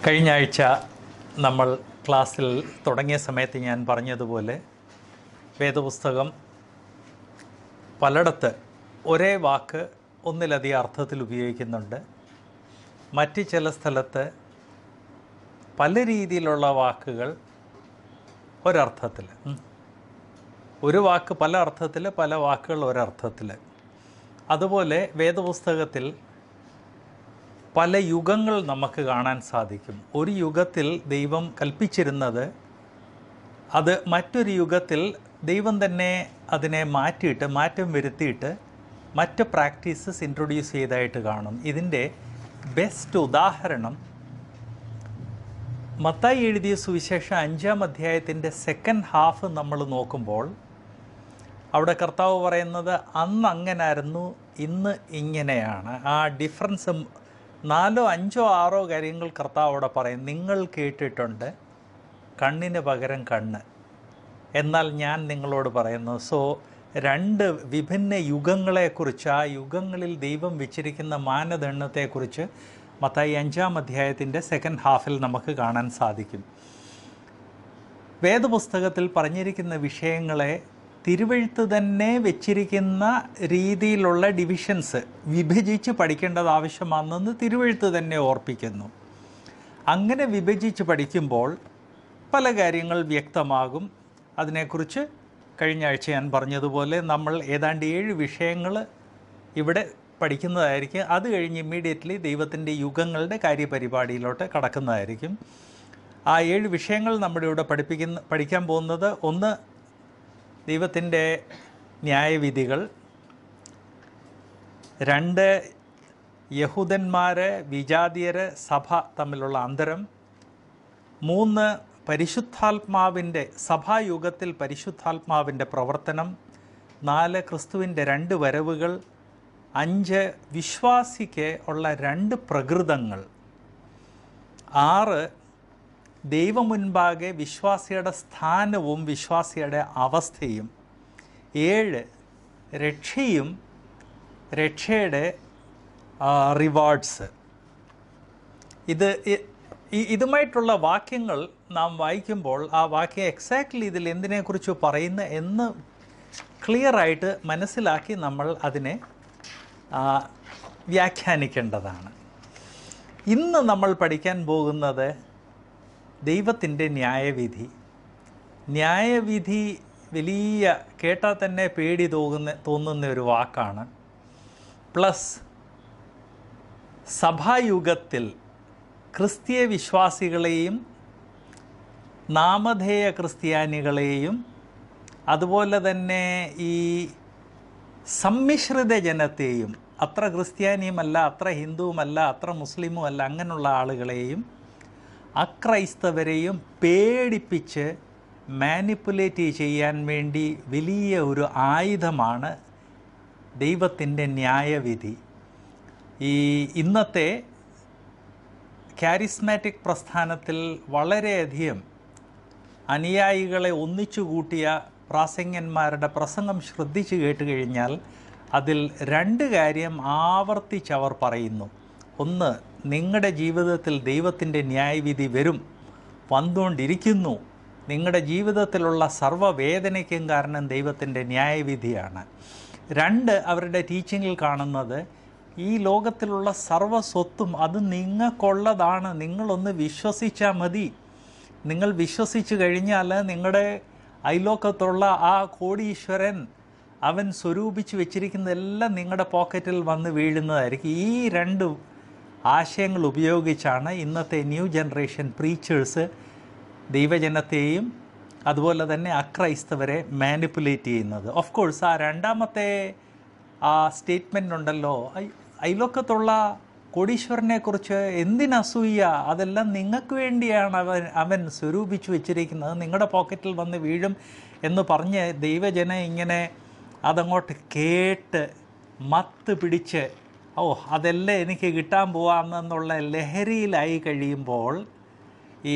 കഴിഞ്ഞ ആഴ്ച നമ്മൾ ക്ലാസ്സിൽ തുടങ്ങിയ സമയത്ത് ഞാൻ പറഞ്ഞതുപോലെ വേദപുസ്തകം പലയിടത്ത് ഒരേ വാക്ക് ഒന്നിലധികം അർത്ഥത്തിൽ ഉപയോഗിക്കുന്നുണ്ട് മറ്റ് ചില സ്ഥലത്ത് പല രീതിയിലുള്ള വാക്കുകൾ ഒരർത്ഥത്തിൽ ഉം. ഒരു വാക്ക് പല അർത്ഥത്തിൽ പല വാക്കുകൾ ഒരർത്ഥത്തിൽ അതുപോലെ വേദപുസ്തകത്തിൽ പല യുഗങ്ങൾ നമുക്ക് കാണാൻ സാധിക്കും ഒരു യുഗത്തിൽ ദൈവം കൽപ്പിച്ചിരുന്നത് അത് മറ്റൊരു യുഗത്തിൽ ദൈവം തന്നെ അതിനെ മാറ്റിയിട്ട് മാറ്റം വരുത്തിയിട്ട് മറ്റ് പ്രാക്ടീസസ് ഇൻട്രൊഡ്യൂസ് ചെയ്തതായിട്ട് കാണും ഇതിൻ്റെ ബെസ്റ്റ് ഉദാഹരണം മത്തായി എഴുതിയ സുവിശേഷം അഞ്ചാം അധ്യായത്തിൻ്റെ സെക്കൻഡ് ഹാഫ് നമ്മൾ നോക്കുമ്പോൾ അവിടെ കർത്താവ് പറയുന്നത് അന്ന് അങ്ങനായിരുന്നു ഇന്ന് ഇങ്ങനെയാണ് ആ ഡിഫറൻസ് നാലോ അഞ്ചോ ആറോ കാര്യങ്ങൾ കർത്താവ് അവിടെ പറയും നിങ്ങൾ കേട്ടിട്ടുണ്ട് കണ്ണിന് പകരം കണ്ണ് എന്നാൽ ഞാൻ നിങ്ങളോട് പറയുന്നു സോ രണ്ട് വിഭിന്ന യുഗങ്ങളെക്കുറിച്ച് ആ യുഗങ്ങളിൽ ദൈവം വെച്ചിരിക്കുന്ന മാനദണ്ഡത്തെക്കുറിച്ച് മത്തായി അഞ്ചാം അധ്യായത്തിൻ്റെ സെക്കൻഡ് ഹാഫിൽ നമുക്ക് കാണാൻ സാധിക്കും വേദപുസ്തകത്തിൽ പറഞ്ഞിരിക്കുന്ന വിഷയങ്ങളെ തിരുവഴുത്ത് തന്നെ വെച്ചിരിക്കുന്ന രീതിയിലുള്ള ഡിവിഷൻസ് വിഭജിച്ച് പഠിക്കേണ്ടത് ആവശ്യമാണെന്ന് തിരുവഴുത്ത് തന്നെ ഓർപ്പിക്കുന്നു അങ്ങനെ വിഭജിച്ച് പഠിക്കുമ്പോൾ പല കാര്യങ്ങൾ വ്യക്തമാകും അതിനെക്കുറിച്ച് കഴിഞ്ഞ ആഴ്ച ഞാൻ പറഞ്ഞതുപോലെ നമ്മൾ ഏതാണ്ട് ഏഴ് വിഷയങ്ങൾ ഇവിടെ പഠിക്കുന്നതായിരിക്കും അത് കഴിഞ്ഞ് ഇമ്മീഡിയറ്റ്ലി ദൈവത്തിൻ്റെ യുഗങ്ങളുടെ കാര്യപരിപാടിയിലോട്ട് കടക്കുന്നതായിരിക്കും ആ ഏഴ് വിഷയങ്ങൾ നമ്മുടെ ഇവിടെ പഠിപ്പിക്കുന്ന പഠിക്കാൻ പോകുന്നത് ഒന്ന് ദൈവത്തിൻ്റെ ന്യായവിധികൾ രണ്ട് യഹൂദന്മാർ വിജാതീയർ സഭ തമ്മിലുള്ള അന്തരം മൂന്ന് പരിശുദ്ധാത്മാവിൻ്റെ സഭായുഗത്തിൽ പരിശുദ്ധാത്മാവിൻ്റെ പ്രവർത്തനം നാല് ക്രിസ്തുവിൻ്റെ രണ്ട് വരവുകൾ അഞ്ച് വിശ്വാസിക്ക് ഉള്ള രണ്ട് പ്രകൃതങ്ങൾ ആറ് ദൈവമുൻപാകെ വിശ്വാസിയുടെ സ്ഥാനവും വിശ്വാസിയുടെ അവസ്ഥയും ഏഴ് രക്ഷയും രക്ഷയുടെ റിവാർഡ്സ് ഇത് ഇ- ഈ- ഇതുമായിട്ടുള്ള വാക്യങ്ങൾ നാം വായിക്കുമ്പോൾ ആ വാക്യം എക്സാക്ട്ലി ഇതിൽ എന്തിനെക്കുറിച്ച് പറയുന്നു എന്ന് ക്ലിയറായിട്ട് മനസ്സിലാക്കി നമ്മൾ അതിനെ ആ, വ്യാഖ്യാനിക്കേണ്ടതാണ് ഇന്ന് നമ്മൾ പഠിക്കാൻ പോകുന്നത് ദൈവത്തിൻ്റെ ന്യായവിധി ന്യായവിധി വലിയ കേട്ടാൽ തന്നെ പേടി തോന്നുന്ന തോന്നുന്ന ഒരു വാക്കാണ് പ്ലസ് സഭായുഗത്തിൽ ക്രിസ്തീയ വിശ്വാസികളെയും നാമധേയ ക്രിസ്ത്യാനികളെയും അതുപോലെ തന്നെ ഈ സമ്മിശ്രിത ജനത്തെയും അത്ര ക്രിസ്ത്യാനിയുമല്ല അത്ര ഹിന്ദുവുമല്ല അത്ര മുസ്ലിമും അല്ല അങ്ങനെയുള്ള ആളുകളെയും അക്രൈസ്തവരെയും പേടിപ്പിച്ച് മാനിപ്പുലേറ്റ് ചെയ്യാൻ വേണ്ടി വലിയ ഒരു ആയുധമാണ് ദൈവത്തിൻ്റെ ന്യായവിധി ഈ ഇന്നത്തെ കാരിസ്മാറ്റിക് പ്രസ്ഥാനത്തിൽ വളരെയധികം അനുയായികളെ ഒന്നിച്ചു കൂട്ടിയ പ്രാസംഗന്മാരുടെ പ്രസംഗം ശ്രദ്ധിച്ചു കേട്ട് കഴിഞ്ഞാൽ അതിൽ രണ്ട് കാര്യം ആവർത്തിച്ചവർ പറയുന്നു ഒന്ന് നിങ്ങളുടെ ജീവിതത്തിൽ ദൈവത്തിൻ്റെ ന്യായവിധി വരും വന്നുകൊണ്ടിരിക്കുന്നു നിങ്ങളുടെ ജീവിതത്തിലുള്ള സർവ്വവേദനയ്ക്കും കാരണം ദൈവത്തിൻ്റെ ന്യായവിധിയാണ് രണ്ട് അവരുടെ ടീച്ചിങ്ങിൽ കാണുന്നത് ഈ ലോകത്തിലുള്ള സർവ്വ സ്വത്തും അത് നിങ്ങൾക്കുള്ളതാണ് നിങ്ങളൊന്ന് വിശ്വസിച്ചാൽ മതി നിങ്ങൾ വിശ്വസിച്ച് കഴിഞ്ഞാൽ നിങ്ങളുടെ അയലോക്കത്തുള്ള ആ കോടീശ്വരൻ അവൻ സ്വരൂപിച്ച് വെച്ചിരിക്കുന്നതെല്ലാം നിങ്ങളുടെ പോക്കറ്റിൽ വന്ന് വീഴുന്നതായിരിക്കും ഈ രണ്ട് ആശയങ്ങൾ ഉപയോഗിച്ചാണ് ഇന്നത്തെ ന്യൂ ജനറേഷൻ പ്രീച്ചേഴ്സ് ദൈവജനത്തെയും അതുപോലെ തന്നെ അക്രൈസ്തവരെ മാനിപ്പുലേറ്റ് ചെയ്യുന്നത് ഓഫ് കോഴ്സ് ആ രണ്ടാമത്തെ ആ സ്റ്റേറ്റ്മെൻ്റ് ഉണ്ടല്ലോ ഐ- അയലോക്കത്തുള്ള കോടീശ്വരനെ കുറിച്ച് എന്തിനസൂയ അതെല്ലാം നിങ്ങൾക്ക് വേണ്ടിയാണ് അവൻ അവൻ സ്വരൂപിച്ചു വെച്ചിരിക്കുന്നത് നിങ്ങളുടെ പോക്കറ്റിൽ വന്ന് വീഴും എന്ന് പറഞ്ഞ് ദൈവജന ഇങ്ങനെ അതങ്ങോട്ട് കേട്ട് മത്ത് പിടിച്ച് ഓ അതെല്ലാം എനിക്ക് കിട്ടാൻ പോവാമെന്നുള്ള ലഹരിയിലായി കഴിയുമ്പോൾ ഈ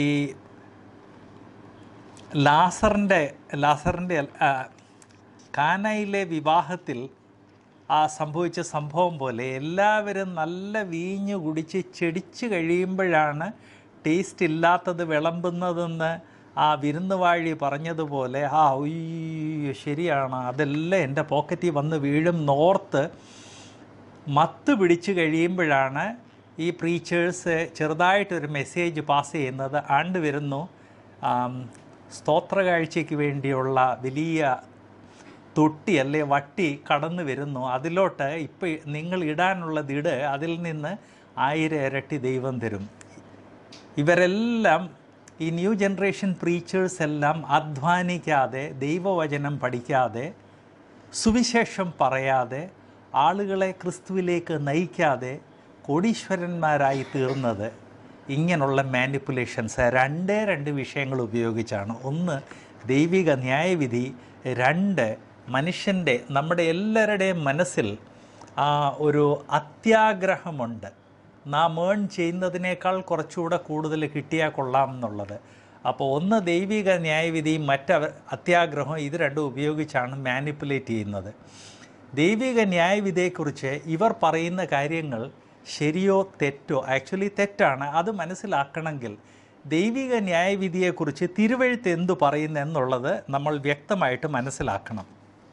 ലാസറിൻ്റെ ലാസറിൻ്റെ ആ, കാനയിലെ വിവാഹത്തിൽ ആ സംഭവിച്ച സംഭവം പോലെ എല്ലാവരും നല്ല വീഞ്ഞ് കുടിച്ച് ചെടിച്ച് കഴിയുമ്പോഴാണ് ടേസ്റ്റ് ഇല്ലാത്തത് വിളമ്പുന്നതെന്ന് ആ വിരുന്നുവാഴി പറഞ്ഞതുപോലെ ആ ഉയ്യോ ശരിയാണ് അതെല്ലാം എൻ്റെ പോക്കറ്റിൽ വന്ന് വീഴും നോർത്ത് മത്ത് പിടിച്ച് കഴിയുമ്പോഴാണ് ഈ പ്രീച്ചേഴ്സ് ചെറുതായിട്ടൊരു മെസ്സേജ് പാസ് ചെയ്യുന്നത് ആണ്ട് വരുന്നു ആം, സ്തോത്ര കാഴ്ചയ്ക്ക് വേണ്ടിയുള്ള വലിയ തൊട്ടി അല്ലെ വട്ടി കടന്നു വരുന്നു അതിലോട്ട് ഇപ്പം നിങ്ങൾ ഇടാനുള്ളത് ഇട് അതിൽ നിന്ന് ആയിരം ഇരട്ടി ദൈവം തരും ഇവരെല്ലാം ഈ ന്യൂ ജനറേഷൻ പ്രീച്ചേഴ്സ് എല്ലാം അധ്വാനിക്കാതെ ദൈവവചനം പഠിക്കാതെ സുവിശേഷം പറയാതെ ആളുകളെ ക്രിസ്തുവിലേക്ക് നയിക്കാതെ കോടീശ്വരന്മാരായി തീർന്നത് ഇങ്ങനെയുള്ള മാനിപ്പുലേഷൻസ് രണ്ടേ രണ്ട് വിഷയങ്ങൾ ഉപയോഗിച്ചാണ് ഒന്ന് ദൈവിക ന്യായവിധി രണ്ട് മനുഷ്യൻ്റെ നമ്മുടെ എല്ലാവരുടെയും മനസ്സിൽ ആ ഒരു അത്യാഗ്രഹമുണ്ട് നാം ഏൺ ചെയ്യുന്നതിനേക്കാൾ കുറച്ചുകൂടെ കൂടുതൽ കിട്ടിയാൽ കൊള്ളാം എന്നുള്ളത് അപ്പോൾ ഒന്ന് ദൈവിക ന്യായവിധിയും മറ്റ അത്യാഗ്രഹവും ഇത് രണ്ടും ഉപയോഗിച്ചാണ് മാനിപ്പുലേറ്റ് ചെയ്യുന്നത് ദൈവിക ന്യായവിധിയെക്കുറിച്ച് ഇവർ പറയുന്ന കാര്യങ്ങൾ ശരിയോ തെറ്റോ ആക്ച്വലി തെറ്റാണ് അത് മനസ്സിലാക്കണമെങ്കിൽ ദൈവിക ന്യായവിധിയെക്കുറിച്ച് തിരുവഴുത്ത് എന്തു പറയുന്നു എന്നുള്ളത് നമ്മൾ വ്യക്തമായിട്ട് മനസ്സിലാക്കണം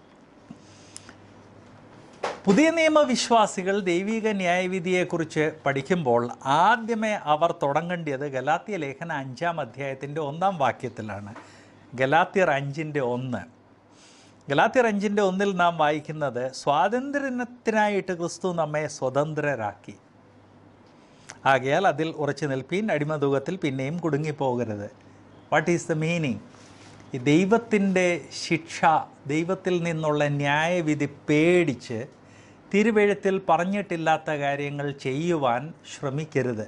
പുതിയ നിയമവിശ്വാസികൾ ദൈവിക ന്യായവിധിയെക്കുറിച്ച് പഠിക്കുമ്പോൾ ആദ്യമേ അവർ തുടങ്ങേണ്ടത് ഗലാത്തിയ ലേഖന അഞ്ചാം അധ്യായത്തിൻ്റെ ഒന്നാം വാക്യത്തിലാണ് ഗലാത്തിയർ അഞ്ചിൻ്റെ ഒന്ന് ഗലാത്തിയർ അഞ്ചിൻ്റെ ഒന്നിൽ നാം വായിക്കുന്നത് സ്വാതന്ത്ര്യത്തിനായിട്ട് ക്രിസ്തു നമ്മെ സ്വതന്ത്രരാക്കി ആകയാൽ അതിൽ ഉറച്ചു നിൽപ്പീൻ അടിമതുകത്തിൽ പിന്നെയും കുടുങ്ങിപ്പോകരുത് വാട്ട് ഈസ് ദ മീനിങ് ഈ ദൈവത്തിൻ്റെ ശിക്ഷ ദൈവത്തിൽ നിന്നുള്ള ന്യായവിധി പേടിച്ച് തിരുവെഴുത്തിൽ പറഞ്ഞിട്ടില്ലാത്ത കാര്യങ്ങൾ ചെയ്യുവാൻ ശ്രമിക്കരുത്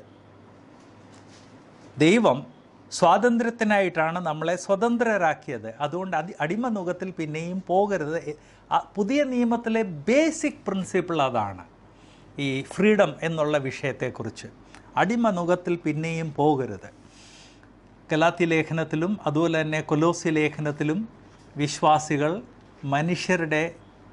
ദൈവം സ്വാതന്ത്ര്യത്തിനായിട്ടാണ് നമ്മളെ സ്വതന്ത്രരാക്കിയത് അതുകൊണ്ട് അതി അടിമനുഖത്തിൽ പിന്നെയും പോകരുത് എ- ആ പുതിയ നിയമത്തിലെ ബേസിക് പ്രിൻസിപ്പിൾ അതാണ് ഈ ഫ്രീഡം എന്നുള്ള വിഷയത്തെക്കുറിച്ച് അടിമനുഖത്തിൽ പിന്നെയും പോകരുത് ഗലാത്തി ലേഖനത്തിലും അതുപോലെ തന്നെ കൊലോസി ലേഖനത്തിലും വിശ്വാസികൾ മനുഷ്യരുടെ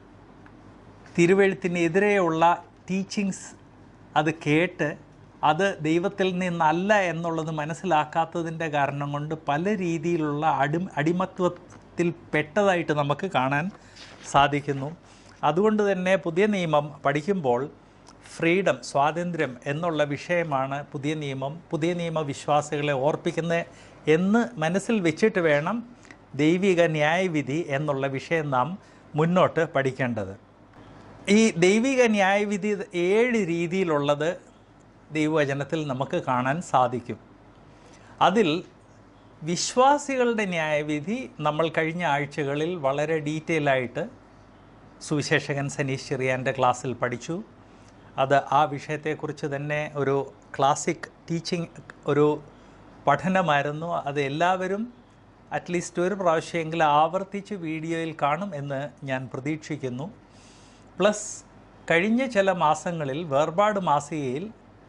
തിരുവെഴുത്തിനെതിരെയുള്ള ടീച്ചിങ്സ് അത് കേട്ട് അത് ദൈവത്തിൽ നിന്നല്ല എന്നുള്ളത് മനസ്സിലാക്കാത്തതിൻ്റെ കാരണം കൊണ്ട് പല രീതിയിലുള്ള അടി അടിമത്വത്തിൽ പെട്ടതായിട്ട് നമുക്ക് കാണാൻ സാധിക്കുന്നു അതുകൊണ്ട് തന്നെ പുതിയ നിയമം പഠിക്കുമ്പോൾ ഫ്രീഡം സ്വാതന്ത്ര്യം എന്നുള്ള വിഷയമാണ് പുതിയ നിയമം പുതിയ നിയമ വിശ്വാസികളെ ഓർപ്പിക്കുന്നത് എന്ന് മനസ്സിൽ വെച്ചിട്ട് വേണം ദൈവിക ന്യായവിധി എന്നുള്ള വിഷയം നാം മുന്നോട്ട് പഠിക്കേണ്ടത് ഈ ദൈവിക ന്യായവിധി ഏഴ് രീതിയിലുള്ളത് ദൈവവചനത്തിൽ നമുക്ക് കാണാൻ സാധിക്കും അതിൽ വിശ്വാസികളുടെ ന്യായവിധി നമ്മൾ കഴിഞ്ഞ ആഴ്ചകളിൽ വളരെ ഡീറ്റെയിൽ ആയിട്ട് സുവിശേഷകൻ സനീഷ് ചെറിയാൻ്റെ ക്ലാസ്സിൽ പഠിച്ചു അത് ആ വിഷയത്തെക്കുറിച്ച് തന്നെ ഒരു ക്ലാസിക് ടീച്ചിങ് ഒരു പഠനമായിരുന്നു അത് എല്ലാവരും അറ്റ്ലീസ്റ്റ് ഒരു പ്രാവശ്യമെങ്കിലും ആവർത്തിച്ച് വീഡിയോയിൽ കാണും എന്ന് ഞാൻ പ്രതീക്ഷിക്കുന്നു പ്ലസ് കഴിഞ്ഞ ചില മാസങ്ങളിൽ വേർപാട് മാസികയിൽ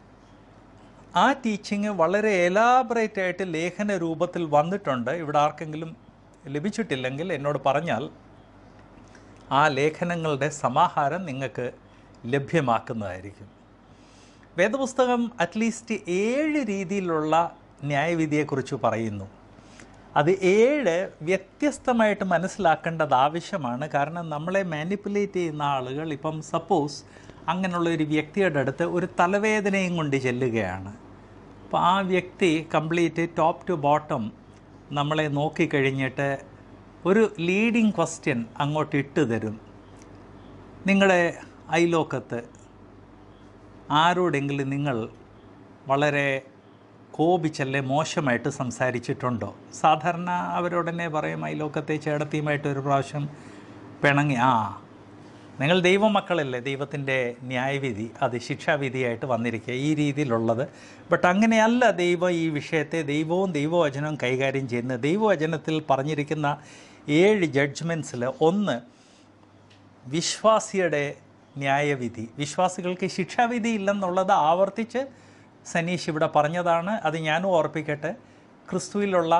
ആ ടീച്ചിങ് വളരെ എലാബറേറ്റ് ആയിട്ട് ലേഖന രൂപത്തിൽ വന്നിട്ടുണ്ട് ഇവിടെ ആർക്കെങ്കിലും ലഭിച്ചിട്ടില്ലെങ്കിൽ എന്നോട് പറഞ്ഞാൽ ആ ലേഖനങ്ങളുടെ സമാഹാരം നിങ്ങൾക്ക് ലഭ്യമാക്കുന്നതായിരിക്കും വേദപുസ്തകം അറ്റ്ലീസ്റ്റ് ഏഴ് രീതിയിലുള്ള ന്യായവിധിയെക്കുറിച്ച് പറയുന്നു അത് ഏഴ് വ്യത്യസ്തമായിട്ട് മനസ്സിലാക്കേണ്ടത് ആവശ്യമാണ് കാരണം നമ്മളെ മാനിപ്പുലേറ്റ് ചെയ്യുന്ന ആളുകൾ ഇപ്പം സപ്പോസ് അങ്ങനെയുള്ള ഒരു വ്യക്തിയുടെ അടുത്ത് ഒരു തലവേദനയും കൊണ്ട് ചെല്ലുകയാണ് അപ്പോൾ ആ വ്യക്തി കംപ്ലീറ്റ് ടോപ്പ് ടു ബോട്ടം നമ്മളെ നോക്കിക്കഴിഞ്ഞിട്ട് ഒരു ലീഡിങ് ക്വസ്റ്റ്യൻ അങ്ങോട്ട് ഇട്ട് തരും നിങ്ങളുടെ അയലോക്കത്ത് ആരോടെങ്കിലും നിങ്ങൾ വളരെ കോപിച്ചല്ലേ മോശമായിട്ട് സംസാരിച്ചിട്ടുണ്ടോ സാധാരണ അവരോടനെ പറയും അയലോക്കത്തെ ചേടത്തിയുമായിട്ട് ഒരു പ്രാവശ്യം പിണങ്ങി ആ നിങ്ങൾ ദൈവമക്കളല്ലേ ദൈവത്തിൻ്റെ ന്യായവിധി അത് ശിക്ഷാവിധിയായിട്ട് വന്നിരിക്കുക ഈ രീതിയിലുള്ളത് ബട്ട് അങ്ങനെയല്ല ദൈവം ഈ വിഷയത്തെ ദൈവവും ദൈവവചനവും കൈകാര്യം ചെയ്യുന്നത് ദൈവവചനത്തിൽ പറഞ്ഞിരിക്കുന്ന ഏഴ് ജഡ്ജ്മെൻറ്റ്സിൽ ഒന്ന് വിശ്വാസിയുടെ ന്യായവിധി വിശ്വാസികൾക്ക് ശിക്ഷാവിധി ഇല്ലെന്നുള്ളത് ആവർത്തിച്ച് സനീഷ് ഇവിടെ പറഞ്ഞതാണ് അത് ഞാനും ഓർപ്പിക്കട്ടെ ക്രിസ്തുവിലുള്ള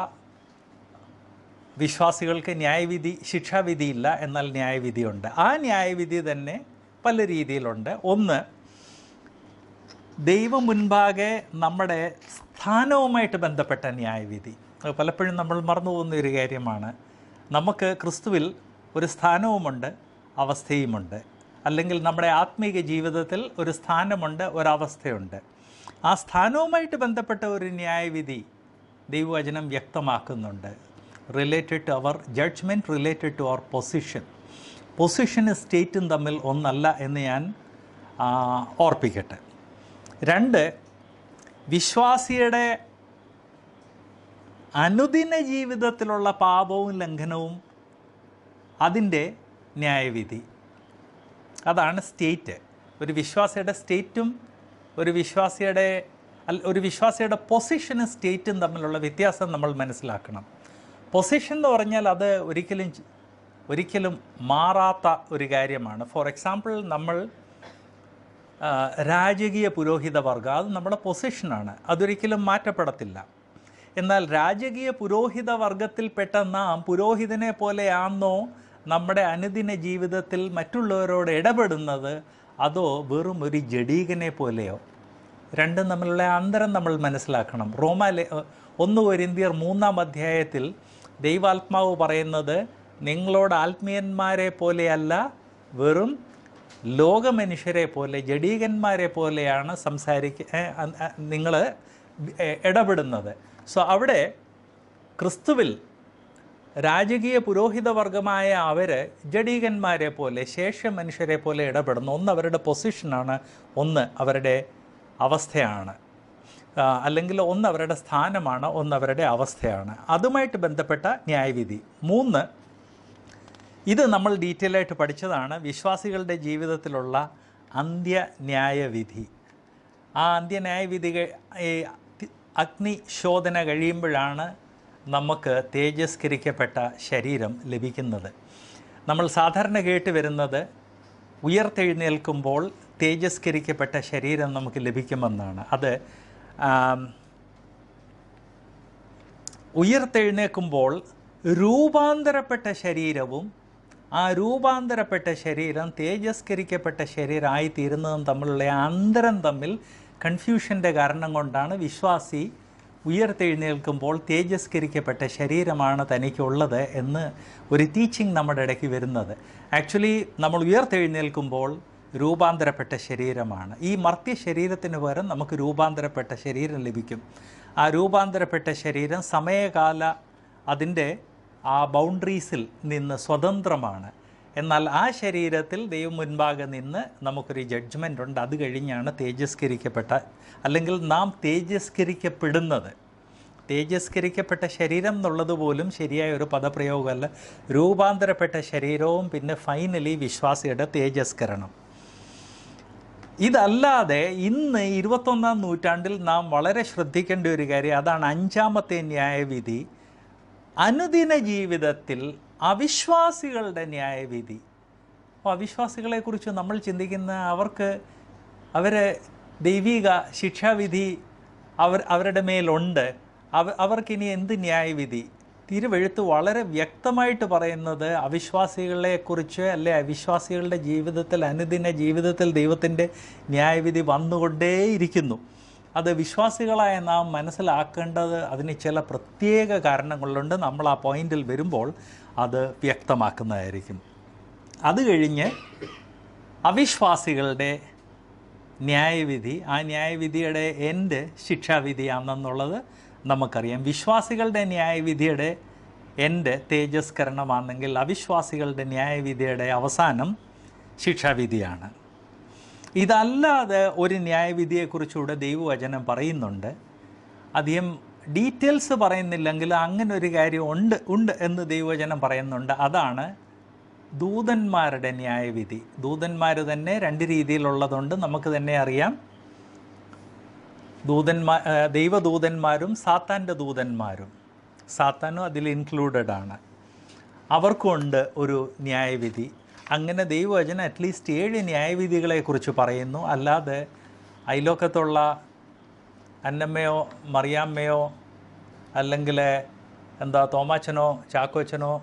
വിശ്വാസികൾക്ക് ന്യായവിധി ശിക്ഷാവിധിയില്ല എന്നാൽ ന്യായവിധിയുണ്ട് ആ ന്യായവിധി തന്നെ പല രീതിയിലുണ്ട് ഒന്ന് ദൈവം മുൻപാകെ നമ്മുടെ സ്ഥാനവുമായിട്ട് ബന്ധപ്പെട്ട ന്യായവിധി അത് പലപ്പോഴും നമ്മൾ മറന്നു പോകുന്ന ഒരു കാര്യമാണ് നമുക്ക് ക്രിസ്തുവിൽ ഒരു സ്ഥാനവുമുണ്ട് അവസ്ഥയുമുണ്ട് അല്ലെങ്കിൽ നമ്മുടെ ആത്മീക ജീവിതത്തിൽ ഒരു സ്ഥാനമുണ്ട് ഒരവസ്ഥയുണ്ട് ആ സ്ഥാനവുമായിട്ട് ബന്ധപ്പെട്ട ഒരു ന്യായവിധി ദൈവവചനം വ്യക്തമാക്കുന്നുണ്ട് related to our judgement related to our position പൊസിഷനും സ്റ്റേറ്റും തമ്മിൽ ഒന്നല്ല എന്ന് ഞാൻ ആ, ഓർപ്പിക്കട്ടെ രണ്ട് വിശ്വാസിയുടെ അനുദിന ജീവിതത്തിലുള്ള പാപവും ലംഘനവും അതിൻ്റെ ന്യായവിധി അതാണ് സ്റ്റേറ്റ് ഒരു വിശ്വാസിയുടെ സ്റ്റേറ്റും ഒരു വിശ്വാസിയുടെ അല്ല ഒരു വിശ്വാസിയുടെ പൊസിഷനും സ്റ്റേറ്റും തമ്മിലുള്ള വ്യത്യാസം നമ്മൾ മനസ്സിലാക്കണം പൊസിഷൻ എന്ന് പറഞ്ഞാൽ അത് ഒരിക്കലും ച- ഒരിക്കലും മാറാത്ത ഒരു കാര്യമാണ് ഫോർ എക്സാമ്പിൾ നമ്മൾ ആ, രാജകീയ പുരോഹിത വർഗം അത് നമ്മുടെ പൊസിഷനാണ് അതൊരിക്കലും മാറ്റപ്പെടത്തില്ല എന്നാൽ രാജകീയ പുരോഹിത വർഗത്തിൽപ്പെട്ട നാം പുരോഹിതനെ പോലെയാണോ നമ്മുടെ അനുദിന ജീവിതത്തിൽ മറ്റുള്ളവരോട് ഇടപെടുന്നത് അതോ വെറും ഒരു ജഡീകനെ പോലെയോ രണ്ടും തമ്മിലുള്ള അന്തരം നമ്മൾ മനസ്സിലാക്കണം റോമാലെ ഒന്ന് കൊരിന്തിയർ മൂന്നാം അധ്യായത്തിൽ ദൈവാത്മാവ് പറയുന്നത് നിങ്ങളോട് ആത്മീയന്മാരെ പോലെയല്ല വെറും ലോകമനുഷ്യരെ പോലെ ജഡീകന്മാരെ പോലെയാണ് സംസാരിക്ക നിങ്ങൾ ഇടപെടുന്നത് സോ അവിടെ ക്രിസ്തുവിൽ രാജകീയ പുരോഹിത വർഗമായ അവർ ജഡീകന്മാരെ പോലെ ശേഷ മനുഷ്യരെ പോലെ ഇടപെടുന്നു ഒന്ന് അവരുടെ പൊസിഷനാണ് ഒന്ന് അവരുടെ അവസ്ഥയാണ് ആ, അല്ലെങ്കിൽ ഒന്ന് അവരുടെ സ്ഥാനമാണ് ഒന്ന് അവരുടെ അവസ്ഥയാണ് അതുമായിട്ട് ബന്ധപ്പെട്ട ന്യായവിധി മൂന്ന് ഇത് നമ്മൾ ഡീറ്റെയിൽ ആയിട്ട് പഠിച്ചതാണ് വിശ്വാസികളുടെ ജീവിതത്തിലുള്ള അന്ത്യന്യായവിധി ആ അന്ത്യന്യായവിധി കഴി- ഈ തി- അഗ്നിശോധന കഴിയുമ്പോഴാണ് നമുക്ക് തേജസ്കരിക്കപ്പെട്ട ശരീരം ലഭിക്കുന്നത് നമ്മൾ സാധാരണ കേട്ട് വരുന്നത് ഉയർത്തെഴുന്നേൽക്കുമ്പോൾ തേജസ്കരിക്കപ്പെട്ട ശരീരം നമുക്ക് ലഭിക്കുമെന്നാണ് അത് ആം, ഉയർത്തെഴുന്നേൽക്കുമ്പോൾ രൂപാന്തരപ്പെട്ട ശരീരവും ആ രൂപാന്തരപ്പെട്ട ശരീരം തേജസ്കരിക്കപ്പെട്ട ശരീരമായി തീരുന്നതും തമ്മിലുള്ള ആ അന്തരം തമ്മിൽ കൺഫ്യൂഷൻ്റെ കാരണം കൊണ്ടാണ് വിശ്വാസി ഉയർത്തെഴുന്നേൽക്കുമ്പോൾ തേജസ്കരിക്കപ്പെട്ട ശരീരമാണ് തനിക്കുള്ളത് എന്ന് ഒരു ടീച്ചിങ് നമ്മുടെ ഇടയ്ക്ക് വരുന്നത് ആക്ച്വലി നമ്മൾ ഉയർത്തെഴുന്നേൽക്കുമ്പോൾ രൂപാന്തരപ്പെട്ട ശരീരമാണ് ഈ മർത്യ ശരീരത്തിന് പകരം നമുക്ക് രൂപാന്തരപ്പെട്ട ശരീരം ലഭിക്കും ആ രൂപാന്തരപ്പെട്ട ശരീരം സമയകാല അതിൻ്റെ ആ ബൗണ്ടറീസിൽ നിന്ന് സ്വതന്ത്രമാണ് എന്നാൽ ആ ശരീരത്തിൽ ദൈവം മുൻപാകെ നിന്ന് നമുക്കൊരു ജഡ്ജ്മെൻ്റ് ഉണ്ട് അത് കഴിഞ്ഞാണ് തേജസ്കരിക്കപ്പെട്ട അല്ലെങ്കിൽ നാം തേജസ്കരിക്കപ്പെടുന്നത് തേജസ്കരിക്കപ്പെട്ട ശരീരം എന്നുള്ളത് പോലും ശരിയായ ഒരു പദപ്രയോഗമല്ല രൂപാന്തരപ്പെട്ട ശരീരവും പിന്നെ ഫൈനലി വിശ്വാസിയുടെ തേജസ്കരണം ഇതല്ലാതെ ഇന്ന് ഇരുപത്തൊന്നാം നൂറ്റാണ്ടിൽ നാം വളരെ ശ്രദ്ധിക്കേണ്ട ഒരു കാര്യം അതാണ് അഞ്ചാമത്തെ ന്യായവിധി അനുദിന ജീവിതത്തിൽ അവിശ്വാസികളുടെ ന്യായവിധി അപ്പോൾ അവിശ്വാസികളെക്കുറിച്ച് നമ്മൾ ചിന്തിക്കുന്ന അവർക്ക് അവരെ ദൈവിക ശിക്ഷാവിധി അവർ അവരുടെ മേലുണ്ട് അവ അവർക്കിനി എന്ത് ന്യായവിധി തിരുവെഴുത്ത് വളരെ വ്യക്തമായിട്ട് പറയുന്നത് അവിശ്വാസികളെക്കുറിച്ച് അല്ലെ അവിശ്വാസികളുടെ ജീവിതത്തിൽ അനുദിന ജീവിതത്തിൽ ദൈവത്തിൻ്റെ ന്യായവിധി വന്നുകൊണ്ടേയിരിക്കുന്നു അത് വിശ്വാസികളായ നാം മനസ്സിലാക്കേണ്ടത് അതിന് ചില പ്രത്യേക കാരണങ്ങളുണ്ട് നമ്മൾ ആ പോയിന്റിൽ വരുമ്പോൾ അത് വ്യക്തമാക്കുന്നതായിരിക്കും അത് കഴിഞ്ഞ് അവിശ്വാസികളുടെ ന്യായവിധി ആ ന്യായവിധിയുടെ എൻ്റെ ശിക്ഷാവിധിയാണെന്നുള്ളത് നമുക്കറിയാം വിശ്വാസികളുടെ ന്യായവിധിയുടെ എൻ്റെ തേജസ്കരണമാണെങ്കിൽ അവിശ്വാസികളുടെ ന്യായവിധിയുടെ അവസാനം ശിക്ഷാവിധിയാണ് ഇതല്ലാതെ ഒരു ന്യായവിധിയെക്കുറിച്ചുകൂടെ ദൈവവചനം പറയുന്നുണ്ട് അധികം ഡീറ്റെയിൽസ് പറയുന്നില്ലെങ്കിൽ അങ്ങനെ ഒരു കാര്യം ഉണ്ട് ഉണ്ട് എന്ന് ദൈവവചനം പറയുന്നുണ്ട് അതാണ് ദൂതന്മാരുടെ ന്യായവിധി ദൂതന്മാർ തന്നെ രണ്ട് രീതിയിലുള്ളതുണ്ട് നമുക്ക് തന്നെ അറിയാം ദൂതന്മാർ ദൈവദൂതന്മാരും സാത്താൻ്റെ ദൂതന്മാരും സാത്താനും അതിൽ ഇൻക്ലൂഡഡ് ആണ് അവർക്കുണ്ട് ഒരു ന്യായവിധി അങ്ങനെ ദൈവവചനം അറ്റ്ലീസ്റ്റ് ഏഴ് ന്യായവിധികളെക്കുറിച്ച് പറയുന്നു അല്ലാതെ അയലോക്കത്തുള്ള അന്നമ്മയോ മറിയാമ്മയോ അല്ലെങ്കിൽ എന്താ തോമാച്ചനോ ചാക്കോച്ചനോ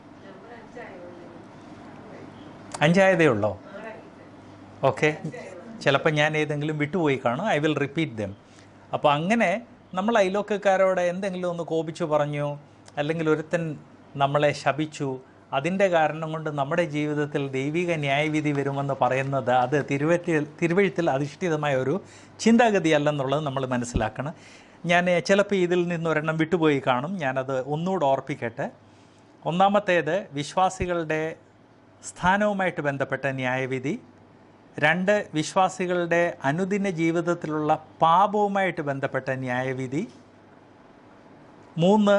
അഞ്ചായതേ ഉള്ളോ ഓക്കെ ചിലപ്പോൾ ഞാൻ ഏതെങ്കിലും വിട്ടുപോയി കാണും ഐ വിൽ റിപ്പീറ്റ് ദം അപ്പോൾ അങ്ങനെ നമ്മൾ അയലോക്കക്കാരോട് എന്തെങ്കിലും ഒന്ന് കോപിച്ചു പറഞ്ഞു അല്ലെങ്കിൽ ഒരുത്തൻ നമ്മളെ ശപിച്ചു അതിൻ്റെ കാരണം കൊണ്ട് നമ്മുടെ ജീവിതത്തിൽ ദൈവിക ന്യായവിധി വരുമെന്ന് പറയുന്നത് അത് തിരുവറ്റിൽ തിരുവഴുത്തിൽ അധിഷ്ഠിതമായ ഒരു ചിന്താഗതി അല്ലെന്നുള്ളത് നമ്മൾ മനസ്സിലാക്കണം ഞാൻ ചിലപ്പോൾ ഇതിൽ നിന്ന് ഒരെണ്ണം വിട്ടുപോയി കാണും ഞാനത് ഒന്നുകൂടെ ഓർപ്പിക്കട്ടെ ഒന്നാമത്തേത് വിശ്വാസികളുടെ സ്ഥാനവുമായിട്ട് ബന്ധപ്പെട്ട ന്യായവിധി രണ്ട് വിശ്വാസികളുടെ അനുദിന ജീവിതത്തിലുള്ള പാപവുമായിട്ട് ബന്ധപ്പെട്ട ന്യായവിധി മൂന്ന്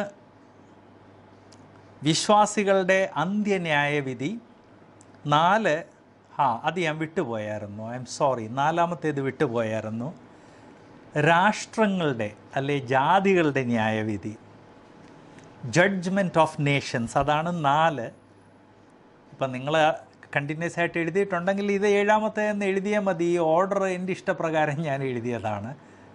വിശ്വാസികളുടെ അന്ത്യന്യായവിധി നാല് ആ അത് ഞാൻ വിട്ടുപോയായിരുന്നു ഐ എം സോറി നാലാമത്തേത് വിട്ടുപോയായിരുന്നു രാഷ്ട്രങ്ങളുടെ അല്ലെ ജാതികളുടെ ന്യായവിധി ജഡ്ജ്മെൻറ്റ് ഓഫ് നേഷൻസ് അതാണ് നാല് ഇപ്പം നിങ്ങൾ കണ്ടിന്യൂസ് ആയിട്ട് എഴുതിയിട്ടുണ്ടെങ്കിൽ ഇത് ഏഴാമത്തെ എന്ന് എഴുതിയാൽ മതി ഈ ഓർഡർ എൻ്റെ ഇഷ്ടപ്രകാരം ഞാൻ എഴുതിയതാണ്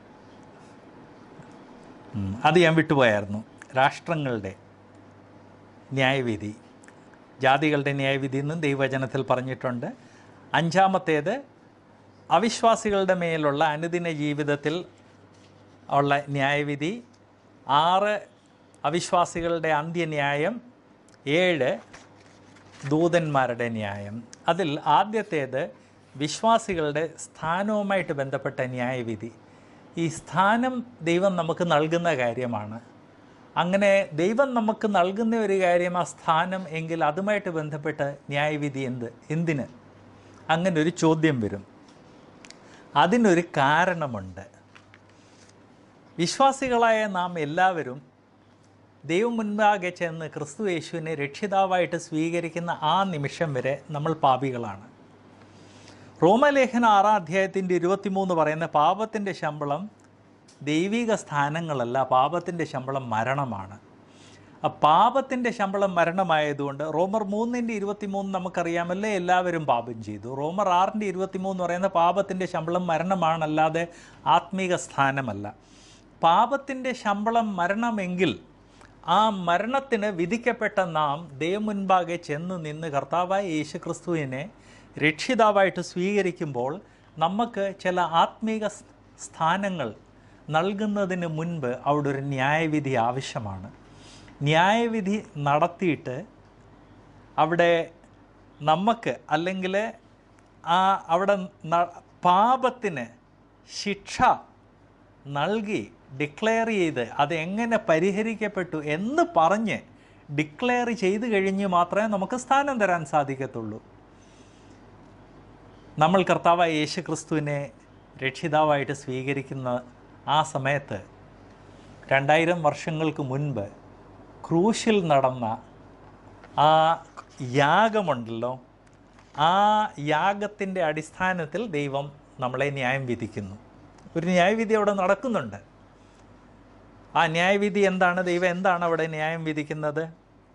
ഉം, അത് ഞാൻ വിട്ടുപോയായിരുന്നു രാഷ്ട്രങ്ങളുടെ ന്യായവിധി ജാതികളുടെ ന്യായവിധി എന്നും ദൈവവചനത്തിൽ പറഞ്ഞിട്ടുണ്ട് അഞ്ചാമത്തേത് അവിശ്വാസികളുടെ മേലുള്ള അനുദിന ജീവിതത്തിൽ ഉള്ള ന്യായവിധി ആറ് അവിശ്വാസികളുടെ അന്ത്യന്യായം ഏഴ് ദൂതന്മാരുടെ ന്യായം അതിൽ ആദ്യത്തേത് വിശ്വാസികളുടെ സ്ഥാനവുമായിട്ട് ബന്ധപ്പെട്ട ന്യായവിധി ഈ സ്ഥാനം ദൈവം നമുക്ക് നൽകുന്ന കാര്യമാണ് അങ്ങനെ ദൈവം നമുക്ക് നൽകുന്ന ഒരു കാര്യം ആ സ്ഥാനം എങ്കിൽ അതുമായിട്ട് ബന്ധപ്പെട്ട് ന്യായവിധി എന്ത് എന്തിന് അങ്ങനെ ഒരു ചോദ്യം വരും അതിനൊരു കാരണമുണ്ട് വിശ്വാസികളായ നാം എല്ലാവരും ദൈവം മുൻപാകെ ചെന്ന് ക്രിസ്തു യേശുവിനെ രക്ഷിതാവായിട്ട് സ്വീകരിക്കുന്ന ആ നിമിഷം വരെ നമ്മൾ പാപികളാണ് റോമലേഖന ആറാം അധ്യായത്തിൻ്റെ ഇരുപത്തിമൂന്ന് പറയുന്ന പാപത്തിൻ്റെ ശമ്പളം ദൈവിക സ്ഥാനങ്ങളല്ല പാപത്തിൻ്റെ ശമ്പളം മരണമാണ് ആ പാപത്തിൻ്റെ ശമ്പളം മരണമായതുകൊണ്ട് റോമർ മൂന്നിൻ്റെ ഇരുപത്തിമൂന്ന് നമുക്കറിയാമല്ലേ എല്ലാവരും പാപം ചെയ്തു റോമർ ആറിൻ്റെ ഇരുപത്തിമൂന്ന് പറയുന്ന പാപത്തിൻ്റെ ശമ്പളം മരണമാണല്ലാതെ ആത്മീക സ്ഥാനമല്ല പാപത്തിൻ്റെ ശമ്പളം മരണമെങ്കിൽ ആ മരണത്തിന് വിധിക്കപ്പെട്ട നാം ദൈവം മുൻപാകെ ചെന്ന് നിന്ന് കർത്താവായ യേശു ക്രിസ്തുവിനെ രക്ഷിതാവായിട്ട് സ്വീകരിക്കുമ്പോൾ നമുക്ക് ചില ആത്മീക സ്- സ്ഥാനങ്ങൾ നൽകുന്നതിന് മുൻപ് അവിടെ ഒരു ന്യായവിധി ആവശ്യമാണ് ന്യായവിധി നടത്തിയിട്ട് അവിടെ നമുക്ക് അല്ലെങ്കിൽ ആ അവിടെ ന- പാപത്തിന് ശിക്ഷ നൽകി ഡിക്ലെയർ ചെയ്ത് അത് എങ്ങനെ പരിഹരിക്കപ്പെട്ടു എന്ന് പറഞ്ഞ് ഡിക്ലെയർ ചെയ്ത് കഴിഞ്ഞ് മാത്രമേ നമുക്ക് സ്ഥാനം തരാൻ സാധിക്കത്തുള്ളൂ നമ്മൾ കർത്താവായ യേശു ക്രിസ്തുവിനെ രക്ഷിതാവായിട്ട് സ്വീകരിക്കുന്ന ആ സമയത്ത് രണ്ടായിരം വർഷങ്ങൾക്ക് മുൻപ് ക്രൂശിൽ നടന്ന ആ യാഗമുണ്ടല്ലോ ആ യാഗത്തിൻ്റെ അടിസ്ഥാനത്തിൽ ദൈവം നമ്മളെ ന്യായം വിധിക്കുന്നു ഒരു ന്യായവിധി അവിടെ നടക്കുന്നുണ്ട് ആ ന്യായവിധി എന്താണ് ദൈവം എന്താണ് അവിടെ ന്യായം വിധിക്കുന്നത്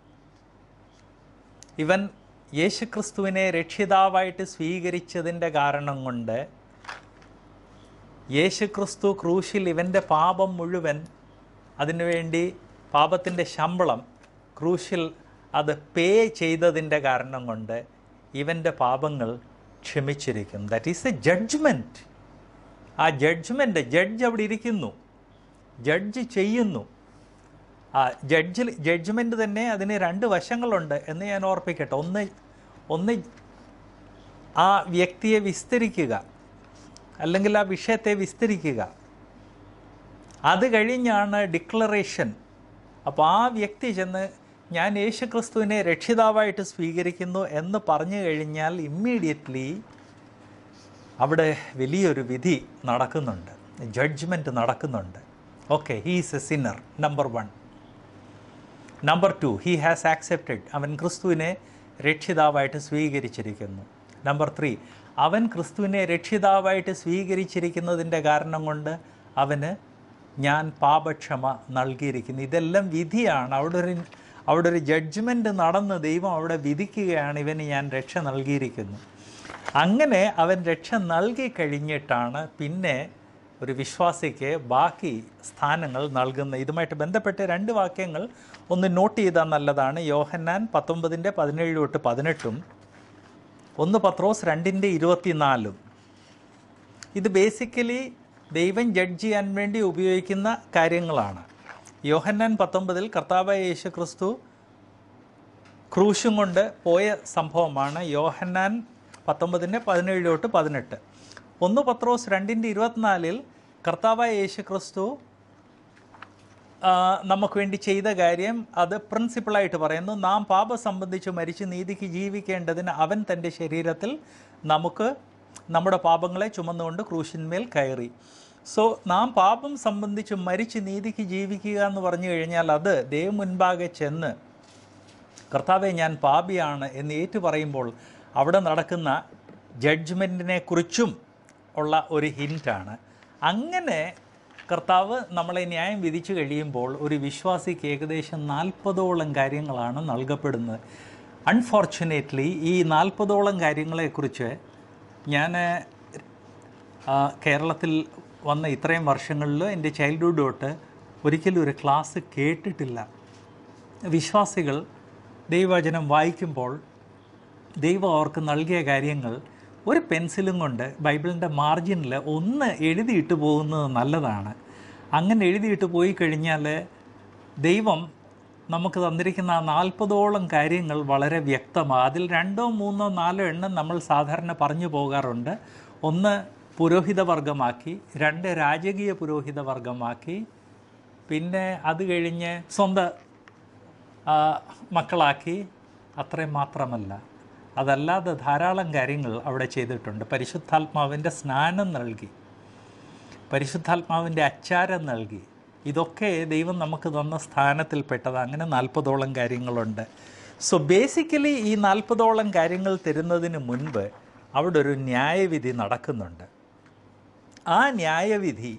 ഇവൻ യേശുക്രിസ്തുവിനെ രക്ഷിതാവായിട്ട് സ്വീകരിച്ചതിൻ്റെ കാരണം കൊണ്ട് യേശുക്രിസ്തു ക്രൂശിൽ ഇവൻ്റെ പാപം മുഴുവൻ അതിനുവേണ്ടി പാപത്തിൻ്റെ ശമ്പളം ക്രൂശിൽ അത് പേ ചെയ്തതിൻ്റെ കാരണം കൊണ്ട് ഇവൻ്റെ പാപങ്ങൾ ക്ഷമിച്ചിരിക്കും ദാറ്റ് ഈസ് എ ജഡ്ജ്മെൻറ്റ് ആ ജഡ്ജ്മെൻറ്റ് ജഡ്ജ് അവിടെ ഇരിക്കുന്നു ജഡ്ജ് ചെയ്യുന്നു ആ ജഡ്ജിൽ ജഡ്ജ്മെൻറ്റ് തന്നെ അതിന് രണ്ട് വശങ്ങളുണ്ട് എന്ന് ഞാൻ ഓർപ്പിക്കട്ടെ ഒന്ന് ഒന്ന് ആ വ്യക്തിയെ വിസ്തരിക്കുക അല്ലെങ്കിൽ ആ വിഷയത്തെ വിസ്തരിക്കുക അത് കഴിഞ്ഞാണ് ഡിക്ലറേഷൻ അപ്പോൾ ആ വ്യക്തി ചെന്ന് ഞാൻ യേശുക്രിസ്തുവിനെ രക്ഷിതാവായിട്ട് സ്വീകരിക്കുന്നു എന്ന് പറഞ്ഞു കഴിഞ്ഞാൽ ഇമ്മീഡിയറ്റ്ലി അവിടെ വലിയൊരു വിധി നടക്കുന്നുണ്ട് ജഡ്ജ്മെൻറ്റ് നടക്കുന്നുണ്ട് okay he's a sinner number one number two he has accepted അവൻ ക്രിസ്തുവിനെ രക്ഷിതാവായിട്ട് സ്വീകരിച്ചിരിക്കുന്നു നമ്പർ ത്രീ അവൻ ക്രിസ്തുവിനെ രക്ഷിതാവായിട്ട് സ്വീകരിച്ചിരിക്കുന്നതിൻ്റെ കാരണം കൊണ്ട് അവന് ഞാൻ പാപക്ഷമ നൽകിയിരിക്കുന്നു ഇതെല്ലാം വിധിയാണ് അവിടെ ഒരു അവിടെ ഒരു ജഡ്ജ്മെൻറ്റ് നടന്ന് ദൈവം അവിടെ വിധിക്കുകയാണ് ഇവന് ഞാൻ രക്ഷ നൽകിയിരിക്കുന്നു അങ്ങനെ അവൻ രക്ഷ നൽകി കഴിഞ്ഞിട്ടാണ് പിന്നെ ഒരു വിശ്വാസിക്ക് ബാക്കി സ്ഥാനങ്ങൾ നൽകുന്ന ഇതുമായിട്ട് ബന്ധപ്പെട്ട് രണ്ട് വാക്യങ്ങൾ ഒന്ന് നോട്ട് ചെയ്താൽ നല്ലതാണ് യോഹന്നാൻ പത്തൊമ്പതിൻ്റെ പതിനേഴ് തൊട്ട് പതിനെട്ടും ഒന്ന് പത്രോസ് രണ്ടിൻ്റെ ഇരുപത്തിനാലും ഇത് ബേസിക്കലി ദൈവം ജഡ്ജ് ചെയ്യാൻ വേണ്ടി ഉപയോഗിക്കുന്ന കാര്യങ്ങളാണ് യോഹന്നാൻ പത്തൊമ്പതിൽ കർത്താവായ യേശു ക്രിസ്തു ക്രൂശും കൊണ്ട് പോയ സംഭവമാണ് യോഹന്നാൻ പത്തൊമ്പതിൻ്റെ പതിനേഴ് തൊട്ട് പതിനെട്ട് ഒന്ന് പത്രോസ് രണ്ടിൻ്റെ ഇരുപത്തിനാലിൽ കർത്താവായ യേശു ക്രിസ്തു ആ, നമുക്ക് വേണ്ടി ചെയ്ത കാര്യം അത് പ്രിൻസിപ്പിളായിട്ട് പറയുന്നു നാം പാപം സംബന്ധിച്ച് മരിച്ച് നീതിക്ക് ജീവിക്കേണ്ടതിന് അവൻ തൻ്റെ ശരീരത്തിൽ നമുക്ക് നമ്മുടെ പാപങ്ങളെ ചുമന്നുകൊണ്ട് ക്രൂശിന്മേൽ കയറി സോ നാം പാപം സംബന്ധിച്ച് മരിച്ച് നീതിക്ക് ജീവിക്കുക എന്ന് പറഞ്ഞു കഴിഞ്ഞാൽ അത് ദൈവം മുൻപാകെ ചെന്ന് കർത്താവെ ഞാൻ പാപിയാണ് എന്ന് ഏറ്റു പറയുമ്പോൾ അവിടെ നടക്കുന്ന ജഡ്ജ്മെൻറ്റിനെ കുറിച്ചും ഉള്ള ഒരു ഹിൻറ്റാണ് അങ്ങനെ കർത്താവ് നമ്മളെ ന്യായം വിധിച്ചു കഴിയുമ്പോൾ ഒരു വിശ്വാസിക്ക് ഏകദേശം നാൽപ്പതോളം കാര്യങ്ങളാണ് നൽകപ്പെടുന്നത് അൺഫോർച്ചുനേറ്റ്ലി ഈ നാൽപ്പതോളം കാര്യങ്ങളെക്കുറിച്ച് ഞാൻ ആ, കേരളത്തിൽ വന്ന ഇത്രയും വർഷങ്ങളിൽ എൻ്റെ ചൈൽഡ്ഹുഡ് തൊട്ട് ഒരിക്കലും ഒരു ക്ലാസ് കേട്ടിട്ടില്ല വിശ്വാസികൾ ദൈവവചനം വായിക്കുമ്പോൾ ദൈവം അവർക്ക് നൽകിയ കാര്യങ്ങൾ ഒരു പെൻസിലും കൊണ്ട് ബൈബിളിൻ്റെ മാർജിനിൽ ഒന്ന് എഴുതിയിട്ട് പോകുന്നത് നല്ലതാണ് അങ്ങനെ എഴുതിയിട്ട് പോയി കഴിഞ്ഞാൽ ദൈവം നമുക്ക് തന്നിരിക്കുന്ന ആ നാൽപ്പതോളം കാര്യങ്ങൾ വളരെ വ്യക്തമാണ് അതിൽ രണ്ടോ മൂന്നോ നാലോ എണ്ണം നമ്മൾ സാധാരണ പറഞ്ഞു പോകാറുണ്ട് ഒന്ന് പുരോഹിത വർഗമാക്കി രണ്ട് രാജകീയ പുരോഹിത വർഗമാക്കി പിന്നെ അത് കഴിഞ്ഞ് സ്വന്തം ആ, മക്കളാക്കി അത്രയും മാത്രമല്ല അതല്ലാതെ ധാരാളം കാര്യങ്ങൾ അവിടെ ചെയ്തിട്ടുണ്ട് പരിശുദ്ധാത്മാവിൻ്റെ സ്നാനം നൽകി പരിശുദ്ധാത്മാവിൻ്റെ അച്ചാരം നൽകി ഇതൊക്കെ ദൈവം നമുക്ക് തന്ന സ്ഥാനത്തിൽപ്പെട്ടത് അങ്ങനെ നാൽപ്പതോളം കാര്യങ്ങളുണ്ട് സോ ബേസിക്കലി ഈ നാൽപ്പതോളം കാര്യങ്ങൾ തരുന്നതിന് മുൻപ് അവിടെ ഒരു ന്യായവിധി നടക്കുന്നുണ്ട് ആ ന്യായവിധി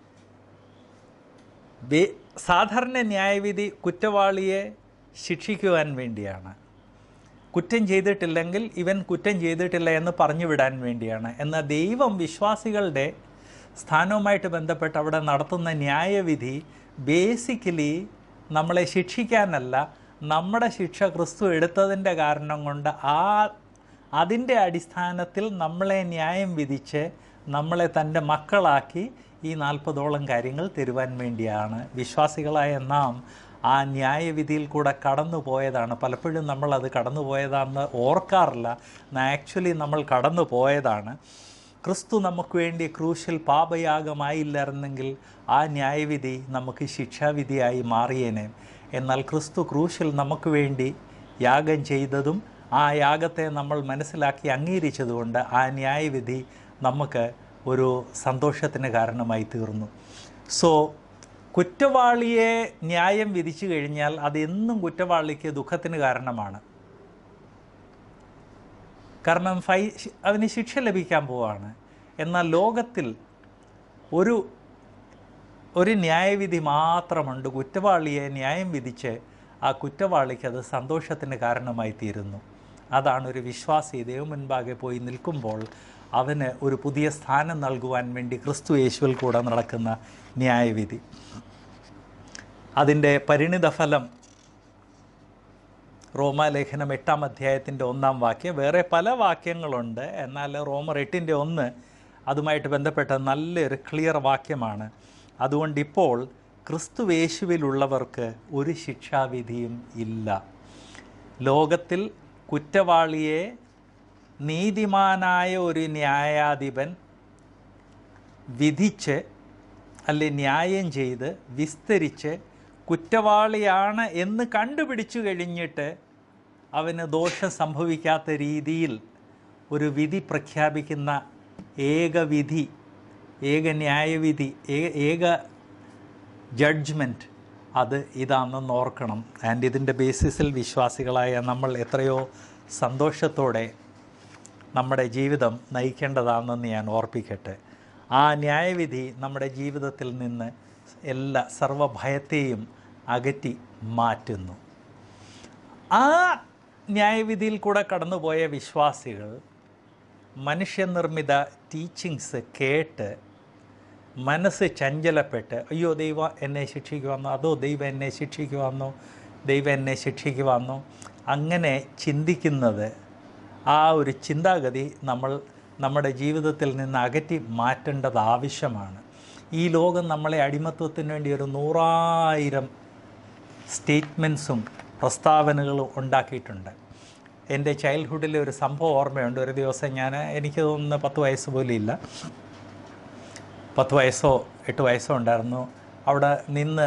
ബേ- സാധാരണ ന്യായവിധി കുറ്റവാളിയെ ശിക്ഷിക്കുവാൻ വേണ്ടിയാണ് കുറ്റം ചെയ്തിട്ടില്ലെങ്കിൽ ഇവൻ കുറ്റം ചെയ്തിട്ടില്ല എന്ന് പറഞ്ഞു വിടാൻ വേണ്ടിയാണ് എന്നാൽ ദൈവം വിശ്വാസികളുടെ സ്ഥാനവുമായിട്ട് ബന്ധപ്പെട്ട് അവിടെ നടത്തുന്ന ന്യായവിധി ബേസിക്കലി നമ്മളെ ശിക്ഷിക്കാനല്ല നമ്മുടെ ശിക്ഷ ക്രിസ്തു എടുത്തതിൻ്റെ കാരണം കൊണ്ട് ആ അതിൻ്റെ അടിസ്ഥാനത്തിൽ നമ്മളെ ന്യായം വിധിച്ച് നമ്മളെ തൻ്റെ മക്കളാക്കി ഈ നാൽപ്പതോളം കാര്യങ്ങൾ തരുവാൻ വേണ്ടിയാണ് വിശ്വാസികളായ നാം ആ ന്യായവിധിയിൽ കൂടെ കടന്നു പോയതാണ് പലപ്പോഴും നമ്മൾ അത് കടന്നു പോയതാണെന്ന് ഓർക്കാറില്ല ആക്ച്വലി നമ്മൾ കടന്നു പോയതാണ് ക്രിസ്തു നമുക്ക് വേണ്ടി ക്രൂശിൽ പാപയാഗമായില്ലായിരുന്നെങ്കിൽ ആ ന്യായവിധി നമുക്ക് ശിക്ഷാവിധിയായി മാറിയേനെ എന്നാൽ ക്രിസ്തു ക്രൂശിൽ നമുക്ക് വേണ്ടി യാഗം ചെയ്തതും ആ യാഗത്തെ നമ്മൾ മനസ്സിലാക്കി അംഗീകരിച്ചതുകൊണ്ട് ആ ന്യായവിധി നമുക്ക് ഒരു സന്തോഷത്തിന് കാരണമായി തീർന്നു സോ കുറ്റവാളിയെ ന്യായം വിധിച്ചു കഴിഞ്ഞാൽ അതെന്നും കുറ്റവാളിക്ക് ദുഃഖത്തിന് കാരണമാണ് കാരണം ഫൈ അവന് ശിക്ഷ ലഭിക്കാൻ പോവാണ് എന്നാൽ ലോകത്തിൽ ഒരു ഒരു ന്യായവിധി മാത്രമുണ്ട് കുറ്റവാളിയെ ന്യായം വിധിച്ച് ആ കുറ്റവാളിക്ക് അത് സന്തോഷത്തിന് കാരണമായി തീരുന്നു അതാണ് ഒരു വിശ്വാസി ദൈവം മുൻപാകെ പോയി നിൽക്കുമ്പോൾ അവന് ഒരു പുതിയ സ്ഥാനം നൽകുവാൻ വേണ്ടി ക്രിസ്തു യേശുവിൽ കൂടെ നടക്കുന്ന ന്യായവിധി അതിൻ്റെ പരിണിതഫലം റോമാലേഖനം എട്ടാം അധ്യായത്തിൻ്റെ ഒന്നാം വാക്യം വേറെ പല വാക്യങ്ങളുണ്ട് എന്നാൽ റോമർ എട്ടിൻ്റെ ഒന്ന് അതുമായിട്ട് ബന്ധപ്പെട്ട നല്ലൊരു ക്ലിയർ വാക്യമാണ് അതുകൊണ്ട് ഇപ്പോൾ ക്രിസ്തുവേശുവിലുള്ളവർക്ക് ഒരു ശിക്ഷാവിധിയും ഇല്ല ലോകത്തിൽ കുറ്റവാളിയെ നീതിമാനായ ഒരു ന്യായാധിപൻ വിധിച്ച് അല്ലെ ന്യായം ചെയ്ത് വിസ്തരിച്ച് കുറ്റവാളിയാണ് എന്ന് കണ്ടുപിടിച്ചു കഴിഞ്ഞിട്ട് അവന് ദോഷം സംഭവിക്കാത്ത രീതിയിൽ ഒരു വിധി പ്രഖ്യാപിക്കുന്ന ഏക വിധി ഏക ന്യായവിധി ഏ- ഏക ജഡ്ജ്മെൻറ്റ് അത് ഇതാണെന്ന് ഓർക്കണം ആൻഡ് ഇതിൻ്റെ ബേസിസിൽ വിശ്വാസികളായ നമ്മൾ എത്രയോ സന്തോഷത്തോടെ നമ്മുടെ ജീവിതം നയിക്കേണ്ടതാണെന്ന് ഞാൻ ഓർപ്പിക്കട്ടെ ആ ന്യായവിധി നമ്മുടെ ജീവിതത്തിൽ നിന്ന് എല്ലാ സർവഭയത്തെയും അകറ്റി മാറ്റുന്നു ആ ന്യായവിധിയിൽ കൂടെ കടന്നുപോയ വിശ്വാസികൾ മനുഷ്യനിർമ്മിത ടീച്ചിങ്സ് കേട്ട് മനസ്സ് ചഞ്ചലപ്പെട്ട് അയ്യോ ദൈവം എന്നെ ശിക്ഷിക്കുവാന്നോ അതോ ദൈവം എന്നെ ശിക്ഷിക്കുവാന്നോ ദൈവം എന്നെ ശിക്ഷിക്കുവാന്നോ അങ്ങനെ ചിന്തിക്കുന്നത് ആ ഒരു ചിന്താഗതി നമ്മൾ നമ്മുടെ ജീവിതത്തിൽ നിന്ന് അകറ്റി മാറ്റേണ്ടത് ആവശ്യമാണ് ഈ ലോകം നമ്മളെ അടിമത്വത്തിന് വേണ്ടി ഒരു നൂറായിരം സ്റ്റേറ്റ്മെൻറ്റ്സും പ്രസ്താവനകളും ഉണ്ടാക്കിയിട്ടുണ്ട് എൻ്റെ ചൈൽഡ്ഹുഡിലെ ഒരു സംഭവം ഓർമ്മയുണ്ട് ഒരു ദിവസം ഞാൻ എനിക്ക് തോന്നുന്നു പത്ത് വയസ്സ് പോലും ഇല്ല പത്ത് വയസ്സോ എട്ട് വയസ്സോ ഉണ്ടായിരുന്നു അവിടെ നിന്ന്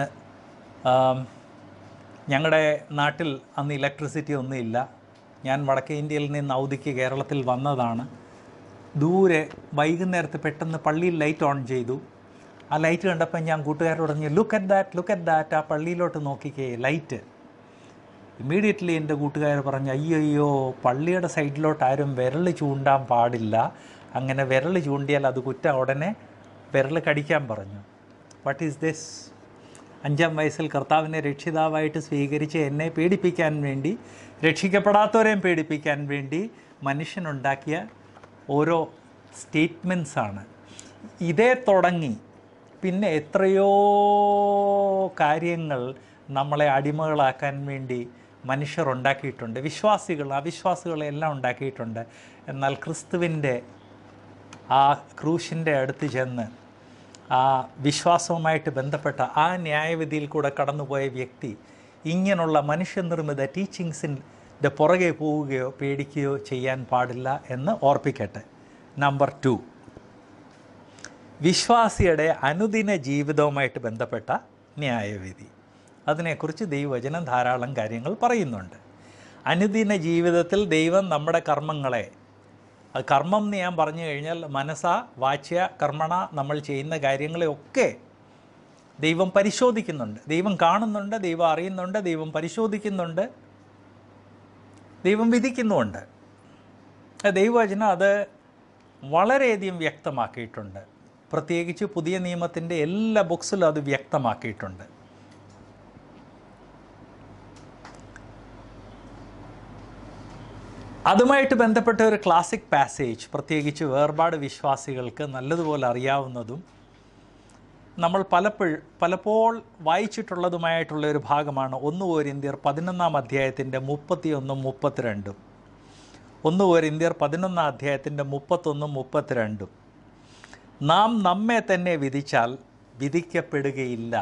ഞങ്ങളുടെ നാട്ടിൽ അന്ന് ഇലക്ട്രിസിറ്റി ഒന്നുമില്ല ഞാൻ വടക്കേ ഇന്ത്യയിൽ നിന്ന് അവധിക്ക് കേരളത്തിൽ വന്നതാണ് ദൂരെ വൈകുന്നേരത്ത് പെട്ടെന്ന് പള്ളിയിൽ ലൈറ്റ് ഓൺ ചെയ്തു ആ ലൈറ്റ് കണ്ടപ്പോൾ ഞാൻ കൂട്ടുകാരോട് പറഞ്ഞു look at that look at that ആ പള്ളിയിലോട്ട് നോക്കിക്കേ ലൈറ്റ് ഇമ്മീഡിയറ്റ്ലി എൻ്റെ കൂട്ടുകാർ പറഞ്ഞു അയ്യോ അയ്യോ പള്ളിയുടെ സൈഡിലോട്ട് ആരും വിരൽ ചൂണ്ടാൻ പാടില്ല അങ്ങനെ വിരൽ ചൂണ്ടിയാൽ അത് കുറ്റ ഉടനെ വിരൽ കടിക്കാൻ പറഞ്ഞു വാട്ട് ഈസ് ദിസ് അഞ്ചാം വയസ്സിൽ കർത്താവിനെ രക്ഷിതാവായിട്ട് സ്വീകരിച്ച് എന്നെ പേടിപ്പിക്കാൻ വേണ്ടി രക്ഷിക്കപ്പെടാത്തവരെയും പേടിപ്പിക്കാൻ വേണ്ടി മനുഷ്യനുണ്ടാക്കിയ ഓരോ സ്റ്റേറ്റ്മെൻറ്റ്സാണ് ഇതേ തുടങ്ങി പിന്നെ എത്രയോ കാര്യങ്ങൾ നമ്മളെ അടിമകളാക്കാൻ വേണ്ടി മനുഷ്യർ ഉണ്ടാക്കിയിട്ടുണ്ട് വിശ്വാസികൾ അവിശ്വാസികളെ എല്ലാം ഉണ്ടാക്കിയിട്ടുണ്ട് എന്നാൽ ക്രിസ്തുവിൻ്റെ ആ ക്രൂശിൻ്റെ അടുത്ത് ചെന്ന് ആ വിശ്വാസവുമായിട്ട് ബന്ധപ്പെട്ട ആ ന്യായവിധിയിൽ കൂടെ കടന്നുപോയ വ്യക്തി ഇങ്ങനെയുള്ള മനുഷ്യനിർമ്മിത ടീച്ചിങ്സിൻ്റെ പുറകെ പോവുകയോ പേടിക്കുകയോ ചെയ്യാൻ പാടില്ല എന്ന് ഓർപ്പിക്കട്ടെ നമ്പർ ടു വിശ്വാസിയുടെ അനുദിന ജീവിതവുമായിട്ട് ബന്ധപ്പെട്ട ന്യായവിധി അതിനെക്കുറിച്ച് ദൈവവചനം ധാരാളം കാര്യങ്ങൾ പറയുന്നുണ്ട് അനുദിന ജീവിതത്തിൽ ദൈവം നമ്മുടെ കർമ്മങ്ങളെ അത് കർമ്മം എന്ന് ഞാൻ പറഞ്ഞു കഴിഞ്ഞാൽ മനസ്സ വാച്യ കർമ്മണ നമ്മൾ ചെയ്യുന്ന കാര്യങ്ങളെയൊക്കെ ദൈവം പരിശോധിക്കുന്നുണ്ട് ദൈവം കാണുന്നുണ്ട് ദൈവം അറിയുന്നുണ്ട് ദൈവം പരിശോധിക്കുന്നുണ്ട് ദൈവം വിധിക്കുന്നുമുണ്ട് ദൈവവചനം അത് വളരെയധികം വ്യക്തമാക്കിയിട്ടുണ്ട് പ്രത്യേകിച്ച് പുതിയ നിയമത്തിൻ്റെ എല്ലാ ബുക്സിലും അത് വ്യക്തമാക്കിയിട്ടുണ്ട് അതുമായിട്ട് ബന്ധപ്പെട്ട ഒരു ക്ലാസിക് പാസേജ് പ്രത്യേകിച്ച് വേർപാട് വിശ്വാസികൾക്ക് നല്ലതുപോലെ അറിയാവുന്നതും നമ്മൾ പലപ്പോഴും പലപ്പോൾ വായിച്ചിട്ടുള്ളതുമായിട്ടുള്ള ഒരു ഭാഗമാണ് ഒന്ന് ഓരിന്ത്യർ പതിനൊന്നാം അധ്യായത്തിൻ്റെ മുപ്പത്തിയൊന്നും മുപ്പത്തിരണ്ടും ഒന്ന് ഓരിന്ത്യർ പതിനൊന്നാം അധ്യായത്തിൻ്റെ മുപ്പത്തൊന്നും മുപ്പത്തിരണ്ടും നാം നമ്മെ തന്നെ വിധിച്ചാൽ വിധിക്കപ്പെടുകയില്ല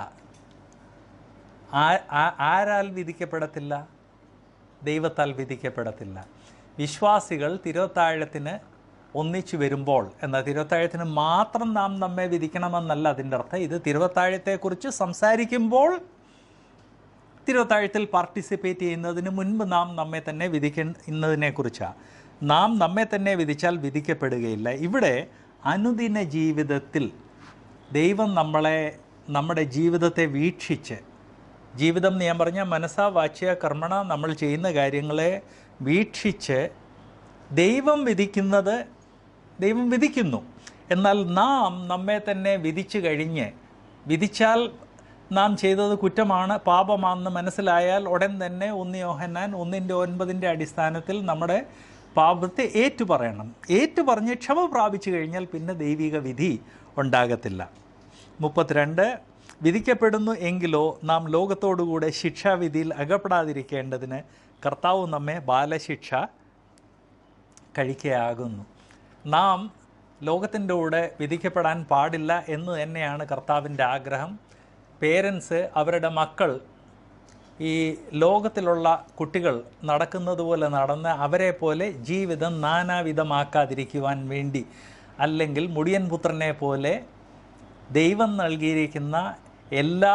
ആ- ആ- ആരാൽ വിധിക്കപ്പെടത്തില്ല ദൈവത്താൽ വിധിക്കപ്പെടത്തില്ല വിശ്വാസികൾ തിരുവത്താഴത്തിന് ഒന്നിച്ചു വരുമ്പോൾ എന്നാൽ തിരുവത്താഴത്തിന് മാത്രം നാം നമ്മെ വിധിക്കണമെന്നല്ല അതിൻ്റെ അർത്ഥം ഇത് തിരുവത്താഴത്തെക്കുറിച്ച് സംസാരിക്കുമ്പോൾ തിരുവത്താഴത്തിൽ പാർട്ടിസിപ്പേറ്റ് ചെയ്യുന്നതിന് മുൻപ് നാം നമ്മെ തന്നെ വിധിക്കുന്നതിനെക്കുറിച്ചാണ് നാം നമ്മെ തന്നെ വിധിച്ചാൽ വിധിക്കപ്പെടുകയില്ല ഇവിടെ അനുദിന ജീവിതത്തിൽ ദൈവം നമ്മളെ നമ്മുടെ ജീവിതത്തെ വീക്ഷിച്ച് ജീവിതം എന്ന് ഞാൻ പറഞ്ഞ മനസ്സാ വാച്യ കർമ്മണ നമ്മൾ ചെയ്യുന്ന കാര്യങ്ങളെ വീക്ഷിച്ച് ദൈവം വിധിക്കുന്നത് ദൈവം വിധിക്കുന്നു എന്നാൽ നാം നമ്മെ തന്നെ വിധിച്ചു കഴിഞ്ഞ് വിധിച്ചാൽ നാം ചെയ്തത് കുറ്റമാണ് പാപമാണെന്ന് മനസ്സിലായാൽ ഉടൻ തന്നെ ഒന്ന് യോഹന്നാൻ ഒന്നിൻ്റെ ഒൻപതിൻ്റെ അടിസ്ഥാനത്തിൽ നമ്മുടെ പാപത്തെ ഏറ്റു പറയണം ഏറ്റു പറഞ്ഞ് ക്ഷമ പ്രാപിച്ചു കഴിഞ്ഞാൽ പിന്നെ ദൈവിക വിധി ഉണ്ടാകത്തില്ല മുപ്പത്തിരണ്ട് വിധിക്കപ്പെടുന്നു എങ്കിലോ നാം ലോകത്തോടുകൂടെ ശിക്ഷാവിധിയിൽ അകപ്പെടാതിരിക്കേണ്ടതിന് കർത്താവ് നമ്മെ ബാലശിക്ഷ കഴിക്കുകയാകുന്നു നാം ലോകത്തിൻ്റെ കൂടെ വിധിക്കപ്പെടാൻ പാടില്ല എന്ന് തന്നെയാണ് കർത്താവിൻ്റെ ആഗ്രഹം പേരൻസ് അവരുടെ മക്കൾ ഈ ലോകത്തിലുള്ള കുട്ടികൾ നടക്കുന്നത് പോലെ നടന്ന് അവരെ പോലെ ജീവിതം നാനാവിധമാക്കാതിരിക്കുവാൻ വേണ്ടി അല്ലെങ്കിൽ മുടിയൻ പുത്രനെ പോലെ ദൈവം നൽകിയിരിക്കുന്ന എല്ലാ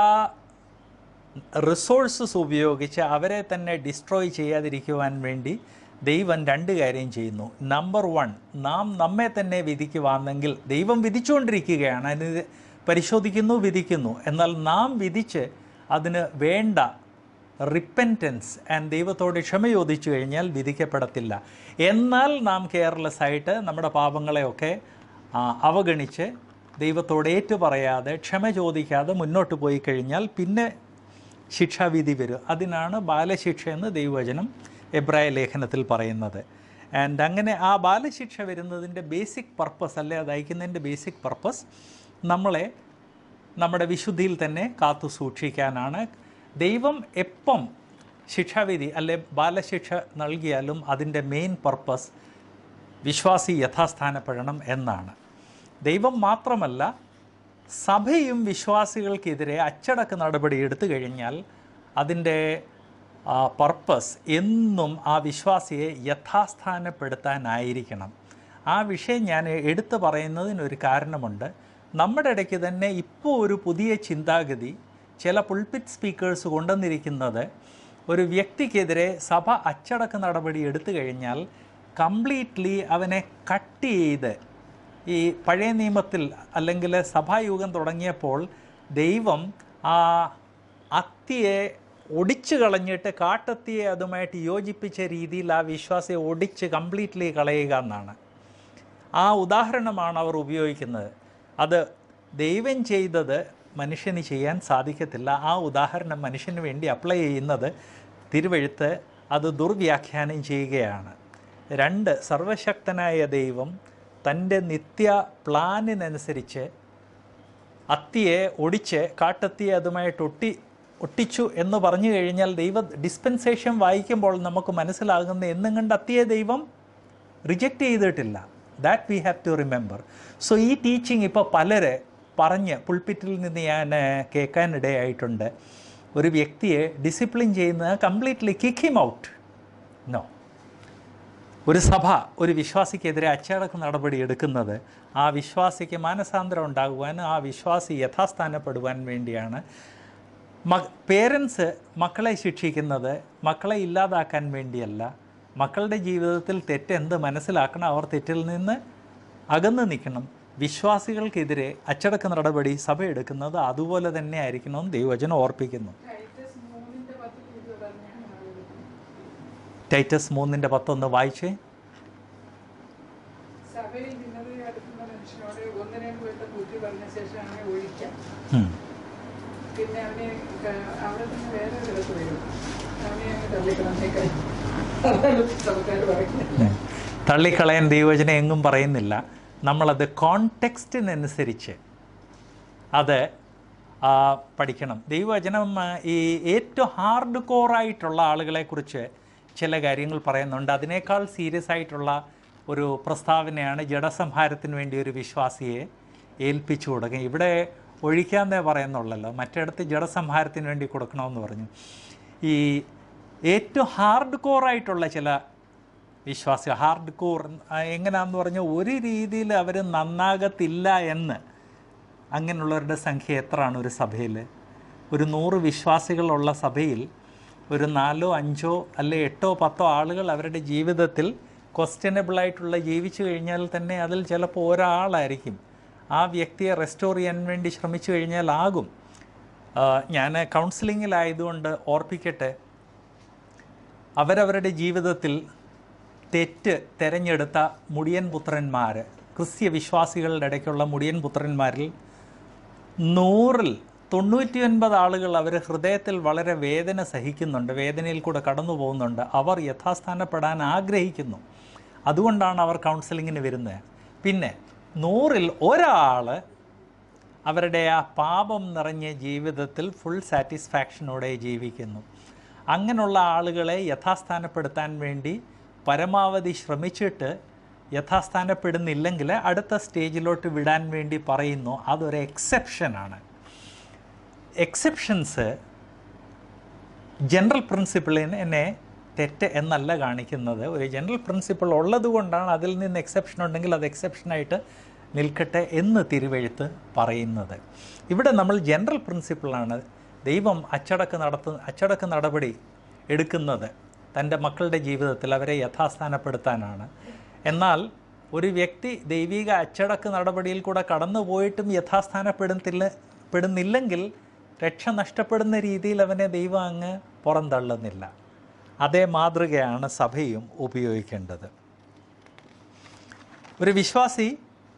റിസോഴ്സസ് ഉപയോഗിച്ച് അവരെ തന്നെ ഡിസ്ട്രോയ് ചെയ്യാതിരിക്കുവാൻ വേണ്ടി ദൈവം രണ്ട് കാര്യം ചെയ്യുന്നു നമ്പർ വൺ നാം നമ്മെ തന്നെ വിധിക്കുവാണെങ്കിൽ ദൈവം വിധിച്ചുകൊണ്ടിരിക്കുകയാണ് അതിന് പരിശോധിക്കുന്നു വിധിക്കുന്നു എന്നാൽ നാം വിധിച്ച് അതിന് വേണ്ട റിപ്പൻറ്റൻസ് ആൻഡ് ദൈവത്തോട് ക്ഷമ ചോദിച്ചു കഴിഞ്ഞാൽ വിധിക്കപ്പെടത്തില്ല എന്നാൽ നാം കെയർലെസ് ആയിട്ട് നമ്മുടെ പാപങ്ങളെയൊക്കെ ആ, അവഗണിച്ച് ദൈവത്തോട് ഏറ്റു പറയാതെ ക്ഷമ ചോദിക്കാതെ മുന്നോട്ട് പോയി കഴിഞ്ഞാൽ പിന്നെ ശിക്ഷാവിധി വരും അതിനാണ് ബാലശിക്ഷ എന്ന് ദൈവവചനം എബ്രായ ലേഖനത്തിൽ പറയുന്നത് ആൻഡ് അങ്ങനെ ആ ബാലശിക്ഷ വരുന്നതിൻ്റെ ബേസിക് പർപ്പസ് അല്ലെ അത് അയക്കുന്നതിൻ്റെ ബേസിക് പർപ്പസ് നമ്മളെ നമ്മുടെ വിശുദ്ധിയിൽ തന്നെ കാത്തു സൂക്ഷിക്കാനാണ് ദൈവം എപ്പം ശിക്ഷാവിധി അല്ലെ ബാലശിക്ഷ നൽകിയാലും അതിൻ്റെ മെയിൻ പർപ്പസ് വിശ്വാസി യഥാസ്ഥാനപ്പെടണം എന്നാണ് ദൈവം മാത്രമല്ല സഭയും വിശ്വാസികൾക്കെതിരെ അച്ചടക്ക നടപടി എടുത്തു കഴിഞ്ഞാൽ അതിൻ്റെ പർപ്പസ് എന്നും ആ വിശ്വാസിയെ യഥാസ്ഥാനപ്പെടുത്താനായിരിക്കണം ആ വിഷയം ഞാൻ എടുത്തു പറയുന്നതിനൊരു കാരണമുണ്ട് നമ്മുടെ ഇടയ്ക്ക് തന്നെ ഇപ്പോൾ ഒരു പുതിയ ചിന്താഗതി ചില പുൾപിറ്റ് സ്പീക്കേഴ്സ് കൊണ്ടുവന്നിരിക്കുന്നത് ഒരു വ്യക്തിക്കെതിരെ സഭ അച്ചടക്ക നടപടി എടുത്തു കഴിഞ്ഞാൽ കംപ്ലീറ്റ്ലി അവനെ കട്ട് ചെയ്ത് ഈ പഴയ നിയമത്തിൽ അല്ലെങ്കിൽ സഭായുഗം തുടങ്ങിയപ്പോൾ ദൈവം ആ അത്തിയെ ഒടിച്ചു കളഞ്ഞിട്ട് കാട്ടത്തിയെ അതുമായിട്ട് യോജിപ്പിച്ച രീതിയിൽ ആ വിശ്വാസിയെ ഒടിച്ച് കംപ്ലീറ്റ്ലി കളയുക എന്നാണ് ആ ഉദാഹരണമാണ് അവർ ഉപയോഗിക്കുന്നത് അത് ദൈവം ചെയ്തത് മനുഷ്യന് ചെയ്യാൻ സാധിക്കത്തില്ല ആ ഉദാഹരണം മനുഷ്യന് വേണ്ടി അപ്ലൈ ചെയ്യുന്നത് തിരുവഴുത്ത് അത് ദുർവ്യാഖ്യാനം ചെയ്യുകയാണ് രണ്ട് സർവശക്തനായ ദൈവം തൻ്റെ നിത്യ പ്ലാനിനനുസരിച്ച് അത്തിയെ ഒടിച്ച് കാട്ടത്തിയെ അതുമായിട്ട് ഒട്ടി ഒട്ടിച്ചു എന്ന് പറഞ്ഞു കഴിഞ്ഞാൽ ദൈവ ഡിസ്പെൻസേഷൻ വായിക്കുമ്പോൾ നമുക്ക് മനസ്സിലാകുന്ന എന്നും കണ്ട് അത്തിയെ ദൈവം റിജക്റ്റ് ചെയ്തിട്ടില്ല that we have to remember so ഈ ടീച്ചിങ് ഇപ്പോൾ പലര് പറഞ്ഞ് പുൾപ്പിറ്റിൽ നിന്ന് ഞാൻ കേൾക്കാനിടയായിട്ടുണ്ട് ഒരു വ്യക്തിയെ ഡിസിപ്ലിൻ ചെയ്യുന്നത് completely kick him out no ഒരു സഭ ഒരു വിശ്വാസിക്കെതിരെ അച്ചടക്ക നടപടി എടുക്കുന്നത് ആ വിശ്വാസിക്ക് മാനസാന്തരം ഉണ്ടാകുവാൻ ആ വിശ്വാസി യഥാസ്ഥാനപ്പെടുവാൻ വേണ്ടിയാണ് മ പേരൻസ് മക്കളെ ശിക്ഷിക്കുന്നത് മക്കളെ ഇല്ലാതാക്കാൻ വേണ്ടിയല്ല മക്കളുടെ ജീവിതത്തിൽ തെറ്റെന്ത് മനസ്സിലാക്കണം അവർ തെറ്റിൽ നിന്ന് അകന്നു നിൽക്കണം വിശ്വാസികൾക്കെതിരെ അച്ചടക്ക നടപടി സഭ എടുക്കുന്നത് അതുപോലെ തന്നെ ആയിരിക്കണമെന്ന് ദൈവവചനം ഓർപ്പിക്കുന്നു ടൈറ്റസ് മൂന്നിന്റെ പത്തിൽ ഇത് പറഞ്ഞാണ് ആളുകൾ ടൈറ്റസ് മൂന്നിൻ്റെ പത്തൊന്ന് വായിച്ചേ സഭയിൽ ഭിന്നത അടുക്കുന്ന മനുഷ്യനോട് ഒന്നിനെയും വീട്ട് ബുദ്ധി പറഞ്ഞ ശേഷം അവനെ ഒഴിക്കാം ഉം. പിന്നെ അവനെ ക- അവിടെ നിന്ന് വേറെ ഒരിടത്ത് വരും അവനെ അങ്ങ് തള്ളിക്കളഞ്ഞേക്കാൻ അതാണ് സഭക്കാർ പറയുന്നത് ഉം. തള്ളിക്കളയാൻ ദൈവവചനം എങ്ങും പറയുന്നില്ല നമ്മളത് കോണ്ടെക്സ്റ്റിനനുസരിച്ച് അത് ആ, പഠിക്കണം ദൈവവചനം ആ, ഈ ഏറ്റവും ഹാർഡ് കോറായിട്ടുള്ള ആളുകളെക്കുറിച്ച് ചില കാര്യങ്ങൾ പറയുന്നുണ്ട് അതിനേക്കാൾ സീരിയസ് ആയിട്ടുള്ള ഒരു പ്രസ്താവനയാണ് ജഡസംഹാരത്തിന് വേണ്ടി ഒരു വിശ്വാസിയെ ഏൽപ്പിച്ചു കൊടുക്കുക ഇവിടെ ഒഴിക്കാന്നേ പറയുന്നുള്ളല്ലോ മറ്റിടത്ത് ജഡസംഹാരത്തിന് വേണ്ടി കൊടുക്കണമെന്ന് പറഞ്ഞു ഈ ഏറ്റവും ഹാർഡ് കോറായിട്ടുള്ള ചില വിശ്വാസി ഹാർഡ് കോർ എങ്ങനെയാണെന്ന് പറഞ്ഞാൽ ഒരു രീതിയിൽ അവർ നന്നാകത്തില്ല എന്ന് അങ്ങനെയുള്ളവരുടെ സംഖ്യ എത്രയാണ് ഒരു സഭയിൽ ഒരു നൂറ് വിശ്വാസികളുള്ള സഭയിൽ ഒരു നാലോ അഞ്ചോ അല്ലെ എട്ടോ പത്തോ ആളുകൾ അവരുടെ ജീവിതത്തിൽ ക്വസ്റ്റ്യനബിളായിട്ടുള്ള ജീവിച്ചു കഴിഞ്ഞാൽ തന്നെ അതിൽ ചിലപ്പോൾ ഒരാളായിരിക്കും ആ വ്യക്തിയെ റെസ്റ്റോർ ചെയ്യാൻ വേണ്ടി ശ്രമിച്ചു കഴിഞ്ഞാൽ ആകും ആ, ഞാൻ കൗൺസിലിങ്ങിലായതുകൊണ്ട് ഓർപ്പിക്കട്ടെ അവരവരുടെ ജീവിതത്തിൽ തെറ്റ് തിരഞ്ഞെടുത്ത മുടിയൻ പുത്രന്മാർ ക്രിസ്ത്യ വിശ്വാസികളുടെ ഇടയ്ക്കുള്ള മുടിയൻ പുത്രന്മാരിൽ നൂറിൽ തൊണ്ണൂറ്റിയൊൻപത് ആളുകൾ അവർ ഹൃദയത്തിൽ വളരെ വേദന സഹിക്കുന്നുണ്ട് വേദനയിൽ കൂടെ കടന്നു പോകുന്നുണ്ട് അവർ യഥാസ്ഥാനപ്പെടാൻ ആഗ്രഹിക്കുന്നു അതുകൊണ്ടാണ് അവർ കൗൺസിലിങ്ങിന് വരുന്നത് പിന്നെ നൂറിൽ ഒരാൾ അവരുടെ ആ പാപം നിറഞ്ഞ ജീവിതത്തിൽ ഫുൾ സാറ്റിസ്ഫാക്ഷനോടെ ജീവിക്കുന്നു അങ്ങനെയുള്ള ആളുകളെ യഥാസ്ഥാനപ്പെടുത്താൻ വേണ്ടി പരമാവധി ശ്രമിച്ചിട്ട് യഥാസ്ഥാനപ്പെടുന്നില്ലെങ്കിൽ അടുത്ത സ്റ്റേജിലോട്ട് വിടാൻ വേണ്ടി പറയുന്നു അതൊരു എക്സെപ്ഷനാണ് എക്സെപ്ഷൻസ് ജനറൽ പ്രിൻസിപ്പിളിന് എന്നെ തെറ്റ് എന്നല്ല കാണിക്കുന്നത് ഒരു ജനറൽ പ്രിൻസിപ്പിൾ ഉള്ളത് കൊണ്ടാണ് അതിൽ നിന്ന് എക്സെപ്ഷൻ ഉണ്ടെങ്കിൽ അത് എക്സെപ്ഷനായിട്ട് നിൽക്കട്ടെ എന്ന് തിരുവെഴുത്ത് പറയുന്നത് ഇവിടെ നമ്മൾ ജനറൽ പ്രിൻസിപ്പിളാണ് ദൈവം അച്ചടക്ക നടത്തു അച്ചടക്ക നടപടി എടുക്കുന്നത് തൻ്റെ മക്കളുടെ ജീവിതത്തിൽ അവരെ യഥാസ്ഥാനപ്പെടുത്താനാണ് എന്നാൽ ഒരു വ്യക്തി ദൈവിക അച്ചടക്ക നടപടിയിൽ കൂടെ കടന്നു പോയിട്ടും യഥാസ്ഥാനപ്പെടുന്നില്ല പെടുന്നില്ലെങ്കിൽ രക്ഷ നഷ്ടപ്പെടുന്ന രീതിയിൽ അവനെ ദൈവം അങ്ങ് പുറന്തള്ളുന്നില്ല അതേ മാതൃകയാണ് സഭയും ഉപയോഗിക്കേണ്ടത് ഒരു വിശ്വാസി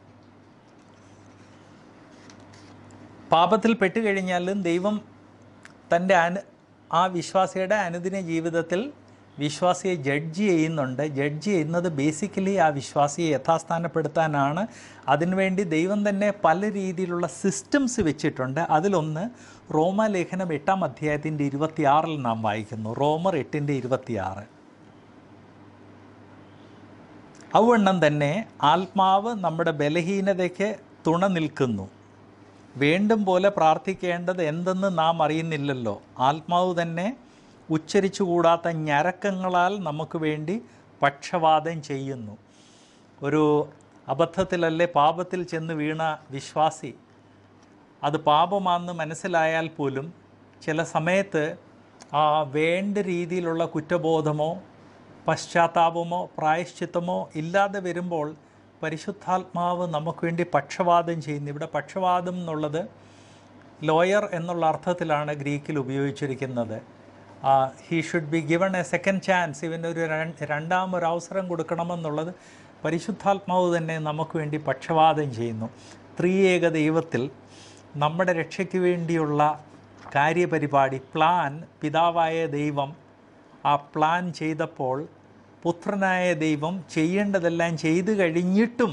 പാപത്തിൽ പെട്ടുകഴിഞ്ഞാലും ദൈവം തൻ്റെ അനു ആ വിശ്വാസിയുടെ അനുദിന ജീവിതത്തിൽ വിശ്വാസിയെ ജഡ്ജ് ചെയ്യുന്നുണ്ട് ജഡ്ജ് ചെയ്യുന്നത് ബേസിക്കലി ആ വിശ്വാസിയെ യഥാസ്ഥാനപ്പെടുത്താനാണ് അതിനുവേണ്ടി ദൈവം തന്നെ പല രീതിയിലുള്ള സിസ്റ്റംസ് വെച്ചിട്ടുണ്ട് അതിലൊന്ന് റോമാലേഖനം എട്ടാം അധ്യായത്തിൻ്റെ ഇരുപത്തിയാറിൽ നാം വായിക്കുന്നു റോമർ എട്ടിൻ്റെ ഇരുപത്തിയാറ് അവണ്ണം തന്നെ ആത്മാവ് നമ്മുടെ ബലഹീനതയ്ക്ക് തുണ നിൽക്കുന്നു വേണ്ടും പോലെ പ്രാർത്ഥിക്കേണ്ടത് എന്തെന്ന് നാം അറിയുന്നില്ലല്ലോ ആത്മാവ് തന്നെ ഉച്ചരിച്ചുകൂടാത്ത ഞരക്കങ്ങളാൽ നമുക്ക് വേണ്ടി പക്ഷവാദം ചെയ്യുന്നു ഒരു അബദ്ധത്തിലല്ലേ പാപത്തിൽ ചെന്ന് വീണ വിശ്വാസി അത് പാപമാണെന്ന് മനസ്സിലായാൽ പോലും ചില സമയത്ത് ആ വേണ്ട രീതിയിലുള്ള കുറ്റബോധമോ പശ്ചാത്താപമോ പ്രായശ്ചിത്തമോ ഇല്ലാതെ വരുമ്പോൾ പരിശുദ്ധാത്മാവ് നമുക്ക് വേണ്ടി പക്ഷവാദം ചെയ്യുന്നു ഇവിടെ പക്ഷവാദം എന്നുള്ളത് ലോയർ എന്നുള്ള അർത്ഥത്തിലാണ് ഗ്രീക്കിൽ ഉപയോഗിച്ചിരിക്കുന്നത് he should be given a second chance ഇവനൊരു ര- രണ്ടാം ഒരു അവസരം കൊടുക്കണമെന്നുള്ളത് പരിശുദ്ധാത്മാവ് തന്നെ നമുക്ക് വേണ്ടി പക്ഷവാദം ചെയ്യുന്നു ത്രിയേക ദൈവത്തിൽ നമ്മുടെ രക്ഷയ്ക്ക് വേണ്ടിയുള്ള കാര്യപരിപാടി പ്ലാൻ പിതാവായ ദൈവം ആ പ്ലാൻ ചെയ്തപ്പോൾ പുത്രനായ ദൈവം ചെയ്യേണ്ടതെല്ലാം ചെയ്തു കഴിഞ്ഞിട്ടും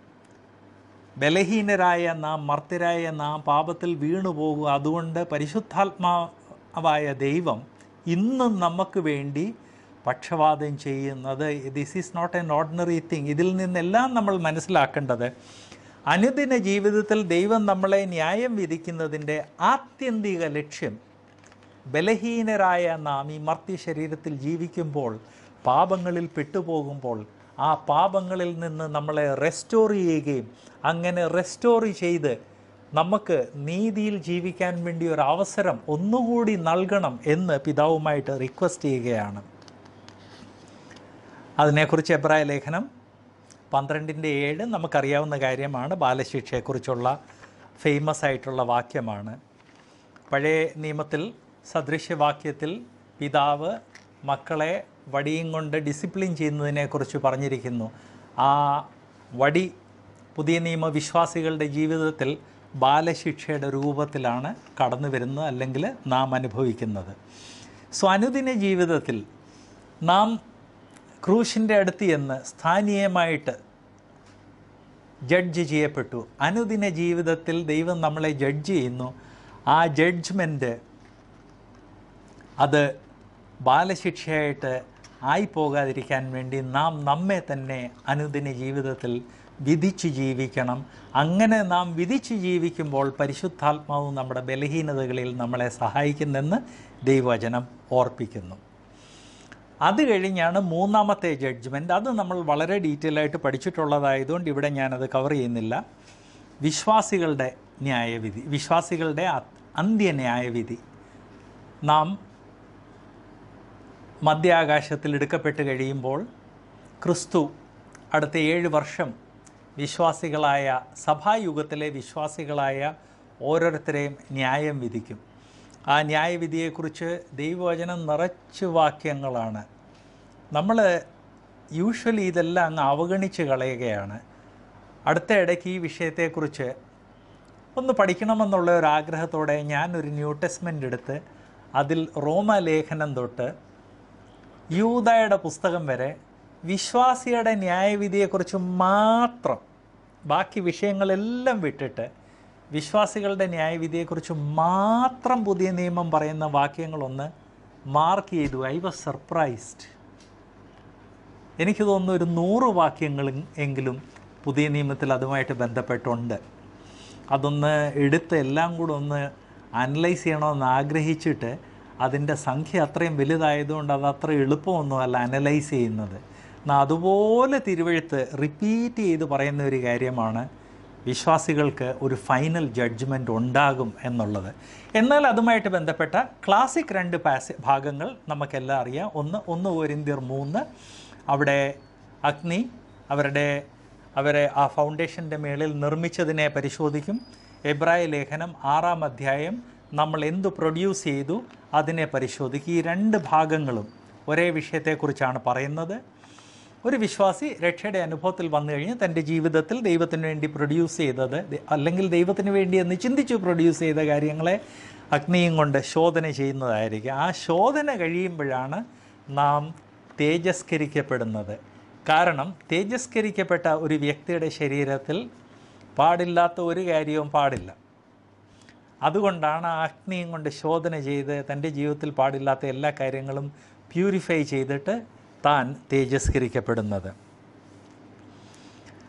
ബലഹീനരായ നാം മർത്യരായ നാം പാപത്തിൽ വീണു പോകും അതുകൊണ്ട് പരിശുദ്ധാത്മാവായ ദൈവം ഇന്നും നമുക്ക് വേണ്ടി പക്ഷവാദം ചെയ്യുന്നത് this is not an ordinary thing ഇതിൽ നിന്നെല്ലാം നമ്മൾ മനസ്സിലാക്കേണ്ടത് അനുദിന ജീവിതത്തിൽ ദൈവം നമ്മളെ ന്യായം വിധിക്കുന്നതിൻ്റെ ആത്യന്തിക ലക്ഷ്യം ബലഹീനരായ നാം ഈ മർത്യ ശരീരത്തിൽ ജീവിക്കുമ്പോൾ പാപങ്ങളിൽ പെട്ടുപോകുമ്പോൾ ആ പാപങ്ങളിൽ നിന്ന് നമ്മളെ റെസ്റ്റോർ ചെയ്യുകയും അങ്ങനെ റെസ്റ്റോർ ചെയ്ത് നമുക്ക് നീതിയിൽ ജീവിക്കാൻ വേണ്ടി ഒരു അവസരം ഒന്നുകൂടി നൽകണം എന്ന് പിതാവുമായിട്ട് റിക്വസ്റ്റ് ചെയ്യുകയാണ് അതിനെക്കുറിച്ച് എബ്രായ ലേഖനം പന്ത്രണ്ടിൻ്റെ ഏഴ് നമുക്കറിയാവുന്ന കാര്യമാണ് ബാലശിക്ഷയെക്കുറിച്ചുള്ള ഫേമസ് ആയിട്ടുള്ള വാക്യമാണ് പഴയ നിയമത്തിൽ സദൃശ്യവാക്യത്തിൽ പിതാവ് മക്കളെ വടിയും കൊണ്ട് ഡിസിപ്ലിൻ ചെയ്യുന്നതിനെക്കുറിച്ച് പറഞ്ഞിരിക്കുന്നു ആ വടി പുതിയ നിയമ വിശ്വാസികളുടെ ജീവിതത്തിൽ ബാലശിക്ഷയുടെ രൂപത്തിലാണ് കടന്നു വരുന്നത് അല്ലെങ്കിൽ നാം അനുഭവിക്കുന്നത് സോ അനുദിന ജീവിതത്തിൽ നാം ക്രൂശിൻ്റെ അടുത്ത് ചെന്ന് സ്ഥാനീയമായിട്ട് ജഡ്ജ് ചെയ്യപ്പെട്ടു അനുദിന ജീവിതത്തിൽ ദൈവം നമ്മളെ ജഡ്ജ് ചെയ്യുന്നു ആ ജഡ്ജ്മെൻറ്റ് അത് ബാലശിക്ഷയായിട്ട് ആയിപ്പോകാതിരിക്കാൻ വേണ്ടി നാം നമ്മെ തന്നെ അനുദിന ജീവിതത്തിൽ വിധിച്ച് ജീവിക്കണം അങ്ങനെ നാം വിധിച്ച് ജീവിക്കുമ്പോൾ പരിശുദ്ധാത്മാവ് നമ്മുടെ ബലഹീനതകളിൽ നമ്മളെ സഹായിക്കുന്നെന്ന് ദൈവവചനം ഓർപ്പിക്കുന്നു അത് കഴിഞ്ഞാണ് മൂന്നാമത്തെ ജഡ്ജ്മെൻറ്റ് അത് നമ്മൾ വളരെ ഡീറ്റെയിൽ ആയിട്ട് പഠിച്ചിട്ടുള്ളതായതുകൊണ്ട് ഇവിടെ ഞാനത് കവർ ചെയ്യുന്നില്ല വിശ്വാസികളുടെ ന്യായവിധി വിശ്വാസികളുടെ അ- അന്ത്യ ന്യായവിധി നാം മധ്യാകാശത്തിൽ എടുക്കപ്പെട്ട് കഴിയുമ്പോൾ ക്രിസ്തു അടുത്ത ഏഴ് വർഷം വിശ്വാസികളായ സഭായുഗത്തിലെ വിശ്വാസികളായ ഓരോരുത്തരെയും ന്യായം വിധിക്കും ആ ന്യായവിധിയെക്കുറിച്ച് ദൈവവചനം നിറച്ച് വാക്യങ്ങളാണ് നമ്മൾ യൂഷ്വലി ഇതെല്ലാം അങ്ങ് അവഗണിച്ച് കളയുകയാണ് അടുത്ത ഇടയ്ക്ക് ഈ വിഷയത്തെക്കുറിച്ച് ഒന്ന് പഠിക്കണമെന്നുള്ള ഒരു ആഗ്രഹത്തോടെ ഞാനൊരു ന്യൂ ടെസ്റ്റ്മെൻ്റ് എടുത്ത് അതിൽ റോമലേഖനം തൊട്ട് യൂതയുടെ പുസ്തകം വരെ വിശ്വാസിയുടെ ന്യായവിധിയെക്കുറിച്ച് മാത്രം ബാക്കി വിഷയങ്ങളെല്ലാം വിട്ടിട്ട് വിശ്വാസികളുടെ ന്യായവിധിയെക്കുറിച്ച് മാത്രം പുതിയ നിയമം പറയുന്ന വാക്യങ്ങളൊന്ന് മാർക്ക് ചെയ്തു ഐ വാസ് സർപ്രൈസ്ഡ് എനിക്ക് തോന്നുന്നു ഒരു നൂറ് വാക്യങ്ങൾ എങ്കിലും പുതിയ നിയമത്തിൽ അതുമായിട്ട് ബന്ധപ്പെട്ടുണ്ട് അതൊന്ന് എടുത്ത് എല്ലാം കൂടെ ഒന്ന് അനലൈസ് ചെയ്യണമെന്ന് ആഗ്രഹിച്ചിട്ട് അതിൻ്റെ സംഖ്യ അത്രയും വലുതായതുകൊണ്ട് അത് അത്ര എളുപ്പമൊന്നുമല്ല അനലൈസ് ചെയ്യുന്നത് എന്നാൽ അതുപോലെ തിരുവഴുത്ത് റിപ്പീറ്റ് ചെയ്ത് പറയുന്ന ഒരു കാര്യമാണ് വിശ്വാസികൾക്ക് ഒരു ഫൈനൽ ജഡ്ജ്മെൻ്റ് ഉണ്ടാകും എന്നുള്ളത് എന്നാൽ അതുമായിട്ട് ബന്ധപ്പെട്ട ക്ലാസിക് രണ്ട് പാസ് ഭാഗങ്ങൾ നമുക്കെല്ലാം അറിയാം ഒന്ന് ഒന്ന് ഓരിന്ത്യർ മൂന്ന് അവിടെ അഗ്നി അവരുടെ അവരെ ആ ഫൗണ്ടേഷൻ്റെ മേളിൽ നിർമ്മിച്ചതിനെ പരിശോധിക്കും എബ്രായ ലേഖനം ആറാം അധ്യായം നമ്മൾ എന്തു പ്രൊഡ്യൂസ് ചെയ്തു അതിനെ പരിശോധിക്കും ഈ രണ്ട് ഭാഗങ്ങളും ഒരേ വിഷയത്തെക്കുറിച്ചാണ് പറയുന്നത് ഒരു വിശ്വാസി രക്ഷയുടെ അനുഭവത്തിൽ വന്നു കഴിഞ്ഞ് തൻ്റെ ജീവിതത്തിൽ ദൈവത്തിന് വേണ്ടി പ്രൊഡ്യൂസ് ചെയ്തത് ദ- അല്ലെങ്കിൽ ദൈവത്തിന് വേണ്ടി എന്ന് ചിന്തിച്ച് പ്രൊഡ്യൂസ് ചെയ്ത കാര്യങ്ങളെ അഗ്നിയും കൊണ്ട് ശോധന ചെയ്യുന്നതായിരിക്കും ആ ശോധന കഴിയുമ്പോഴാണ് നാം തേജസ്കരിക്കപ്പെടുന്നത് കാരണം തേജസ്കരിക്കപ്പെട്ട ഒരു വ്യക്തിയുടെ ശരീരത്തിൽ പാടില്ലാത്ത ഒരു കാര്യവും പാടില്ല അതുകൊണ്ടാണ് ആ അഗ്നിയും കൊണ്ട് ശോധന ചെയ്ത് തൻ്റെ ജീവിതത്തിൽ പാടില്ലാത്ത എല്ലാ കാര്യങ്ങളും പ്യൂരിഫൈ ചെയ്തിട്ട് താൻ തേജസ്കരിക്കപ്പെടുന്നത്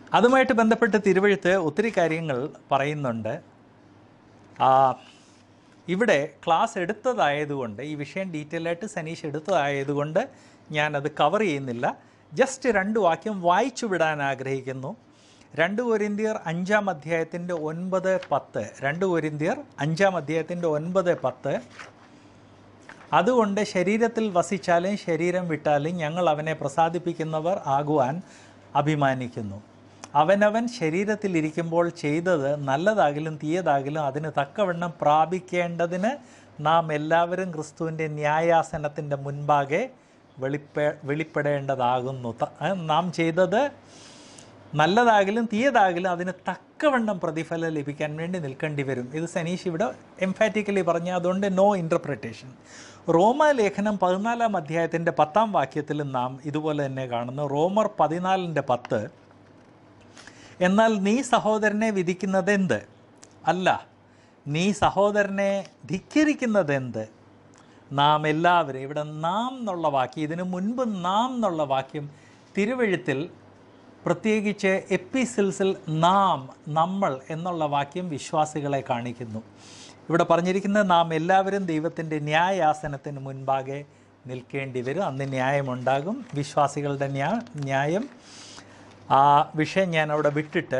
അതുമായിട്ട് ബന്ധപ്പെട്ട് തിരുവഴുത്ത് ഒത്തിരി കാര്യങ്ങൾ പറയുന്നുണ്ട് ആ, ഇവിടെ ക്ലാസ് എടുത്തതായതുകൊണ്ട് ഈ വിഷയം ഡീറ്റെയിൽ ആയിട്ട് സനീഷ് എടുത്തതായതുകൊണ്ട് ഞാനത് കവർ ചെയ്യുന്നില്ല ജസ്റ്റ് രണ്ട് വാക്യം വായിച്ചു വിടാൻ ആഗ്രഹിക്കുന്നു രണ്ട് കൊരിന്തിയർ അഞ്ചാം അധ്യായത്തിൻ്റെ ഒൻപത് പത്ത് രണ്ട് കൊരിന്തിയർ അഞ്ചാം അധ്യായത്തിൻ്റെ ഒൻപത് പത്ത് അതുകൊണ്ട് ശരീരത്തിൽ വസിച്ചാലും ശരീരം വിട്ടാലും ഞങ്ങൾ അവനെ പ്രസാദിപ്പിക്കുന്നവർ ആകുവാൻ അഭിമാനിക്കുന്നു അവനവൻ ശരീരത്തിലിരിക്കുമ്പോൾ ചെയ്തത് നല്ലതാകിലും തീയതാകിലും അതിന് തക്കവണ്ണം പ്രാപിക്കേണ്ടതിന് നാം എല്ലാവരും ക്രിസ്തുവിൻ്റെ ന്യായാസനത്തിൻ്റെ മുൻപാകെ വെളിപ്പെ വെളിപ്പെടേണ്ടതാകുന്നു ത- ഏ, നാം ചെയ്തത് നല്ലതാകിലും തീയതാകിലും അതിന് തക്കവണ്ണം പ്രതിഫലം ലഭിക്കാൻ വേണ്ടി നിൽക്കേണ്ടി വരും ഇത് സനീഷ് ഇവിടെ എംഫാറ്റിക്കലി പറഞ്ഞ അതുകൊണ്ട് നോ ഇൻ്റർപ്രിട്ടേഷൻ റോമാലേഖനം പതിനാലാം അധ്യായത്തിൻ്റെ പത്താം വാക്യത്തിൽ നാം ഇതുപോലെ തന്നെ കാണുന്നു റോമർ പതിനാലിൻ്റെ പത്ത് എന്നാൽ നീ സഹോദരനെ വിധിക്കുന്നതെന്ത് അല്ല നീ സഹോദരനെ ധിക്കരിക്കുന്നതെന്ത് നാം എല്ലാവരും ഇവിടെ നാം എന്നുള്ള വാക്യം ഇതിനു മുൻപ് നാം എന്നുള്ള വാക്യം തിരുവഴുത്തിൽ പ്രത്യേകിച്ച് എപ്പിസിൽസിൽ നാം നമ്മൾ എന്നുള്ള വാക്യം വിശ്വാസികളെ കാണിക്കുന്നു ഇവിടെ പറഞ്ഞിരിക്കുന്നത് നാം എല്ലാവരും ദൈവത്തിൻ്റെ ന്യായാസനത്തിന് മുൻപാകെ നിൽക്കേണ്ടി വരും അന്ന് ന്യായമുണ്ടാകും വിശ്വാസികളുടെ ന്യാ ന്യായം ആ വിഷയം ഞാൻ അവിടെ വിട്ടിട്ട്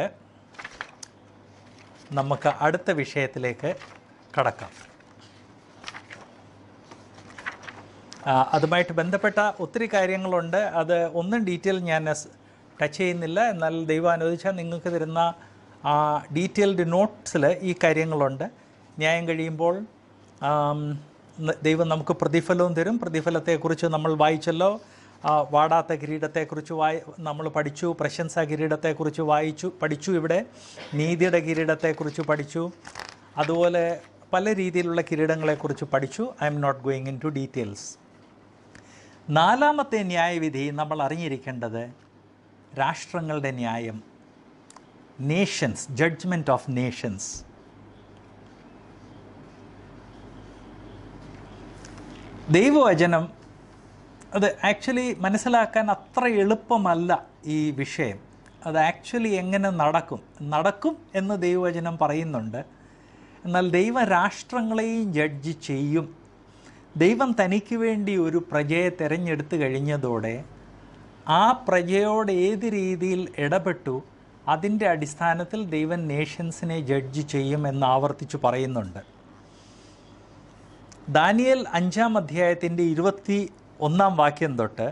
നമുക്ക് അടുത്ത വിഷയത്തിലേക്ക് കടക്കാം ആ, അതുമായിട്ട് ബന്ധപ്പെട്ട ഒത്തിരി കാര്യങ്ങളുണ്ട് അത് ഒന്നും ഡീറ്റെയിൽ ഞാൻ ടച്ച് ചെയ്യുന്നില്ല എന്നാൽ ദൈവം അനുവദിച്ചാൽ നിങ്ങൾക്ക് തരുന്ന ആ ഡീറ്റെയിൽഡ് നോട്ട്സിൽ ഈ കാര്യങ്ങളുണ്ട് ന്യായം കഴിയുമ്പോൾ ആം, ന- ദൈവം നമുക്ക് പ്രതിഫലവും തരും പ്രതിഫലത്തെക്കുറിച്ച് നമ്മൾ വായിച്ചല്ലോ ആ, വാടാത്ത കിരീടത്തെക്കുറിച്ച് വായി നമ്മൾ പഠിച്ചു പ്രശംസാ കിരീടത്തെക്കുറിച്ച് വായിച്ചു പഠിച്ചു ഇവിടെ നീതിയുടെ കിരീടത്തെക്കുറിച്ച് പഠിച്ചു അതുപോലെ പല രീതിയിലുള്ള കിരീടങ്ങളെക്കുറിച്ച് പഠിച്ചു I am not going into details നാലാമത്തെ ന്യായവിധി നമ്മൾ അറിഞ്ഞിരിക്കേണ്ടത് രാഷ്ട്രങ്ങളുടെ ന്യായം നേഷൻസ് ജഡ്ജ്മെൻറ്റ് ഓഫ് നേഷൻസ് ദൈവവചനം അത് ആക്ച്വലി മനസ്സിലാക്കാൻ അത്ര എളുപ്പമല്ല ഈ വിഷയം അത് ആക്ച്വലി എങ്ങനെ നടക്കും നടക്കും എന്ന് ദൈവവചനം പറയുന്നുണ്ട് എന്നാൽ ദൈവ രാഷ്ട്രങ്ങളെയും ജഡ്ജ് ചെയ്യും ദൈവം തനിക്ക് വേണ്ടി ഒരു പ്രജയെ തിരഞ്ഞെടുത്ത് കഴിഞ്ഞതോടെ ആ പ്രജയോട് ഏത് രീതിയിൽ ഇടപെട്ടു അതിൻ്റെ അടിസ്ഥാനത്തിൽ ദൈവം നേഷൻസിനെ ജഡ്ജ് ചെയ്യും എന്ന് ആവർത്തിച്ച് പറയുന്നുണ്ട് ദാനിയൽ അഞ്ചാം അധ്യായത്തിൻ്റെ ഇരുപത്തി ഒന്നാം വാക്യം തൊട്ട്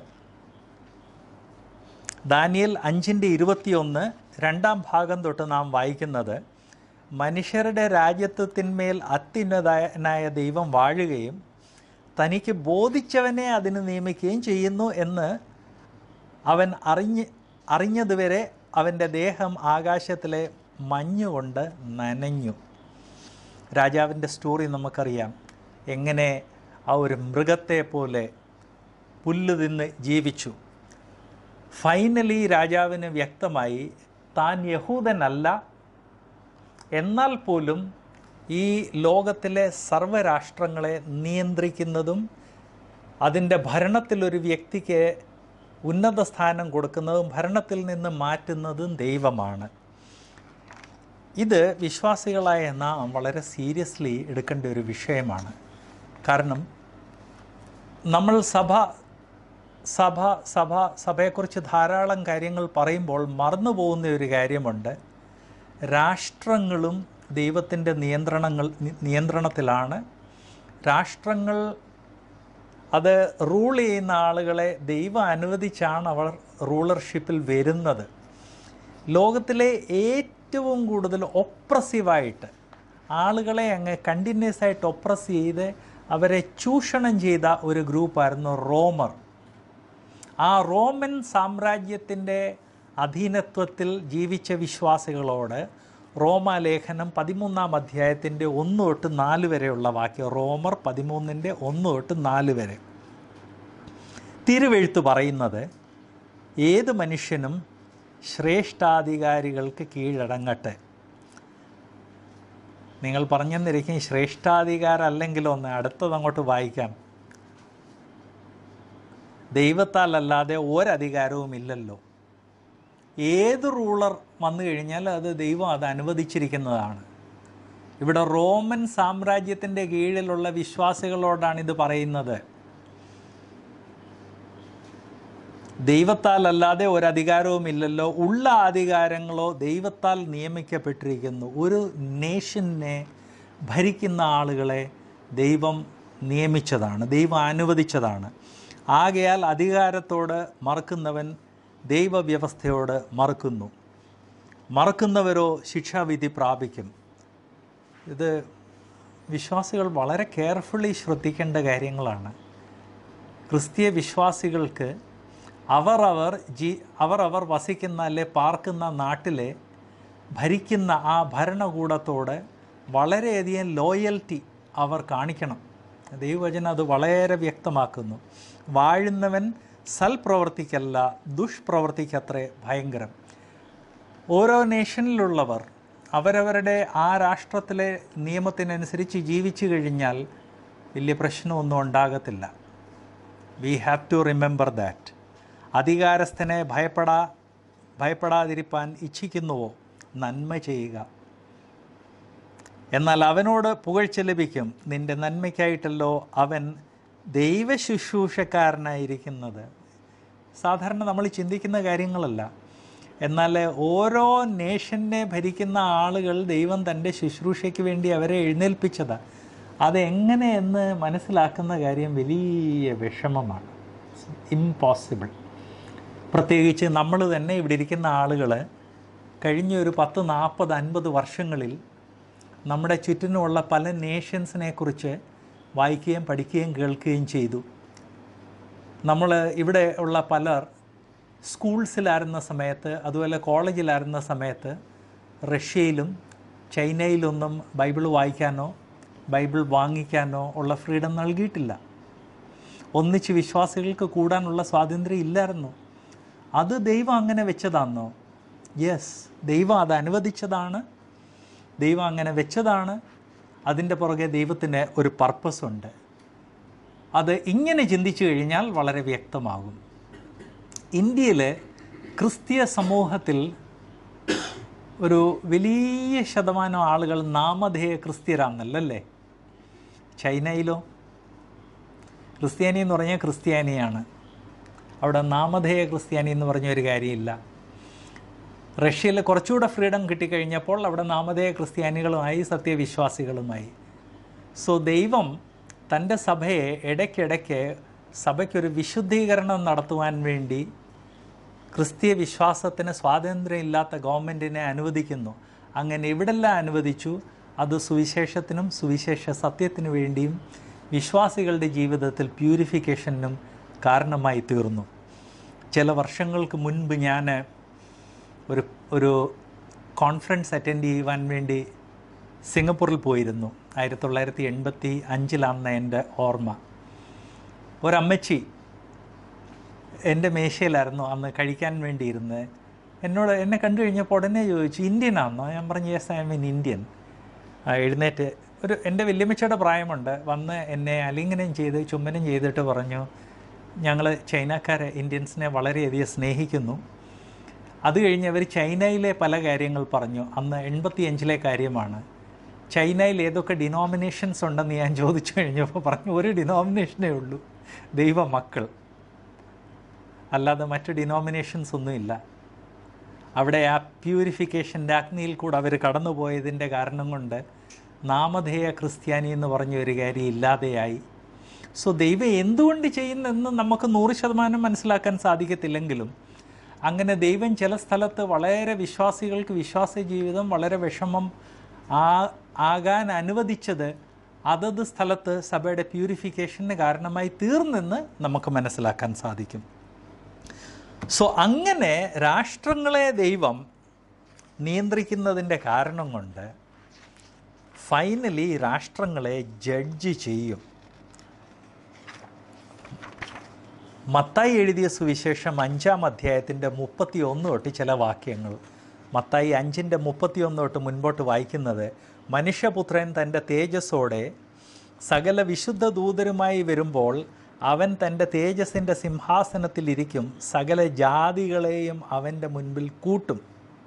ദാനിയൽ അഞ്ചിൻ്റെ ഇരുപത്തിയൊന്ന് രണ്ടാം ഭാഗം തൊട്ട് നാം വായിക്കുന്നത് മനുഷ്യരുടെ രാജ്യത്വത്തിന്മേൽ അത്യുന്നതനായ ദൈവം വാഴുകയും തനിക്ക് ബോധിച്ചവനെ അതിന് നിയമിക്കുകയും ചെയ്യുന്നു എന്ന് അവൻ അറിഞ്ഞ് അറിഞ്ഞതുവരെ അവൻ്റെ ദേഹം ആകാശത്തിലെ മഞ്ഞുകൊണ്ട് നനഞ്ഞു രാജാവിൻ്റെ സ്റ്റോറി നമുക്കറിയാം എങ്ങനെ ആ ഒരു മൃഗത്തെ പോലെ പുല്ല് തിന്ന് ജീവിച്ചു ഫൈനലി രാജാവിന് വ്യക്തമായി താൻ യഹൂദനല്ല എന്നാൽ പോലും ഈ ലോകത്തിലെ സർവ്വരാഷ്ട്രങ്ങളെ നിയന്ത്രിക്കുന്നതും അതിൻ്റെ ഭരണത്തിലൊരു വ്യക്തിക്ക് ഉന്നത സ്ഥാനം കൊടുക്കുന്നതും ഭരണത്തിൽ നിന്ന് മാറ്റുന്നതും ദൈവമാണ് ഇത് വിശ്വാസികളായ നാം വളരെ സീരിയസ്ലി എടുക്കേണ്ട ഒരു വിഷയമാണ് കാരണം നമ്മൾ സഭ സഭ സഭ സഭയെക്കുറിച്ച് ധാരാളം കാര്യങ്ങൾ പറയുമ്പോൾ മറന്നു പോകുന്ന ഒരു കാര്യമുണ്ട് രാഷ്ട്രങ്ങളും ദൈവത്തിൻ്റെ നിയന്ത്രണങ്ങൾ നി- നിയന്ത്രണത്തിലാണ് രാഷ്ട്രങ്ങൾ അത് റൂൾ ചെയ്യുന്ന ആളുകളെ ദൈവം അനുവദിച്ചാണ് അവർ റൂളർഷിപ്പിൽ വരുന്നത് ലോകത്തിലെ ഏറ്റവും കൂടുതൽ ഒപ്രസീവായിട്ട് ആളുകളെ അങ്ങ് കണ്ടിന്യൂസ് ആയിട്ട് ഒപ്രസ് ചെയ്ത് അവരെ ചൂഷണം ചെയ്ത ഒരു ഗ്രൂപ്പായിരുന്നു റോമർ ആ റോമൻ സാമ്രാജ്യത്തിൻ്റെ അധീനത്വത്തിൽ ജീവിച്ച വിശ്വാസികളോട് റോമാലേഖനം പതിമൂന്നാം അധ്യായത്തിൻ്റെ ഒന്ന് തൊട്ട് നാല് വരെയുള്ള വാക്യം റോമർ പതിമൂന്നിൻ്റെ ഒന്ന് തൊട്ട് നാല് വരെ തിരുവെഴുത്ത് പറയുന്നത് ഏത് മനുഷ്യനും ശ്രേഷ്ഠാധികാരികൾക്ക് കീഴടങ്ങട്ടെ നിങ്ങൾ പറഞ്ഞെന്നിരിക്കും ശ്രേഷ്ഠാധികാരല്ലെങ്കിലോ ഒന്ന് അടുത്തത് അങ്ങോട്ട് വായിക്കാം ദൈവത്താൽ അല്ലാതെ ഒരധികാരവും ഇല്ലല്ലോ ഏത് റൂളർ വന്നു കഴിഞ്ഞാൽ അത് ദൈവം അത് അനുവദിച്ചിരിക്കുന്നതാണ് ഇവിടെ റോമൻ സാമ്രാജ്യത്തിൻ്റെ കീഴിലുള്ള വിശ്വാസികളോടാണ് ഇത് പറയുന്നത് ദൈവത്താൽ അല്ലാതെ ഒരധികാരവുമില്ലല്ലോ ഉള്ള അധികാരങ്ങളോ ദൈവത്താൽ നിയമിക്കപ്പെട്ടിരിക്കുന്നു ഒരു നേഷനെ ഭരിക്കുന്ന ആളുകളെ ദൈവം നിയമിച്ചതാണ് ദൈവം അനുവദിച്ചതാണ് ആകയാൽ അധികാരത്തോട് മറക്കുന്നവൻ ദൈവവ്യവസ്ഥയോട് മറക്കുന്നു മറക്കുന്നവരോ ശിക്ഷാവിധി പ്രാപിക്കും ഇത് വിശ്വാസികൾ വളരെ കെയർഫുള്ളി ശ്രദ്ധിക്കേണ്ട കാര്യങ്ങളാണ് ക്രിസ്തീയ വിശ്വാസികൾക്ക് അവർ അവർ ജീ അവർ അവർ വസിക്കുന്ന അല്ലെ പാർക്കുന്ന നാട്ടിലെ ഭരിക്കുന്ന ആ ഭരണകൂടത്തോട് വളരെയധികം ലോയൽറ്റി അവർ കാണിക്കണം ദൈവവചനം അത് വളരെ വ്യക്തമാക്കുന്നു വാഴുന്നവൻ സൽപ്രവർത്തിക്കല്ല ദുഷ്പ്രവർത്തിക്കത്രേ ഭയങ്കരം ഓരോ നേഷനിലുള്ളവർ അവരവരുടെ ആ രാഷ്ട്രത്തിലെ നിയമത്തിനനുസരിച്ച് ജീവിച്ചു കഴിഞ്ഞാൽ വലിയ പ്രശ്നമൊന്നും ഉണ്ടാകത്തില്ല we have to remember that അധികാരസ്ഥനെ ഭയപ്പെടാ ഭയപ്പെടാതിരിപ്പാൻ ഇച്ഛിക്കുന്നുവോ നന്മ ചെയ്യുക എന്നാൽ അവനോട് പുകഴ്ച ലഭിക്കും നിന്റെ നന്മയ്ക്കായിട്ടല്ലോ അവൻ ദൈവ ശുശ്രൂഷക്കാരനായിരിക്കുന്നത് സാധാരണ നമ്മൾ ചിന്തിക്കുന്ന കാര്യങ്ങളല്ല എന്നാൽ ഓരോ നേഷനെ ഭരിക്കുന്ന ആളുകൾ ദൈവം തൻ്റെ ശുശ്രൂഷയ്ക്ക് വേണ്ടി അവരെ എഴുന്നേൽപ്പിച്ചത് അതെങ്ങനെയെന്ന് മനസ്സിലാക്കുന്ന കാര്യം വലിയ വിഷമമാണ് ഇമ്പോസിബിൾ പ്രത്യേകിച്ച് നമ്മൾ തന്നെ ഇവിടെ ഇരിക്കുന്ന ആളുകൾ കഴിഞ്ഞ ഒരു പത്ത് നാൽപ്പത് അൻപത് വർഷങ്ങളിൽ നമ്മുടെ ചുറ്റിനുമുള്ള പല നേഷൻസിനെ കുറിച്ച് വായിക്കുകയും പഠിക്കുകയും കേൾക്കുകയും ചെയ്തു നമ്മൾ ഇവിടെ ഉള്ള പലർ സ്കൂൾസിലായിരുന്ന സമയത്ത് അതുപോലെ കോളേജിലായിരുന്ന സമയത്ത് റഷ്യയിലും ചൈനയിലൊന്നും ബൈബിൾ വായിക്കാനോ ബൈബിൾ വാങ്ങിക്കാനോ ഉള്ള ഫ്രീഡം നൽകിയിട്ടില്ല ഒന്നിച്ച് വിശ്വാസികൾക്ക് കൂടാനുള്ള സ്വാതന്ത്ര്യം ഇല്ലായിരുന്നു അത് ദൈവം അങ്ങനെ വെച്ചതാണെന്നോ യെസ് ദൈവം അത് അനുവദിച്ചതാണ് ദൈവം അങ്ങനെ വെച്ചതാണ് അതിൻ്റെ പുറകെ ദൈവത്തിന് ഒരു പർപ്പസ് ഉണ്ട് അത് ഇങ്ങനെ ചിന്തിച്ചു കഴിഞ്ഞാൽ വളരെ വ്യക്തമാകും ഇന്ത്യയിലെ ക്രിസ്തീയ സമൂഹത്തിൽ ഒരു വലിയ ശതമാനം ആളുകൾ നാമധേയ ക്രിസ്ത്യരാണെന്നല്ലേ ചൈനയിലോ ക്രിസ്ത്യാനി എന്ന് പറഞ്ഞാൽ ക്രിസ്ത്യാനിയാണ് അവിടെ നാമധേയ ക്രിസ്ത്യാനി എന്ന് പറഞ്ഞ ഒരു കാര്യമില്ല റഷ്യയിൽ കുറച്ചുകൂടെ ഫ്രീഡം കിട്ടിക്കഴിഞ്ഞപ്പോൾ അവിടെ നാമധേയ ക്രിസ്ത്യാനികളുമായി സത്യവിശ്വാസികളുമായി സോ ദൈവം തൻ്റെ സഭയെ ഇടയ്ക്കിടയ്ക്ക് സഭയ്ക്കൊരു വിശുദ്ധീകരണം നടത്തുവാൻ വേണ്ടി ക്രിസ്തീയ വിശ്വാസത്തിന് സ്വാതന്ത്ര്യമില്ലാത്ത ഗവൺമെൻറ്റിനെ അനുവദിക്കുന്നു അങ്ങനെ ഇവിടെല്ലാം അനുവദിച്ചു അത് സുവിശേഷത്തിനും സുവിശേഷ സത്യത്തിനു വേണ്ടിയും വിശ്വാസികളുടെ ജീവിതത്തിൽ പ്യൂരിഫിക്കേഷനും കാരണമായി തീർന്നു ചില വർഷങ്ങൾക്ക് മുൻപ് ഞാൻ ഒരു ഒരു കോൺഫറൻസ് അറ്റൻഡ് ചെയ്യുവാൻ വേണ്ടി സിംഗപ്പൂരിൽ പോയിരുന്നു ആയിരത്തി തൊള്ളായിരത്തി എൺപത്തി അഞ്ചിലാണെന്ന് എൻ്റെ ഓർമ്മ ഒരമ്മച്ചി എൻ്റെ മേശയിലായിരുന്നു അന്ന് കഴിക്കാൻ വേണ്ടിയിരുന്നത് എന്നോട് എന്നെ കണ്ടു കഴിഞ്ഞപ്പോൾ ഉടനെ ചോദിച്ചു ഇന്ത്യൻ ആണെന്നോ ഞാൻ പറഞ്ഞു യെസ് ഐ മീൻ ഇന്ത്യൻ എഴുന്നേറ്റ് ഒരു എൻ്റെ വല്യമ്മച്ചയുടെ പ്രായമുണ്ട് വന്ന് എന്നെ അലിംഗനം ചെയ്ത് ചുംബനം ചെയ്തിട്ട് പറഞ്ഞു ഞങ്ങൾ ചൈനക്കാരെ ഇന്ത്യൻസിനെ വളരെയധികം സ്നേഹിക്കുന്നു അത് കഴിഞ്ഞ് അവർ ചൈനയിലെ പല കാര്യങ്ങൾ പറഞ്ഞു അന്ന് എൺപത്തി അഞ്ചിലെ കാര്യമാണ് ചൈനയിൽ ഏതൊക്കെ ഡിനോമിനേഷൻസ് ഉണ്ടെന്ന് ഞാൻ ചോദിച്ചു കഴിഞ്ഞപ്പോൾ പറഞ്ഞു ഒരു ഡിനോമിനേഷനേ ഉള്ളൂ ദൈവ മക്കൾ അല്ലാതെ മറ്റ് ഡിനോമിനേഷൻസ് ഒന്നുമില്ല അവിടെ ആ പ്യൂരിഫിക്കേഷൻ്റെ അഗ്നിയിൽ കൂടെ അവർ കടന്നുപോയതിൻ്റെ കാരണം കൊണ്ട് നാമധേയ ക്രിസ്ത്യാനി എന്ന് പറഞ്ഞ ഒരു കാര്യം ഇല്ലാതെയായി സോ ദൈവം എന്തുകൊണ്ട് ചെയ്യുന്നെന്ന് നമുക്ക് നൂറ് ശതമാനം മനസ്സിലാക്കാൻ സാധിക്കത്തില്ലെങ്കിലും അങ്ങനെ ദൈവം ചില സ്ഥലത്ത് വളരെ വിശ്വാസികൾക്ക് വിശ്വാസ ജീവിതം വളരെ വിഷമം ആ ആകാൻ അനുവദിച്ചത് അതത് സ്ഥലത്ത് സഭയുടെ പ്യൂരിഫിക്കേഷന് കാരണമായി തീർന്നെന്ന് നമുക്ക് മനസ്സിലാക്കാൻ സാധിക്കും സോ അങ്ങനെ രാഷ്ട്രങ്ങളെ ദൈവം നിയന്ത്രിക്കുന്നതിൻ്റെ കാരണം കൊണ്ട് ഫൈനലി രാഷ്ട്രങ്ങളെ ജഡ്ജ് ചെയ്യും മത്തായി എഴുതിയ സുവിശേഷം അഞ്ചാം അധ്യായത്തിൻ്റെ മുപ്പത്തി ഒന്ന് തൊട്ട് ചില വാക്യങ്ങൾ മത്തായി അഞ്ചിൻ്റെ മുപ്പത്തി ഒന്ന് തൊട്ട് മുൻപോട്ട് വായിക്കുന്നത് മനുഷ്യപുത്രൻ തൻ്റെ തേജസ്സോടെ സകല വിശുദ്ധ ദൂതരുമായി വരുമ്പോൾ അവൻ തൻ്റെ തേജസ്സിൻ്റെ സിംഹാസനത്തിലിരിക്കും സകല ജാതികളെയും അവൻ്റെ മുൻപിൽ കൂട്ടും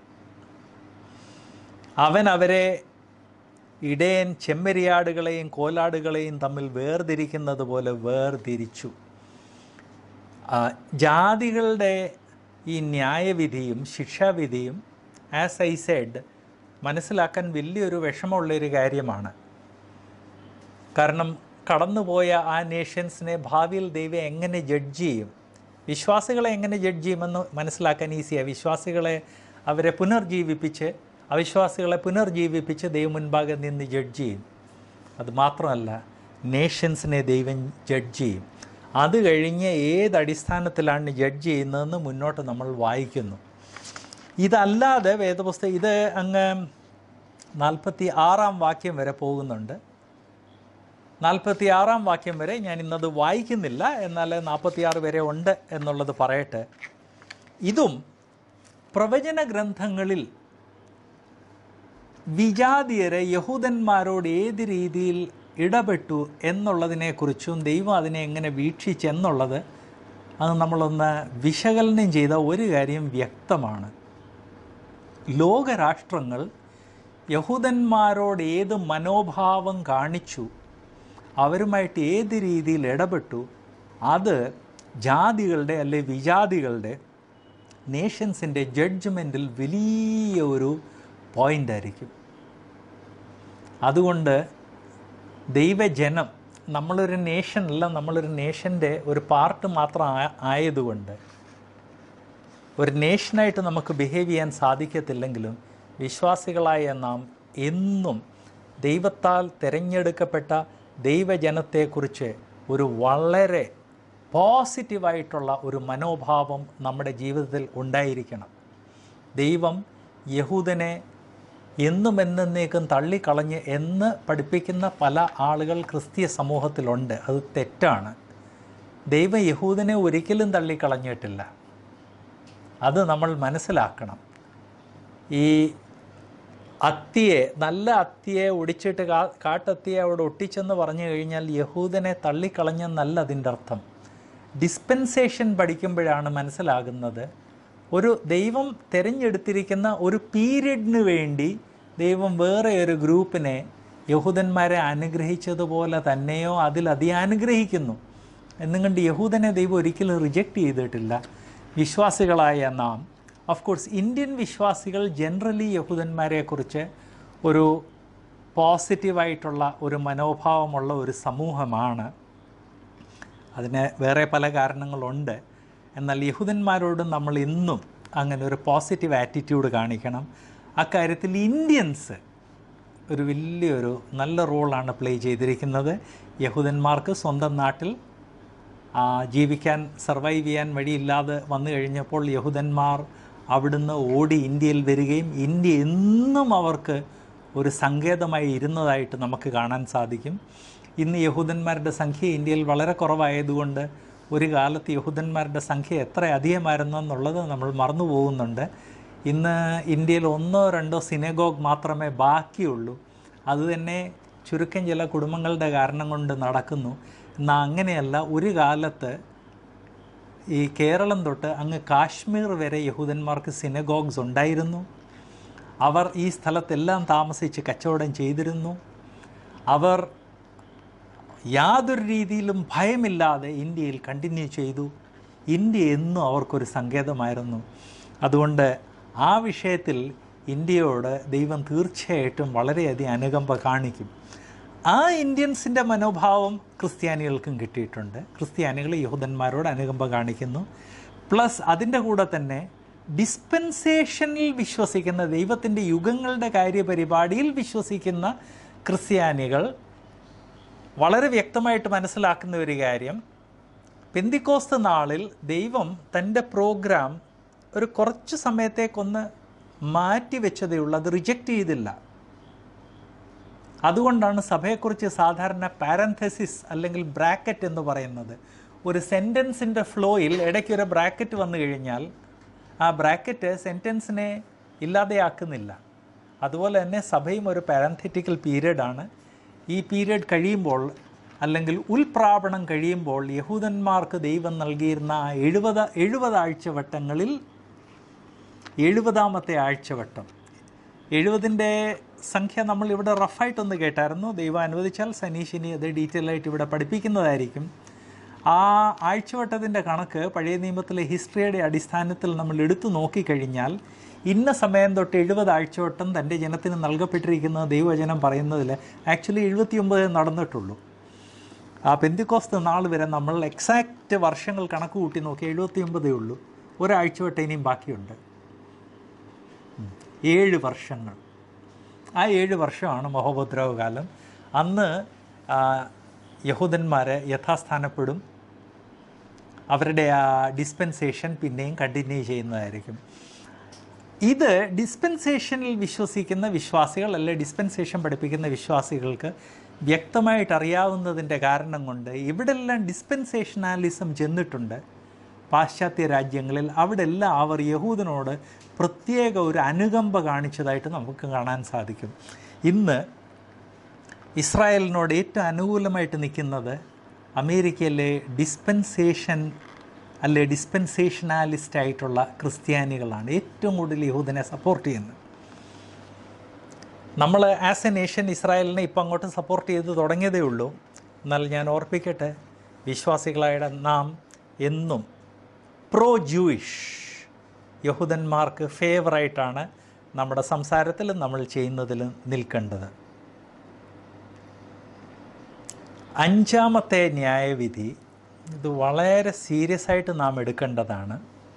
അവൻ അവരെ ഇടയൻ ചെമ്മരിയാടുകളെയും കോലാടുകളെയും തമ്മിൽ വേർതിരിക്കുന്നത് പോലെ വേർതിരിച്ചു ആ, ജാതികളുടെ ഈ ന്യായവിധിയും ശിക്ഷാവിധിയും ആസ് ഐ സെഡ് മനസ്സിലാക്കാൻ വലിയൊരു വിഷമമുള്ളൊരു കാര്യമാണ് കാരണം കടന്നുപോയ ആ നേഷൻസിനെ ഭാവിയിൽ ദൈവം എങ്ങനെ ജഡ്ജ് ചെയ്യും വിശ്വാസികളെ എങ്ങനെ ജഡ്ജ് ചെയ്യുമെന്ന് മനസ്സിലാക്കാൻ ഈസിയാണ് വിശ്വാസികളെ അവരെ പുനർജീവിപ്പിച്ച് അവിശ്വാസികളെ പുനർജീവിപ്പിച്ച് ദൈവം മുൻപാകെ നിന്ന് ജഡ്ജ് ചെയ്യും അത് മാത്രമല്ല നേഷൻസിനെ ദൈവം ജഡ്ജ് ചെയ്യും അത് കഴിഞ്ഞ് ഏത് അടിസ്ഥാനത്തിലാണ് ജഡ്ജ് ചെയ്യുന്നതെന്ന് മുന്നോട്ട് നമ്മൾ വായിക്കുന്നു ഇതല്ലാതെ വേദപുസ്തകം ഇത് അങ്ങ് നാൽപ്പത്തി ആറാം വാക്യം വരെ പോകുന്നുണ്ട് നാൽപ്പത്തി ആറാം വാക്യം വരെ ഞാൻ ഇന്നത് വായിക്കുന്നില്ല എന്നാൽ നാൽപ്പത്തിയാറ് വരെ ഉണ്ട് എന്നുള്ളത് പറയട്ടെ ഇതും പ്രവചന ഗ്രന്ഥങ്ങളിൽ വിജാതീയരെ യഹൂദന്മാരോട് ഏത് രീതിയിൽ ഇടപെട്ടു എന്നുള്ളതിനെക്കുറിച്ചും ദൈവം അതിനെ എങ്ങനെ വീക്ഷിച്ചെന്നുള്ളത് അത് നമ്മളൊന്ന് വിശകലനം ചെയ്ത ഒരു കാര്യം വ്യക്തമാണ് ലോകരാഷ്ട്രങ്ങൾ യഹൂദന്മാരോട് ഏത് മനോഭാവം കാണിച്ചു അവരുമായിട്ട് ഏത് രീതിയിൽ ഇടപെട്ടു അത് ജാതികളുടെ അല്ലെ വിജാതികളുടെ നേഷൻസിൻ്റെ ജഡ്ജ്മെൻറ്റിൽ വലിയ ഒരു പോയിൻ്റ് ആയിരിക്കും അതുകൊണ്ട് ദൈവജനം നമ്മളൊരു നേഷനല്ല നമ്മളൊരു നേഷൻ്റെ ഒരു പാർട്ട് മാത്രം ആ- ആയതുകൊണ്ട് ഒരു നേഷനായിട്ട് നമുക്ക് ബിഹേവ് ചെയ്യാൻ സാധിക്കത്തില്ലെങ്കിലും വിശ്വാസികളായ നാം എന്നും ദൈവത്താൽ തിരഞ്ഞെടുക്കപ്പെട്ട ദൈവജനത്തെക്കുറിച്ച് ഒരു വളരെ പോസിറ്റീവായിട്ടുള്ള ഒരു മനോഭാവം നമ്മുടെ ജീവിതത്തിൽ ഉണ്ടായിരിക്കണം ദൈവം യഹൂദനെ എന്നും എന്നേക്കും തള്ളിക്കളഞ്ഞ് എന്ന് പഠിപ്പിക്കുന്ന പല ആളുകൾ ക്രിസ്തീയ സമൂഹത്തിലുണ്ട് അത് തെറ്റാണ് ദൈവം യഹൂദനെ ഒരിക്കലും തള്ളിക്കളഞ്ഞിട്ടില്ല അത് നമ്മൾ മനസ്സിലാക്കണം ഈ അത്തിയെ നല്ല അത്തിയെ ഒടിച്ചിട്ട് കാ കാട്ടത്തിയെ അവിടെ ഒട്ടിച്ചെന്ന് പറഞ്ഞു കഴിഞ്ഞാൽ യഹൂദനെ തള്ളിക്കളഞ്ഞെന്നല്ല അതിൻ്റെ അർത്ഥം ഡിസ്പെൻസേഷൻ പഠിക്കുമ്പോഴാണ് മനസ്സിലാകുന്നത് ഒരു ദൈവം തിരഞ്ഞെടുത്തിരിക്കുന്ന ഒരു പീരീഡിന് വേണ്ടി ദൈവം വേറെ ഒരു ഗ്രൂപ്പിനെ യഹൂദന്മാരെ അനുഗ്രഹിച്ചതുപോലെ തന്നെയോ അതിലതി അനുഗ്രഹിക്കുന്നു എന്നും കണ്ട് യഹൂദനെ ദൈവം ഒരിക്കലും റിജക്റ്റ് ചെയ്തിട്ടില്ല വിശ്വാസികളായ നാം ഓഫ് കോഴ്സ് ഇന്ത്യൻ വിശ്വാസികൾ ജനറലി യഹൂദന്മാരെക്കുറിച്ച് ഒരു പോസിറ്റീവായിട്ടുള്ള ഒരു മനോഭാവമുള്ള ഒരു സമൂഹമാണ് അതിന് വേറെ പല കാരണങ്ങളുണ്ട് എന്നാൽ യഹൂദന്മാരോട് നമ്മൾ ഇന്നും അങ്ങനെ ഒരു പോസിറ്റീവ് ആറ്റിറ്റ്യൂഡ് കാണിക്കണം അക്കാര്യത്തിൽ ഇന്ത്യൻസ് ഒരു വലിയൊരു നല്ല റോളാണ് പ്ലേ ചെയ്തിരിക്കുന്നത് യഹൂദന്മാർക്ക് സ്വന്തം നാട്ടിൽ ആ, ജീവിക്കാൻ സർവൈവ് ചെയ്യാൻ വഴിയില്ലാതെ വന്നു കഴിഞ്ഞപ്പോൾ യഹൂദന്മാർ അവിടുന്ന് ഓടി ഇന്ത്യയിൽ വരികയും ഇന്ത്യ എന്നും അവർക്ക് ഒരു സങ്കേതമായി ഇരുന്നതായിട്ട് നമുക്ക് കാണാൻ സാധിക്കും ഇന്ന് യഹൂദന്മാരുടെ സംഖ്യ ഇന്ത്യയിൽ വളരെ കുറവായതുകൊണ്ട് ഒരു കാലത്ത് യഹൂദന്മാരുടെ സംഖ്യ എത്ര അധികമായിരുന്നു എന്നുള്ളത് നമ്മൾ മറന്നു പോകുന്നുണ്ട് ഇന്ന് ഇന്ത്യയിൽ ഒന്നോ രണ്ടോ സിനഗോഗ് മാത്രമേ ബാക്കിയുള്ളൂ അതുതന്നെ ചുരുക്കം ചില കുടുംബങ്ങളുടെ കാരണം കൊണ്ട് നടക്കുന്നു എന്നാൽ അങ്ങനെയല്ല ഒരു കാലത്ത് ഈ കേരളം തൊട്ട് അങ്ങ് കാശ്മീർ വരെ യഹൂദന്മാർക്ക് സിനഗോഗ്സ് ഉണ്ടായിരുന്നു അവർ ഈ സ്ഥലത്തെല്ലാം താമസിച്ച് കച്ചവടം ചെയ്തിരുന്നു അവർ യാതൊരു രീതിയിലും ഭയമില്ലാതെ ഇന്ത്യയിൽ കണ്ടിന്യൂ ചെയ്തു ഇന്ത്യ എന്നും അവർക്കൊരു സങ്കേതമായിരുന്നു അതുകൊണ്ട് ആ വിഷയത്തിൽ ഇന്ത്യയോട് ദൈവം തീർച്ചയായിട്ടും വളരെയധികം അനുകമ്പ കാണിക്കും ആ ഇന്ത്യൻസിൻ്റെ മനോഭാവം ക്രിസ്ത്യാനികൾക്കും കിട്ടിയിട്ടുണ്ട് ക്രിസ്ത്യാനികൾ യഹൂദന്മാരോട് അനുകമ്പ കാണിക്കുന്നു പ്ലസ് അതിൻ്റെ കൂടെ തന്നെ ഡിസ്പെൻസേഷനിൽ വിശ്വസിക്കുന്ന ദൈവത്തിൻ്റെ യുഗങ്ങളുടെ കാര്യപരിപാടിയിൽ വിശ്വസിക്കുന്ന ക്രിസ്ത്യാനികൾ വളരെ വ്യക്തമായിട്ട് മനസ്സിലാക്കുന്ന ഒരു കാര്യം പെന്തിക്കോസ്ത് നാളിൽ ദൈവം തൻ്റെ പ്രോഗ്രാം ഒരു കുറച്ച് സമയത്തേക്കൊന്ന് മാറ്റി വെച്ചതേ ഉള്ളൂ അത് റിജക്റ്റ് ചെയ്തില്ല അതുകൊണ്ടാണ് സഭയെക്കുറിച്ച് സാധാരണ പാരന്തസിസ് അല്ലെങ്കിൽ ബ്രാക്കറ്റ് എന്ന് പറയുന്നത് ഒരു സെൻറ്റൻസിൻ്റെ ഫ്ലോയിൽ ഇടയ്ക്കൊരു ബ്രാക്കറ്റ് വന്നു കഴിഞ്ഞാൽ ആ ബ്രാക്കറ്റ് സെൻറ്റൻസിനെ ഇല്ലാതെയാക്കുന്നില്ല അതുപോലെ തന്നെ സഭയും ഒരു പാരന്തറ്റിക്കൽ പീരീഡാണ് ഈ പീരീഡ് കഴിയുമ്പോൾ അല്ലെങ്കിൽ ഉൽപ്രാപണം കഴിയുമ്പോൾ യഹൂദന്മാർക്ക് ദൈവം നൽകിയിരുന്ന ആ എഴുപത് എഴുപത് ആഴ്ചവട്ടങ്ങളിൽ എഴുപതാമത്തെ ആഴ്ചവട്ടം എഴുപതിൻ്റെ സംഖ്യ നമ്മൾ ഇവിടെ റഫായിട്ടൊന്ന് കേട്ടായിരുന്നു ദൈവം അനുവദിച്ചാൽ സനീഷിനി അത് ഡീറ്റെയിൽ ആയിട്ട് ഇവിടെ പഠിപ്പിക്കുന്നതായിരിക്കും ആ ആഴ്ചവട്ടത്തിൻ്റെ കണക്ക് പഴയ നിയമത്തിലെ ഹിസ്റ്ററിയുടെ അടിസ്ഥാനത്തിൽ നമ്മൾ എടുത്തു നോക്കിക്കഴിഞ്ഞാൽ ഇന്ന സമയം തൊട്ട് എഴുപത് ആഴ്ചവട്ടം തൻ്റെ ജനത്തിന് നൽകപ്പെട്ടിരിക്കുന്ന ദൈവവചനം പറയുന്നതിൽ ആക്ച്വലി എഴുപത്തിയൊമ്പത് നടന്നിട്ടുള്ളൂ ആ പെന്തിക്കോസ്ത് നാൾ വരെ നമ്മൾ എക്സാക്റ്റ് വർഷങ്ങൾ കണക്ക് കൂട്ടി നോക്കി എഴുപത്തിയൊമ്പതേ ഉള്ളൂ ഒരാഴ്ചവട്ടം ഇനിയും ബാക്കിയുണ്ട് ഉം. ഏഴ് വർഷങ്ങൾ ആ ഏഴ് വർഷമാണ് മഹോപദ്രവ കാലം അന്ന് ആ, യഹൂദന്മാരെ യഥാസ്ഥാനപ്പെടും അവരുടെ ആ ഡിസ്പെൻസേഷൻ പിന്നെയും കണ്ടിന്യൂ ചെയ്യുന്നതായിരിക്കും ഇത് ഡിസ്പെൻസേഷനിൽ വിശ്വസിക്കുന്ന വിശ്വാസികൾ അല്ലെ ഡിസ്പെൻസേഷൻ പഠിപ്പിക്കുന്ന വിശ്വാസികൾക്ക് വ്യക്തമായിട്ട് അറിയാവുന്നതിൻ്റെ കാരണം കൊണ്ട് ഇവിടെല്ലാം ഡിസ്പെൻസേഷനാലിസം ചെന്നിട്ടുണ്ട് പാശ്ചാത്യ രാജ്യങ്ങളിൽ അവിടെ എല്ലാം അവർ യഹൂദനോട് പ്രത്യേക ഒരു അനുകമ്പ കാണിച്ചതായിട്ട് നമുക്ക് കാണാൻ സാധിക്കും ഇന്ന് ഇസ്രായേലിനോട് ഏറ്റവും അനുകൂലമായിട്ട് നിൽക്കുന്നത് അമേരിക്കയിലെ ഡിസ്പെൻസേഷൻ അല്ലെ ഡിസ്പെൻസേഷനാലിസ്റ്റ് ആയിട്ടുള്ള ക്രിസ്ത്യാനികളാണ് ഏറ്റവും കൂടുതൽ യഹൂദനെ സപ്പോർട്ട് ചെയ്യുന്നത് നമ്മൾ ആസ് എ നേഷൻ ഇസ്രായേലിനെ ഇപ്പം അങ്ങോട്ട് സപ്പോർട്ട് ചെയ്ത് തുടങ്ങിയതേ ഉള്ളൂ എന്നാൽ ഞാൻ ഓർപ്പിക്കട്ടെ വിശ്വാസികളായ നാം എന്നും പ്രോ ജൂയിഷ് യഹൂദന്മാർക്ക് ഫേവറായിട്ടാണ് നമ്മുടെ സംസാരത്തിൽ നമ്മൾ ചെയ്യുന്നതിൽ നിൽക്കേണ്ടത് അഞ്ചാമത്തെ ന്യായവിധി ഇത് വളരെ സീരിയസ് ആയിട്ട് നാം എടുക്കേണ്ടതാണ്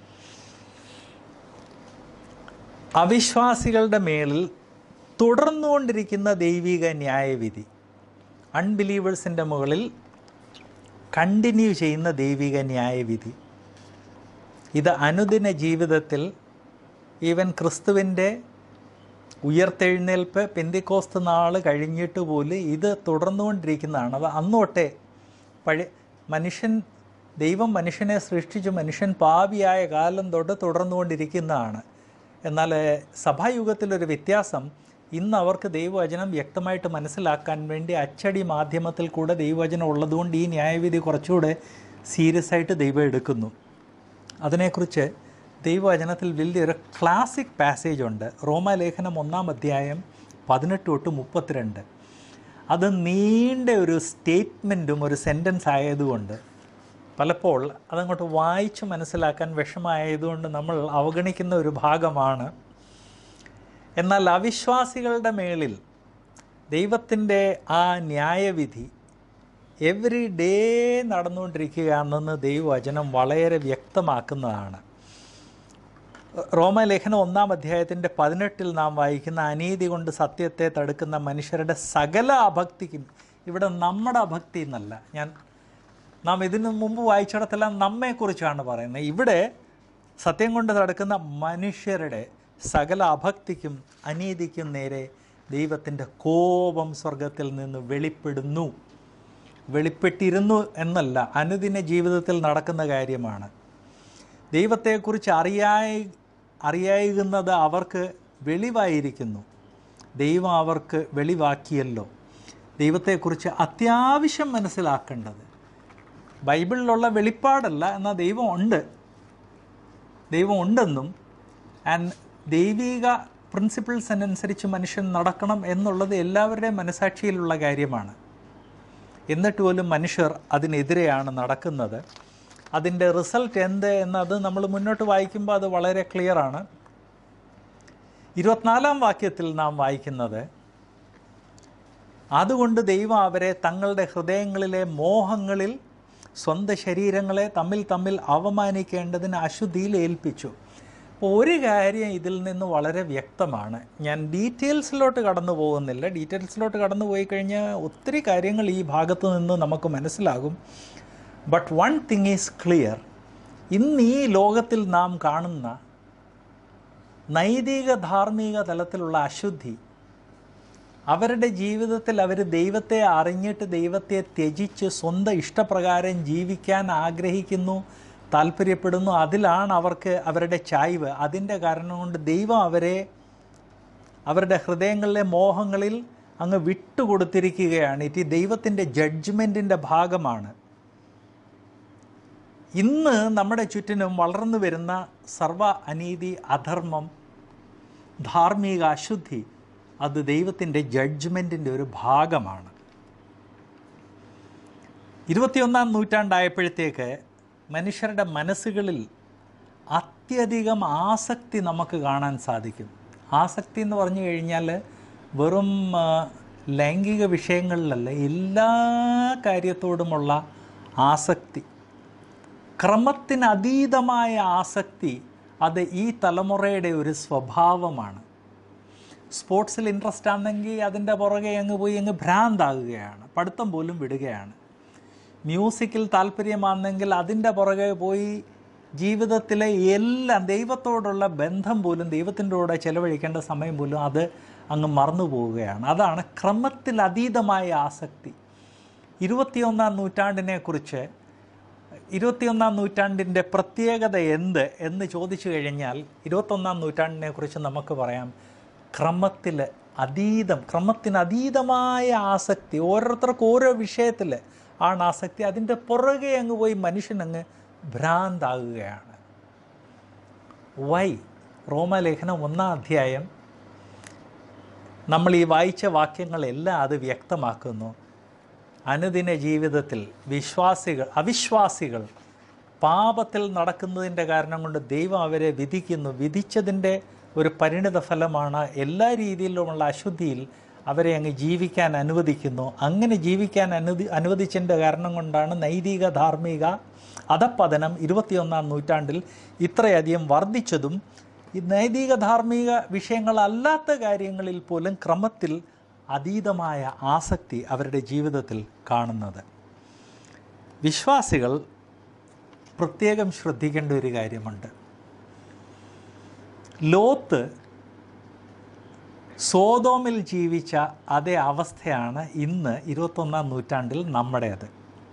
അവിശ്വാസികളുടെ മേലിൽ തുടർന്നുകൊണ്ടിരിക്കുന്ന ദൈവിക ന്യായവിധി അൺബിലീവേഴ്സിൻ്റെ മുകളിൽ കണ്ടിന്യൂ ചെയ്യുന്ന ദൈവിക ന്യായവിധി ഇത് അനുദിന ജീവിതത്തിൽ ഈവൻ ക്രിസ്തുവിൻ്റെ ഉയർത്തെഴുന്നേൽപ്പ് പെന്തിക്കോസ്ത് നാൾ കഴിഞ്ഞിട്ട് പോലും ഇത് തുടർന്നുകൊണ്ടിരിക്കുന്നതാണ് അത് അന്ന് തൊട്ടേ പഴയ മനുഷ്യൻ ദൈവം മനുഷ്യനെ സൃഷ്ടിച്ചു മനുഷ്യൻ പാപിയായ കാലം തൊട്ട് തുടർന്നുകൊണ്ടിരിക്കുന്നതാണ് എന്നാൽ സഭായുഗത്തിലൊരു വ്യത്യാസം ഇന്ന് അവർക്ക് ദൈവവചനം വ്യക്തമായിട്ട് മനസ്സിലാക്കാൻ വേണ്ടി അച്ചടി മാധ്യമത്തിൽ കൂടെ ദൈവവചനം ഉള്ളതുകൊണ്ട് ഈ ന്യായവിധി കുറച്ചുകൂടെ സീരിയസ് ആയിട്ട് ദൈവം എടുക്കുന്നു അതിനെക്കുറിച്ച് ദൈവവചനത്തിൽ വലിയൊരു ക്ലാസിക് പാസേജ് ഉണ്ട് റോമാലേഖനം ഒന്നാം അധ്യായം പതിനെട്ട് തൊട്ട് മുപ്പത്തിരണ്ട് അത് നീണ്ട ഒരു സ്റ്റേറ്റ്മെൻറ്റും ഒരു സെൻറ്റൻസ് ആയതുകൊണ്ട് പലപ്പോൾ അതങ്ങോട്ട് വായിച്ച് മനസ്സിലാക്കാൻ വിഷമായതുകൊണ്ട് നമ്മൾ അവഗണിക്കുന്ന ഒരു ഭാഗമാണ് എന്നാൽ അവിശ്വാസികളുടെ മേളിൽ ദൈവത്തിൻ്റെ ആ ന്യായവിധി എവറി ഡേ നടന്നുകൊണ്ടിരിക്കുകയാണെന്ന് ദൈവവചനം വളരെ വ്യക്തമാക്കുന്നതാണ് റോമലേഖനം ഒന്നാം അധ്യായത്തിൻ്റെ പതിനെട്ടിൽ നാം വായിക്കുന്ന അനീതി കൊണ്ട് സത്യത്തെ തടുക്കുന്ന മനുഷ്യരുടെ സകല അഭക്തിക്കും ഇവിടെ നമ്മുടെ അഭക്തി എന്നല്ല ഞാൻ നാം ഇതിനു മുമ്പ് വായിച്ചിടത്തെല്ലാം നമ്മെക്കുറിച്ചാണ് പറയുന്നത് ഇവിടെ സത്യം കൊണ്ട് തടുക്കുന്ന മനുഷ്യരുടെ സകല അഭക്തിക്കും അനീതിക്കും നേരെ ദൈവത്തിൻ്റെ കോപം സ്വർഗത്തിൽ നിന്ന് വെളിപ്പെടുന്നു വെളിപ്പെട്ടിരുന്നു എന്നല്ല അനുദിന ജീവിതത്തിൽ നടക്കുന്ന കാര്യമാണ് ദൈവത്തെക്കുറിച്ച് അറിയായി അറിയായിരുന്നത് അവർക്ക് വെളിവായിരിക്കുന്നു ദൈവം അവർക്ക് വെളിവാക്കിയല്ലോ ദൈവത്തെക്കുറിച്ച് അത്യാവശ്യം മനസ്സിലാക്കേണ്ടത് ബൈബിളിലുള്ള വെളിപ്പാടല്ല എന്നാൽ ദൈവം ഉണ്ട് ദൈവം ഉണ്ടെന്നും ആൻഡ് ദൈവിക പ്രിൻസിപ്പിൾസിനനുസരിച്ച് മനുഷ്യൻ നടക്കണം എന്നുള്ളത് എല്ലാവരുടെയും മനസാക്ഷിയിലുള്ള കാര്യമാണ് എന്നിട്ട് പോലും മനുഷ്യർ അതിനെതിരെയാണ് നടക്കുന്നത് അതിൻ്റെ റിസൾട്ട് എന്ത് എന്നത് നമ്മൾ മുന്നോട്ട് വായിക്കുമ്പോൾ അത് വളരെ ക്ലിയറാണ് ഇരുപത്തിനാലാം വാക്യത്തിൽ നാം വായിക്കുന്നത് അതുകൊണ്ട് ദൈവം അവരെ തങ്ങളുടെ ഹൃദയങ്ങളിലെ മോഹങ്ങളിൽ സ്വന്തം ശരീരങ്ങളെ തമ്മിൽ തമ്മിൽ അവമാനിക്കേണ്ടതിന് അശുദ്ധിയിൽ ഏൽപ്പിച്ചു അപ്പോൾ ഒരു കാര്യം ഇതിൽ നിന്ന് വളരെ വ്യക്തമാണ് ഞാൻ ഡീറ്റെയിൽസിലോട്ട് കടന്നു പോകുന്നില്ല ഡീറ്റെയിൽസിലോട്ട് കടന്നു പോയി കഴിഞ്ഞാൽ ഒത്തിരി കാര്യങ്ങൾ ഈ ഭാഗത്ത് നിന്ന് നമുക്ക് മനസ്സിലാകും but one thing is clear ഇന്ന് ഈ ലോകത്തിൽ നാം കാണുന്ന നൈതിക ധാർമ്മിക തലത്തിലുള്ള അശുദ്ധി അവരുടെ ജീവിതത്തിൽ അവർ ദൈവത്തെ അറിഞ്ഞിട്ട് ദൈവത്തെ ത്യജിച്ച് സ്വന്തം ഇഷ്ടപ്രകാരം ജീവിക്കാൻ ആഗ്രഹിക്കുന്നു താല്പര്യപ്പെടുന്നു അതിലാണ് അവർക്ക് അവരുടെ ചായ്വ് അതിൻ്റെ കാരണം കൊണ്ട് ദൈവം അവരെ അവരുടെ ഹൃദയങ്ങളിലെ മോഹങ്ങളിൽ അങ്ങ് വിട്ടുകൊടുത്തിരിക്കുകയാണ് ഇത് ദൈവത്തിൻ്റെ ജഡ്ജ്മെൻറ്റിൻ്റെ ഭാഗമാണ് ഇന്ന് നമ്മുടെ ചുറ്റിനും വളർന്നു വരുന്ന സർവ അനീതി അധർമ്മം ധാർമ്മിക അശുദ്ധി അത് ദൈവത്തിൻ്റെ ജഡ്ജ്മെൻറ്റിൻ്റെ ഒരു ഭാഗമാണ് ഇരുപത്തിയൊന്നാം നൂറ്റാണ്ടായപ്പോഴത്തേക്ക് മനുഷ്യരുടെ മനസ്സുകളിൽ അത്യധികം ആസക്തി നമുക്ക് കാണാൻ സാധിക്കും ആസക്തി എന്ന് പറഞ്ഞു കഴിഞ്ഞാൽ വെറും ആ, ലൈംഗിക വിഷയങ്ങളിലല്ല എല്ലാ കാര്യത്തോടുമുള്ള ആസക്തി ക്രമത്തിനതീതമായ ആസക്തി അത് ഈ തലമുറയുടെ ഒരു സ്വഭാവമാണ് സ്പോർട്സിൽ ഇൻട്രസ്റ്റ് ആണെങ്കിൽ അതിൻ്റെ പുറകെ അങ്ങ് പോയി അങ്ങ് ഭ്രാന്താകുകയാണ് പഠിത്തം പോലും വിടുകയാണ് മ്യൂസിക്കിൽ താല്പര്യമാണെങ്കിൽ അതിൻ്റെ പുറകെ പോയി ജീവിതത്തിലെ എല്ലാം ദൈവത്തോടുള്ള ബന്ധം പോലും ദൈവത്തിൻ്റെ കൂടെ ചെലവഴിക്കേണ്ട സമയം പോലും അത് അങ്ങ് മറന്നു പോവുകയാണ് അതാണ് ക്രമത്തിലതീതമായ ആസക്തി ഇരുപത്തിയൊന്നാം നൂറ്റാണ്ടിനെക്കുറിച്ച് ഇരുപത്തിയൊന്നാം നൂറ്റാണ്ടിൻ്റെ പ്രത്യേകത എന്ത് എന്ന് ചോദിച്ചു കഴിഞ്ഞാൽ ഇരുപത്തൊന്നാം നൂറ്റാണ്ടിനെക്കുറിച്ച് നമുക്ക് പറയാം ക്രമത്തിൽ അതീതം ക്രമത്തിന് അതീതമായ ആസക്തി ഓരോരുത്തർക്കും ഓരോ വിഷയത്തിൽ ആണ് ആസക്തി അതിൻ്റെ പുറകെ അങ്ങ് പോയി മനുഷ്യനങ്ങ് ഭ്രാന്താകുകയാണ് വൈ റോമലേഖനം ഒന്നാം അധ്യായം നമ്മൾ ഈ വായിച്ച വാക്യങ്ങളെല്ലാം അത് വ്യക്തമാക്കുന്നു അനുദിന ജീവിതത്തിൽ വിശ്വാസികൾ അവിശ്വാസികൾ പാപത്തിൽ നടക്കുന്നതിൻ്റെ കാരണം കൊണ്ട് ദൈവം അവരെ വിധിക്കുന്നു വിധിച്ചതിൻ്റെ ഒരു പരിണിത ഫലമാണ് എല്ലാ രീതിയിലുമുള്ള അശുദ്ധിയിൽ അവരെ അങ്ങ് ജീവിക്കാൻ അനുവദിക്കുന്നു അങ്ങനെ ജീവിക്കാൻ അനുവദി അനുവദിച്ചതിൻ്റെ കാരണം കൊണ്ടാണ് നൈതിക ധാർമ്മിക അധപ്പതനം ഇരുപത്തിയൊന്നാം നൂറ്റാണ്ടിൽ ഇത്രയധികം വർദ്ധിച്ചതും ഈ നൈതിക ധാർമ്മിക വിഷയങ്ങളല്ലാത്ത കാര്യങ്ങളിൽ പോലും ക്രമത്തിൽ അതീതമായ ആസക്തി അവരുടെ ജീവിതത്തിൽ കാണുന്നത് വിശ്വാസികൾ പ്രത്യേകം ശ്രദ്ധിക്കേണ്ട ഒരു കാര്യമുണ്ട് ലോത്ത് സോതോമിൽ ജീവിച്ച അതേ അവസ്ഥയാണ് ഇന്ന് ഇരുപത്തൊന്നാം നൂറ്റാണ്ടിൽ നമ്മുടേത്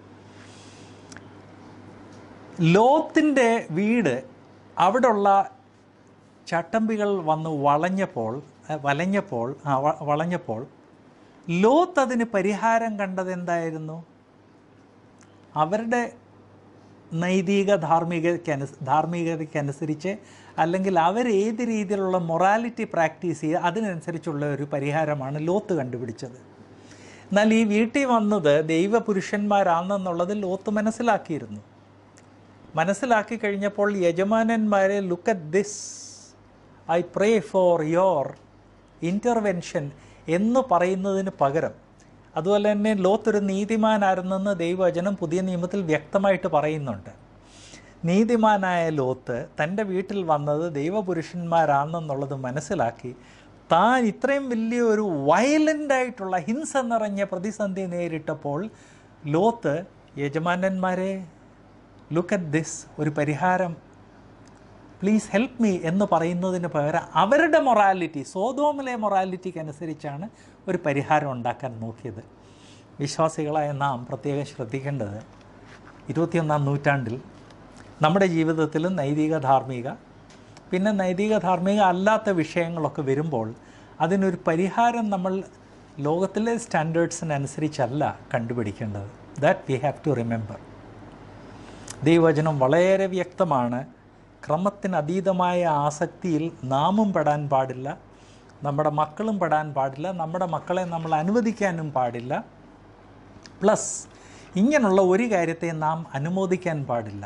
ലോത്തിൻ്റെ വീട് അവിടുള്ള ചട്ടമ്പികൾ വന്ന് വളഞ്ഞപ്പോൾ അഹ് വലഞ്ഞപ്പോൾ ആ, വ- വളഞ്ഞപ്പോൾ ലോത്ത് അതിന് പരിഹാരം കണ്ടത് എന്തായിരുന്നു അവരുടെ നൈതിക ധാർമ്മികതയ്ക്കനു ധാർമ്മികതയ്ക്കനുസരിച്ച് അല്ലെങ്കിൽ അവർ ഏത് രീതിയിലുള്ള മൊറാലിറ്റി പ്രാക്ടീസ് ചെയ്യുക അതിനനുസരിച്ചുള്ള ഒരു പരിഹാരമാണ് ലോത്ത് കണ്ടുപിടിച്ചത് എന്നാൽ ഈ വീട്ടിൽ വന്നത് ദൈവപുരുഷന്മാരാണെന്നുള്ളത് ലോത്ത് മനസ്സിലാക്കിയിരുന്നു മനസ്സിലാക്കി കഴിഞ്ഞപ്പോൾ യജമാനന്മാരെ look at this I pray for your intervention എന്ന് പറയുന്നതിന് പകരം അതുപോലെ തന്നെ ലോത്ത് ഒരു നീതിമാനായിരുന്നെന്ന് ദൈവവചനം പുതിയ നിയമത്തിൽ വ്യക്തമായിട്ട് പറയുന്നുണ്ട് നീതിമാനായ ലോത്ത് തൻ്റെ വീട്ടിൽ വന്നത് ദൈവപുരുഷന്മാരാണെന്നുള്ളത് മനസ്സിലാക്കി താൻ ഇത്രയും വലിയ ഒരു വയലൻ്റ് ആയിട്ടുള്ള ഹിംസ നിറഞ്ഞ പ്രതിസന്ധി നേരിട്ടപ്പോൾ ലോത്ത് യജമാനന്മാരെ ലുക്ക് അറ്റ് ദിസ് ഒരു പരിഹാരം പ്ലീസ് ഹെൽപ്പ് മീ എന്ന് പറയുന്നതിന് പകരം അവരുടെ മൊറാലിറ്റി സോതോമിലെ മൊറാലിറ്റിക്ക് അനുസരിച്ചാണ് ഒരു പരിഹാരം ഉണ്ടാക്കാൻ നോക്കിയത് വിശ്വാസികളായ നാം പ്രത്യേകം ശ്രദ്ധിക്കേണ്ടത് ഇരുപത്തിയൊന്നാം നൂറ്റാണ്ടിൽ നമ്മുടെ ജീവിതത്തിൽ നൈതിക ധാർമ്മിക പിന്നെ നൈതിക ധാർമ്മിക അല്ലാത്ത വിഷയങ്ങളൊക്കെ വരുമ്പോൾ അതിനൊരു പരിഹാരം നമ്മൾ ലോകത്തിലെ സ്റ്റാൻഡേർഡ്സിനനുസരിച്ചല്ല കണ്ടുപിടിക്കേണ്ടത് that we have to remember ദൈവവചനം വളരെ വ്യക്തമാണ് ക്രമത്തിന് അതീതമായ ആസക്തിയിൽ നാമും പെടാൻ പാടില്ല നമ്മുടെ മക്കളും പെടാൻ പാടില്ല നമ്മുടെ മക്കളെ നമ്മൾ അനുവദിക്കാനും പാടില്ല പ്ലസ് ഇങ്ങനെയുള്ള ഒരു കാര്യത്തെ നാം അനുമോദിക്കാൻ പാടില്ല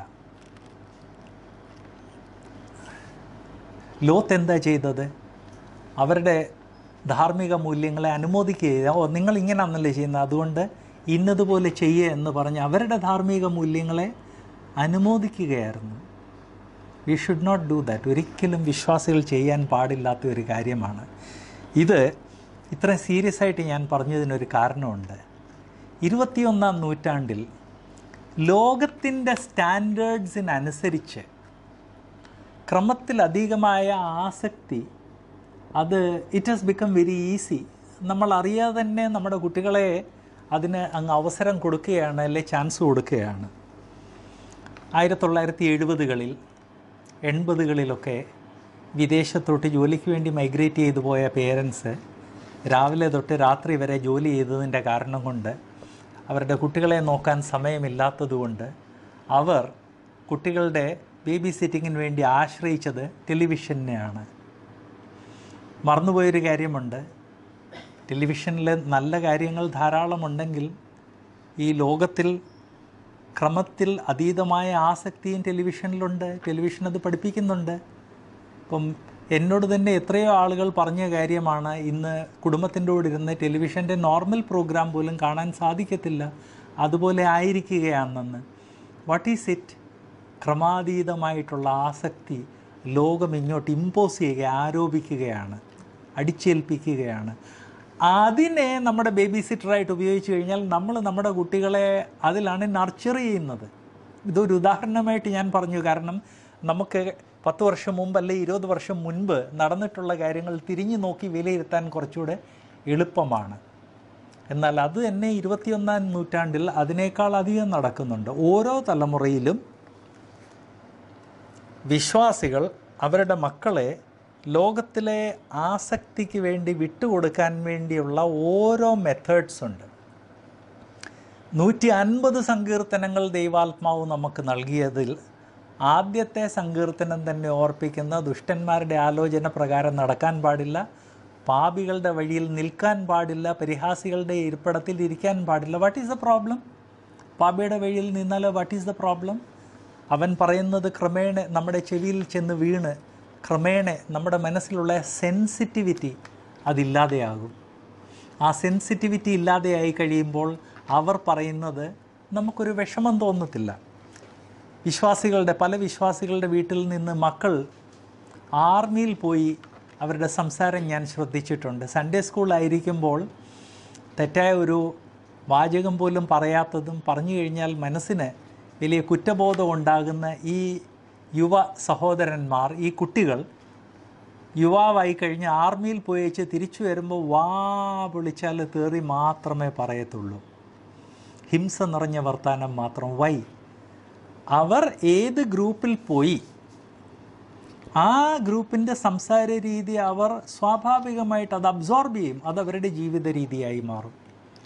ലോത്ത് എന്താ ചെയ്തത് അവരുടെ ധാർമ്മിക മൂല്യങ്ങളെ അനുമോദിക്കുക ഓ നിങ്ങൾ ഇങ്ങനെയാണല്ലേ ചെയ്യുന്നത് അതുകൊണ്ട് ഇന്നതുപോലെ ചെയ്യുക എന്ന് പറഞ്ഞ് അവരുടെ ധാർമ്മിക മൂല്യങ്ങളെ അനുമോദിക്കുകയായിരുന്നു we should not do that ഒരിക്കലും വിശ്വാസികൾ ചെയ്യാൻ പാടില്ലാത്ത ഒരു കാര്യമാണ് ഇത് ഇത്രയും സീരിയസ് ആയിട്ട് ഞാൻ പറഞ്ഞതിനൊരു കാരണമുണ്ട് ഇരുപത്തിയൊന്നാം നൂറ്റാണ്ടിൽ ലോകത്തിൻ്റെ സ്റ്റാൻഡേർഡ്സിനനുസരിച്ച് ക്രമത്തിലധികമായ ആസക്തി അത് it has become very easy നമ്മൾ അറിയാതെ തന്നെ നമ്മുടെ കുട്ടികളെ അതിന് അങ്ങ് അവസരം കൊടുക്കുകയാണ് അല്ലെ ചാൻസ് കൊടുക്കുകയാണ് ആയിരത്തി തൊള്ളായിരത്തി എഴുപതുകളിൽ എൺപതുകളിലൊക്കെ വിദേശത്തോട്ട് ജോലിക്ക് വേണ്ടി മൈഗ്രേറ്റ് ചെയ്തു പോയ പേരൻസ് രാവിലെ തൊട്ട് രാത്രി വരെ ജോലി ചെയ്തതിൻ്റെ കാരണം കൊണ്ട് അവരുടെ കുട്ടികളെ നോക്കാൻ സമയമില്ലാത്തതുകൊണ്ട് അവർ കുട്ടികളുടെ ബേബി സിറ്റിങ്ങിന് വേണ്ടി ആശ്രയിച്ചത് ടെലിവിഷനെയാണ് മറന്നുപോയൊരു കാര്യമുണ്ട് ടെലിവിഷനിൽ നല്ല കാര്യങ്ങൾ ധാരാളമുണ്ടെങ്കിൽ ഈ ലോകത്തിൽ ക്രമത്തിൽ അതീതമായ ആസക്തിയും ടെലിവിഷനിലുണ്ട് ടെലിവിഷൻ അത് പഠിപ്പിക്കുന്നുണ്ട് ഇപ്പം എന്നോട് തന്നെ എത്രയോ ആളുകൾ പറഞ്ഞ കാര്യമാണ് ഇന്ന് കുടുംബത്തിൻ്റെ കൂടെ ഇരുന്ന് ടെലിവിഷൻ്റെ നോർമൽ പ്രോഗ്രാം പോലും കാണാൻ സാധിക്കത്തില്ല അതുപോലെ ആയിരിക്കുകയാണെന്ന് വാട്ട് ഈസ് ഇറ്റ് ക്രമാതീതമായിട്ടുള്ള ആസക്തി ലോകം ഇങ്ങോട്ട് ഇമ്പോസ് ചെയ്യുക ആരോപിക്കുകയാണ് അടിച്ചേൽപ്പിക്കുകയാണ് അതിനെ നമ്മുടെ ബേബി സിറ്ററായിട്ട് ഉപയോഗിച്ച് കഴിഞ്ഞാൽ നമ്മൾ നമ്മുടെ കുട്ടികളെ അതിലാണ് നർച്ചർ ചെയ്യുന്നത് ഇതൊരു ഉദാഹരണമായിട്ട് ഞാൻ പറഞ്ഞു കാരണം നമുക്ക് പത്ത് വർഷം മുമ്പ് അല്ലെ ഇരുപത് വർഷം മുൻപ് നടന്നിട്ടുള്ള കാര്യങ്ങൾ തിരിഞ്ഞു നോക്കി വിലയിരുത്താൻ കുറച്ചുകൂടെ എളുപ്പമാണ് എന്നാൽ അത് തന്നെ ഇരുപത്തിയൊന്നാം നൂറ്റാണ്ടിൽ അതിനേക്കാൾ അധികം നടക്കുന്നുണ്ട് ഓരോ തലമുറയിലും വിശ്വാസികൾ അവരുടെ മക്കളെ ലോകത്തിലെ ആസക്തിക്ക് വേണ്ടി വിട്ടുകൊടുക്കാൻ വേണ്ടിയുള്ള ഓരോ മെത്തേഡ്സ് ഉണ്ട് നൂറ്റി അൻപത് സങ്കീർത്തനങ്ങൾ ദൈവാത്മാവ് നമുക്ക് നൽകിയതിൽ ആദ്യത്തെ സങ്കീർത്തനം തന്നെ ഓർപ്പിക്കുന്ന ദുഷ്ടന്മാരുടെ ആലോചന പ്രകാരം നടക്കാൻ പാടില്ല പാപികളുടെ വഴിയിൽ നിൽക്കാൻ പാടില്ല പരിഹാസികളുടെ ഇരിപ്പിടത്തിൽ ഇരിക്കാൻ പാടില്ല വാട്ട് ഈസ് ദ പ്രോബ്ലം പാപിയുടെ വഴിയിൽ നിന്നാൽ വാട്ട് ഈസ് ദ പ്രോബ്ലം അവൻ പറയുന്നത് ക്രമേണ നമ്മുടെ ചെവിയിൽ ചെന്ന് വീണ് ക്രമേണ നമ്മുടെ മനസ്സിലുള്ള സെൻസിറ്റിവിറ്റി അതില്ലാതെയാകും ആ സെൻസിറ്റിവിറ്റി ഇല്ലാതെയായി കഴിയുമ്പോൾ അവർ പറയുന്നത് നമുക്കൊരു വിഷമം തോന്നത്തില്ല വിശ്വാസികളുടെ പല വിശ്വാസികളുടെ വീട്ടിൽ നിന്ന് മക്കൾ ആർമിയിൽ പോയി അവരുടെ സംസാരം ഞാൻ ശ്രദ്ധിച്ചിട്ടുണ്ട് സൺഡേ സ്കൂളായിരിക്കുമ്പോൾ തെറ്റായ ഒരു വാചകം പോലും പറയാത്തതും പറഞ്ഞു കഴിഞ്ഞാൽ മനസ്സിന് വലിയ കുറ്റബോധം ഉണ്ടാകുന്ന ഈ യുവ സഹോദരന്മാർ ഈ കുട്ടികൾ യുവാവായി കഴിഞ്ഞ് ആർമിയിൽ പോയേച്ച് തിരിച്ചു വരുമ്പോൾ വാ വിളിച്ചാൽ തേറി മാത്രമേ പറയത്തുള്ളൂ ഹിംസ നിറഞ്ഞ വർത്താനം മാത്രം വൈ അവർ ഏത് ഗ്രൂപ്പിൽ പോയി ആ ഗ്രൂപ്പിൻ്റെ സംസാര രീതി അവർ സ്വാഭാവികമായിട്ട് അത് അബ്സോർബ് ചെയ്യും അത് അവരുടെ ജീവിത രീതിയായി മാറും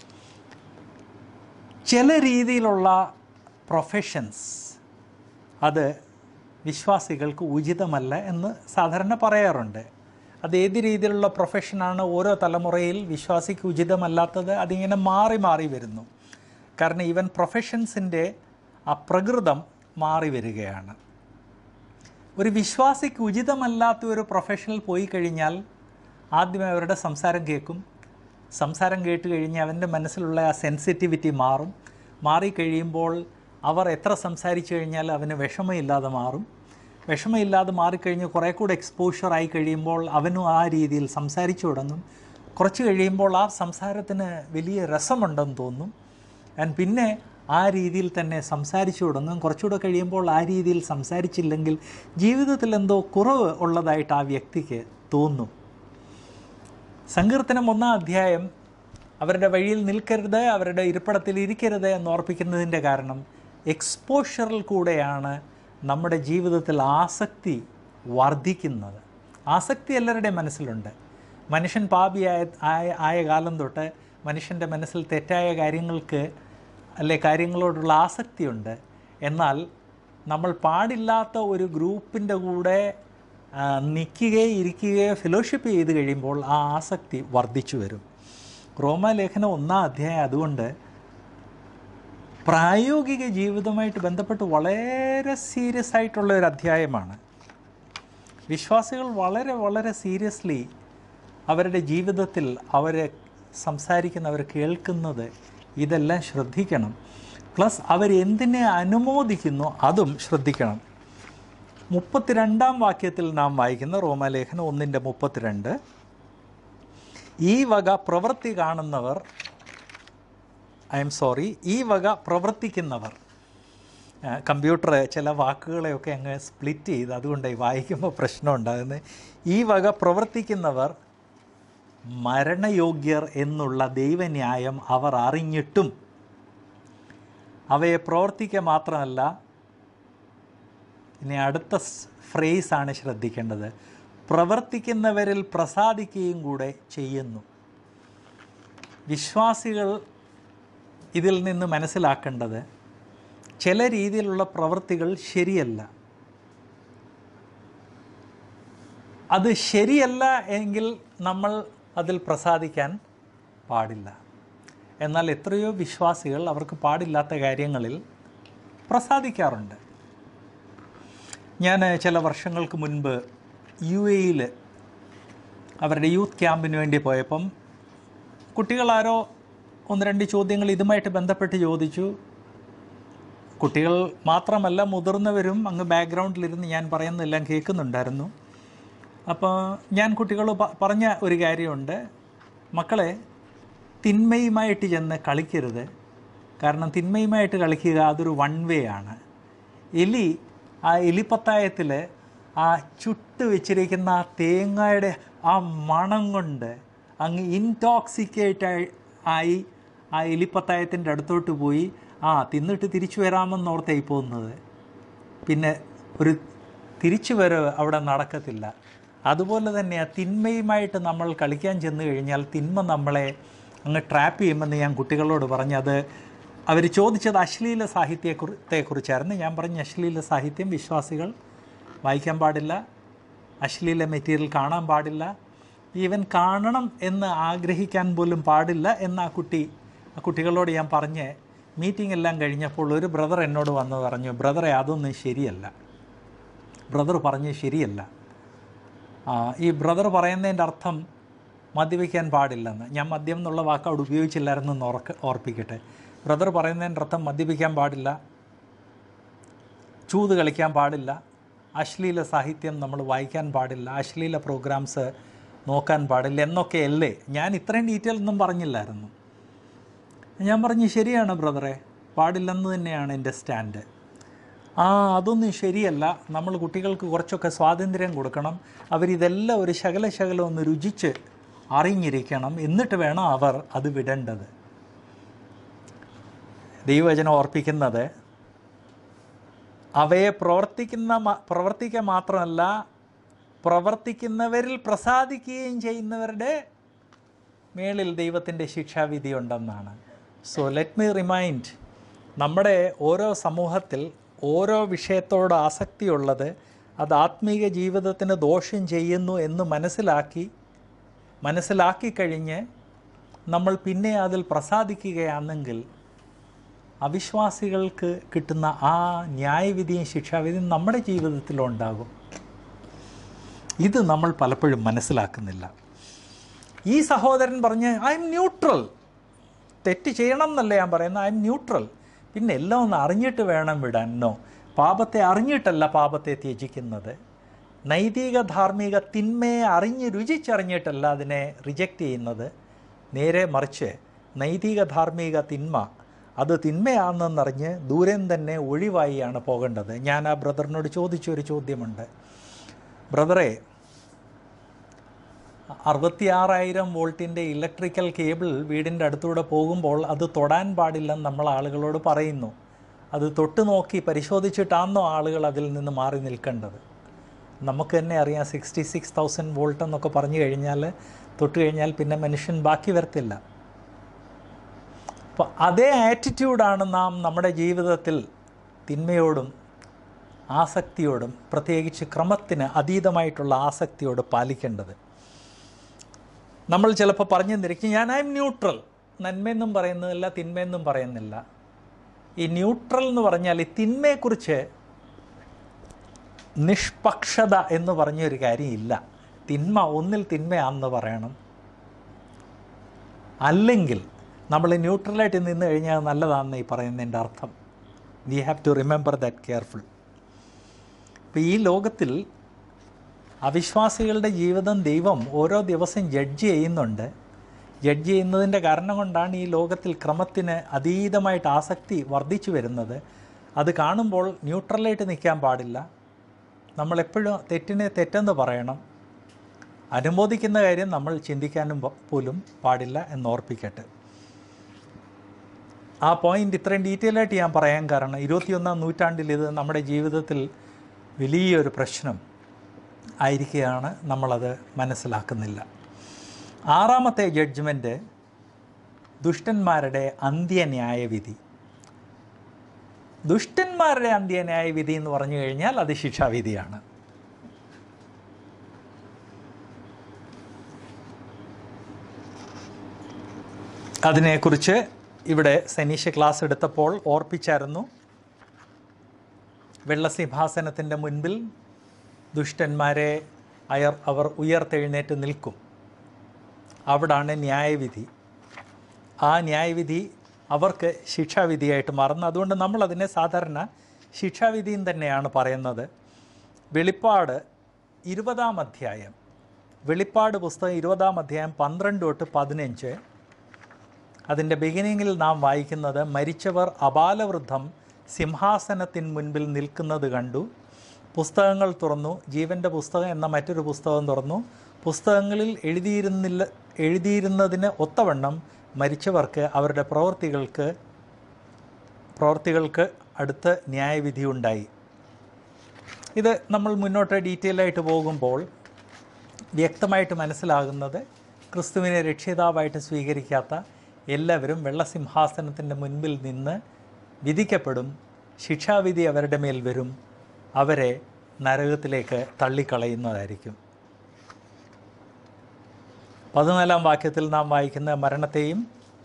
ചില രീതിയിലുള്ള പ്രൊഫഷൻസ് അത് വിശ്വാസികൾക്ക് ഉചിതമല്ല എന്ന് സാധാരണ പറയാറുണ്ട് അത് ഏത് രീതിയിലുള്ള പ്രൊഫഷനാണ് ഓരോ തലമുറയിൽ വിശ്വാസിക്ക് ഉചിതമല്ലാത്തത് അതിങ്ങനെ മാറി മാറി വരുന്നു കാരണം ഈവൻ പ്രൊഫഷൻസിൻ്റെ ആ പ്രകൃതം മാറി വരികയാണ് ഒരു വിശ്വാസിക്ക് ഉചിതമല്ലാത്ത ഒരു പ്രൊഫഷനിൽ പോയി കഴിഞ്ഞാൽ ആദ്യമേ അവരുടെ സംസാരം കേൾക്കും സംസാരം കേട്ട് കഴിഞ്ഞ് അവൻ്റെ മനസ്സിലുള്ള ആ സെൻസിറ്റിവിറ്റി മാറും മാറിക്കഴിയുമ്പോൾ അവർ എത്ര സംസാരിച്ചു കഴിഞ്ഞാൽ അവന് വിഷമമില്ലാതെ മാറും വിഷമമില്ലാതെ മാറിക്കഴിഞ്ഞ് കുറേ കൂടെ എക്സ്പോഷർ ആയി കഴിയുമ്പോൾ അവനും ആ രീതിയിൽ സംസാരിച്ചു തുടങ്ങും കുറച്ച് കഴിയുമ്പോൾ ആ സംസാരത്തിന് വലിയ രസമുണ്ടെന്ന് തോന്നും ആൻഡ് പിന്നെ ആ രീതിയിൽ തന്നെ സംസാരിച്ചു തുടങ്ങും കുറച്ചുകൂടെ കഴിയുമ്പോൾ ആ രീതിയിൽ സംസാരിച്ചില്ലെങ്കിൽ ജീവിതത്തിൽ എന്തോ കുറവ് ഉള്ളതായിട്ട് ആ വ്യക്തിക്ക് തോന്നും സങ്കീർത്തനം ഒന്നാം അധ്യായം അവരുടെ വഴിയിൽ നിൽക്കരുത് അവരുടെ ഇരിപ്പിടത്തിൽ ഇരിക്കരുത് എന്ന് ഓർപ്പിക്കുന്നതിൻ്റെ കാരണം എക്സ്പോഷറിൽ കൂടെയാണ് നമ്മുടെ ജീവിതത്തിൽ ആസക്തി വർദ്ധിക്കുന്നത് ആസക്തി എല്ലാവരുടെയും മനസ്സിലുണ്ട് മനുഷ്യൻ പാപിയായ ആയ ആയ കാലം തൊട്ട് മനുഷ്യൻ്റെ മനസ്സിൽ തെറ്റായ കാര്യങ്ങൾക്ക് അല്ലെ കാര്യങ്ങളോടുള്ള ആസക്തിയുണ്ട് എന്നാൽ നമ്മൾ പാടില്ലാത്ത ഒരു ഗ്രൂപ്പിൻ്റെ കൂടെ ആ, നിൽക്കുകയോ ഇരിക്കുകയോ ഫെലോഷിപ്പ് ചെയ്ത് കഴിയുമ്പോൾ ആ ആസക്തി വർദ്ധിച്ചു വരും റോമാലേഖനം ഒന്നാം അധ്യായം അതുകൊണ്ട് പ്രായോഗിക ജീവിതമായിട്ട് ബന്ധപ്പെട്ട് വളരെ സീരിയസ് ആയിട്ടുള്ള ഒരു അധ്യായമാണ് വിശ്വാസികൾ വളരെ വളരെ സീരിയസ്ലി അവരുടെ ജീവിതത്തിൽ അവരെ സംസാരിക്കുന്ന അവർ കേൾക്കുന്നത് ഇതെല്ലാം ശ്രദ്ധിക്കണം പ്ലസ് അവരെന്തിനെ അനുമോദിക്കുന്നു അതും ശ്രദ്ധിക്കണം മുപ്പത്തിരണ്ടാം വാക്യത്തിൽ നാം വായിക്കുന്ന റോമാലേഖനം ഒന്നിൻ്റെ മുപ്പത്തിരണ്ട് ഈ വക പ്രവൃത്തി കാണുന്നവർ ഐ എം സോറി ഈ വക പ്രവർത്തിക്കുന്നവർ ആ, കമ്പ്യൂട്ടർ ചില വാക്കുകളെയൊക്കെ അങ്ങ് സ്പ്ലിറ്റ് ചെയ്ത് അതുകൊണ്ട് വായിക്കുമ്പോൾ പ്രശ്നം ഉണ്ടാകുന്നത് ഈ വക പ്രവർത്തിക്കുന്നവർ മരണയോഗ്യർ എന്നുള്ള ദൈവന്യായം അവർ അറിഞ്ഞിട്ടും അവയെ പ്രവർത്തിക്കുക മാത്രമല്ല ഇനി അടുത്ത ഫ്രേസാണ് ശ്രദ്ധിക്കേണ്ടത് പ്രവർത്തിക്കുന്നവരിൽ പ്രസാദിക്കുകയും കൂടെ ചെയ്യുന്നു വിശ്വാസികൾ ഇതിൽ നിന്ന് മനസ്സിലാക്കേണ്ടത് ചില രീതിയിലുള്ള പ്രവൃത്തികൾ ശരിയല്ല അത് ശരിയല്ല എങ്കിൽ നമ്മൾ അതിൽ പ്രസാദിക്കാൻ പാടില്ല എന്നാൽ എത്രയോ വിശ്വാസികൾ അവർക്ക് പാടില്ലാത്ത കാര്യങ്ങളിൽ പ്രസാദിക്കാറുണ്ട് ഞാൻ ചില വർഷങ്ങൾക്ക് മുൻപ് യു എയിൽ അവരുടെ യൂത്ത് ക്യാമ്പിന് വേണ്ടി പോയപ്പം കുട്ടികളാരോ ഒന്ന് രണ്ട് ചോദ്യങ്ങൾ ഇതുമായിട്ട് ബന്ധപ്പെട്ട് ചോദിച്ചു കുട്ടികൾ മാത്രമല്ല മുതിർന്നവരും അങ്ങ് ബാക്ക്ഗ്രൗണ്ടിലിരുന്ന് ഞാൻ പറയുന്നതെല്ലാം കേൾക്കുന്നുണ്ടായിരുന്നു അപ്പോൾ ഞാൻ കുട്ടികൾ പ- പറഞ്ഞ ഒരു കാര്യമുണ്ട് മക്കളെ തിന്മയുമായിട്ട് ചെന്ന് കളിക്കരുത് കാരണം തിന്മയുമായിട്ട് കളിക്കുക അതൊരു വൺ വേ ആണ് എലി ആ എലിപ്പത്തായത്തിൽ ആ ചുട്ട് വെച്ചിരിക്കുന്ന ആ തേങ്ങയുടെ ആ മണം കൊണ്ട് അങ്ങ് ഇൻടോക്സിക്കേറ്റ് ആയി ആ എലിപ്പത്തായത്തിൻ്റെ അടുത്തോട്ട് പോയി ആ തിന്നിട്ട് തിരിച്ചു വരാമെന്നോർത്തായി പോകുന്നത് പിന്നെ ഒരു തിരിച്ചു വരവ് അവിടെ നടക്കത്തില്ല അതുപോലെ തന്നെ ആ തിന്മയുമായിട്ട് നമ്മൾ കളിക്കാൻ ചെന്ന് കഴിഞ്ഞാൽ തിന്മ നമ്മളെ അങ്ങ് ട്രാപ്പ് ചെയ്യുമെന്ന് ഞാൻ കുട്ടികളോട് പറഞ്ഞത് അവർ ചോദിച്ചത് അശ്ലീല സാഹിത്യത്തെക്കുറിച്ചായിരുന്നു ഞാൻ പറഞ്ഞ അശ്ലീല സാഹിത്യം വിശ്വാസികൾ വായിക്കാൻ പാടില്ല അശ്ലീല മെറ്റീരിയൽ കാണാൻ പാടില്ല ഈവൻ കാണണം എന്ന് ആഗ്രഹിക്കാൻ പോലും പാടില്ല എന്ന് ആ കുട്ടി ആ കുട്ടികളോട് ഞാൻ പറഞ്ഞ് മീറ്റിംഗ് എല്ലാം കഴിഞ്ഞപ്പോൾ ഒരു ബ്രദർ എന്നോട് വന്ന് പറഞ്ഞു ബ്രദറെ അതൊന്നും ശരിയല്ല ബ്രദർ പറഞ്ഞ് ശരിയല്ല ആ, ഈ ബ്രദർ പറയുന്നതിൻ്റെ അർത്ഥം മദ്യപിക്കാൻ പാടില്ലെന്ന് ഞാൻ മദ്യം എന്നുള്ള വാക്ക് അവിടെ ഉപയോഗിച്ചില്ലായിരുന്നു എന്ന് ഓർക്ക് ഓർപ്പിക്കട്ടെ ബ്രദർ പറയുന്നതിൻ്റെ അർത്ഥം മദ്യപിക്കാൻ പാടില്ല ചൂത് കളിക്കാൻ പാടില്ല അശ്ലീല സാഹിത്യം നമ്മൾ വായിക്കാൻ പാടില്ല അശ്ലീല പ്രോഗ്രാംസ് നോക്കാൻ പാടില്ല എന്നൊക്കെയല്ലേ ഞാൻ ഇത്രയും ഡീറ്റെയിൽ ഒന്നും പറഞ്ഞില്ലായിരുന്നു ഞാൻ പറഞ്ഞു ശരിയാണ് ബ്രദറെ പാടില്ലെന്ന് തന്നെയാണ് എൻ്റെ സ്റ്റാൻഡ് ആ അതൊന്നും ശരിയല്ല നമ്മൾ കുട്ടികൾക്ക് കുറച്ചൊക്കെ സ്വാതന്ത്ര്യം കൊടുക്കണം അവരിതെല്ലാം ഒരു ശകല ശകലം ഒന്ന് രുചിച്ച് അറിഞ്ഞിരിക്കണം എന്നിട്ട് വേണം അവർ അത് വിടേണ്ടത് ദൈവവചനം ഓർപ്പിക്കുന്നത് അവയെ പ്രവർത്തിക്കുന്ന മ- പ്രവർത്തിക്കുക മാത്രമല്ല പ്രവർത്തിക്കുന്നവരിൽ പ്രസാദിക്കുകയും ചെയ്യുന്നവരുടെ മേളിൽ ദൈവത്തിൻ്റെ ശിക്ഷാവിധി ഉണ്ടെന്നാണ് സോ ലെറ്റ് മീ റിമൈൻഡ് നമ്മുടെ ഓരോ സമൂഹത്തിൽ ഓരോ വിഷയത്തോട് ആസക്തിയുള്ളത് അത് ആത്മീക ജീവിതത്തിന് ദോഷം ചെയ്യുന്നു എന്ന് മനസ്സിലാക്കി മനസ്സിലാക്കി കഴിഞ്ഞ് നമ്മൾ പിന്നെ അതിൽ പ്രസാദിക്കുകയാണെങ്കിൽ അവിശ്വാസികൾക്ക് കിട്ടുന്ന ആ ന്യായവിധിയും ശിക്ഷാവിധിയും നമ്മുടെ ജീവിതത്തിലുണ്ടാകും ഇത് നമ്മൾ പലപ്പോഴും മനസ്സിലാക്കുന്നില്ല ഈ സഹോദരൻ പറഞ്ഞ് ഐ എം ന്യൂട്രൽ തെറ്റ് ചെയ്യണം എന്നല്ല ഞാൻ പറയുന്നത് ഐ എം ന്യൂട്രൽ പിന്നെ എല്ലാം ഒന്ന് അറിഞ്ഞിട്ട് വേണം വിടാൻ നോ പാപത്തെ അറിഞ്ഞിട്ടല്ല പാപത്തെ ത്യജിക്കുന്നത് നൈതിക ധാർമ്മിക തിന്മയെ അറിഞ്ഞ് രുചിച്ചറിഞ്ഞിട്ടല്ല അതിനെ റിജക്റ്റ് ചെയ്യുന്നത് നേരെ മറിച്ച് നൈതിക ധാർമ്മിക തിന്മ അത് തിന്മയാണെന്നറിഞ്ഞ് ദൂരം തന്നെ ഒഴിവായിയാണ് പോകേണ്ടത് ഞാൻ ആ ബ്രദറിനോട് ചോദിച്ചൊരു ചോദ്യമുണ്ട് ബ്രദറെ അറുപത്തിയാറായിരം വോൾട്ടിൻ്റെ ഇലക്ട്രിക്കൽ കേബിൾ വീടിൻ്റെ അടുത്തൂടെ പോകുമ്പോൾ അത് തൊടാൻ പാടില്ലെന്ന് നമ്മൾ ആളുകളോട് പറയുന്നു അത് തൊട്ട് നോക്കി പരിശോധിച്ചിട്ടാണോ ആളുകൾ അതിൽ നിന്ന് മാറി നിൽക്കേണ്ടത് നമുക്ക് തന്നെ അറിയാം സിക്സ്റ്റി സിക്സ് തൗസൻഡ് വോൾട്ട് എന്നൊക്കെ പറഞ്ഞു കഴിഞ്ഞാൽ തൊട്ട് കഴിഞ്ഞാൽ പിന്നെ മനുഷ്യൻ ബാക്കി വരത്തില്ല അപ്പോൾ അതേ ആറ്റിറ്റ്യൂഡാണ് നാം നമ്മുടെ ജീവിതത്തിൽ തിന്മയോടും ആസക്തിയോടും പ്രത്യേകിച്ച് ക്രമത്തിന് അതീതമായിട്ടുള്ള ആസക്തിയോട് പാലിക്കേണ്ടത് നമ്മൾ ചിലപ്പോൾ പറഞ്ഞു നിരക്കും ഞാൻ ഐ എം ന്യൂട്രൽ നന്മയെന്നും പറയുന്നില്ല തിന്മയെന്നും പറയുന്നില്ല ഈ ന്യൂട്രൽ എന്ന് പറഞ്ഞാൽ ഈ തിന്മയെക്കുറിച്ച് നിഷ്പക്ഷത എന്ന് പറഞ്ഞൊരു കാര്യമില്ല തിന്മ ഒന്നിൽ തിന്മയാണെന്ന് പറയണം അല്ലെങ്കിൽ നമ്മൾ ന്യൂട്രലായിട്ട് നിന്ന് കഴിഞ്ഞാൽ നല്ലതാണെന്ന് ഈ പറയുന്നതിൻ്റെ അർത്ഥം we have to remember that careful ഇപ്പോൾ ഈ ലോകത്തിൽ അവിശ്വാസികളുടെ ജീവിതം ദൈവം ഓരോ ദിവസം ജഡ്ജ് ചെയ്യുന്നുണ്ട് ജഡ്ജ് ചെയ്യുന്നതിൻ്റെ കാരണം കൊണ്ടാണ് ഈ ലോകത്തിൽ ക്രമത്തിന് അതീതമായിട്ട് ആസക്തി വർദ്ധിച്ചു വരുന്നത് അത് കാണുമ്പോൾ ന്യൂട്രലായിട്ട് നിൽക്കാൻ പാടില്ല നമ്മളെപ്പോഴും തെറ്റിനെ തെറ്റെന്ന് പറയണം അനുമോദിക്കുന്ന കാര്യം നമ്മൾ ചിന്തിക്കാനും പ- പോലും പാടില്ല എന്ന് ഓർപ്പിക്കട്ടെ ആ പോയിന്റ് ഇത്രയും ഡീറ്റെയിൽ ആയിട്ട് ഞാൻ പറയാൻ കാരണം ഇരുപത്തിയൊന്നാം നൂറ്റാണ്ടിൽ ഇത് നമ്മുടെ ജീവിതത്തിൽ വലിയൊരു പ്രശ്നം ആയിരിക്കുകയാണ് നമ്മളത് മനസ്സിലാക്കുന്നില്ല ആറാമത്തെ ജഡ്ജ്മെൻറ്റ് ദുഷ്ടന്മാരുടെ അന്ത്യന്യായവിധി ദുഷ്ടന്മാരുടെ അന്ത്യന്യായവിധി എന്ന് പറഞ്ഞു കഴിഞ്ഞാൽ അത് ശിക്ഷാവിധിയാണ് അതിനെക്കുറിച്ച് ഇവിടെ സനീഷ് ക്ലാസ് എടുത്തപ്പോൾ ഓർപ്പിച്ചായിരുന്നു വെള്ളസിംഹാസനത്തിൻ്റെ മുൻപിൽ ദുഷ്ടന്മാരെ അയർ അവർ ഉയർത്തെഴുന്നേറ്റ് നിൽക്കും അവിടാണ് ന്യായവിധി ആ ന്യായവിധി അവർക്ക് ശിക്ഷാവിധിയായിട്ട് മാറുന്നു അതുകൊണ്ട് നമ്മളതിനെ സാധാരണ ശിക്ഷാവിധിയും തന്നെയാണ് പറയുന്നത് വെളിപ്പാട് ഇരുപതാം അധ്യായം വെളിപ്പാട് പുസ്തകം ഇരുപതാം അധ്യായം പന്ത്രണ്ട് തൊട്ട് പതിനഞ്ച് അതിൻ്റെ ബിഗിനിങ്ങിൽ നാം വായിക്കുന്നത് മരിച്ചവർ അപാലവൃദ്ധം സിംഹാസനത്തിന് മുൻപിൽ നിൽക്കുന്നത് കണ്ടു പുസ്തകങ്ങൾ തുറന്നു ജീവൻ്റെ പുസ്തകം എന്ന മറ്റൊരു പുസ്തകം തുറന്നു പുസ്തകങ്ങളിൽ എഴുതിയിരുന്നില്ല എഴുതിയിരുന്നതിന് ഒത്തവണ്ണം മരിച്ചവർക്ക് അവരുടെ പ്രവൃത്തികൾക്ക് പ്രവൃത്തികൾക്ക് അടുത്ത് ന്യായവിധി ഉണ്ടായി ഇത് നമ്മൾ മുന്നോട്ട് ഡീറ്റെയിൽ ആയിട്ട് പോകുമ്പോൾ വ്യക്തമായിട്ട് മനസ്സിലാകുന്നത് ക്രിസ്തുവിനെ രക്ഷിതാവായിട്ട് സ്വീകരിക്കാത്ത എല്ലാവരും വെള്ളസിംഹാസനത്തിൻ്റെ മുൻപിൽ നിന്ന് വിധിക്കപ്പെടും ശിക്ഷാവിധി അവരുടെ മേൽ വരും അവരെ നരകത്തിലേക്ക് തള്ളിക്കളയുന്നതായിരിക്കും പതിനാലാം വാക്യത്തിൽ നാം വായിക്കുന്ന മരണത്തെയും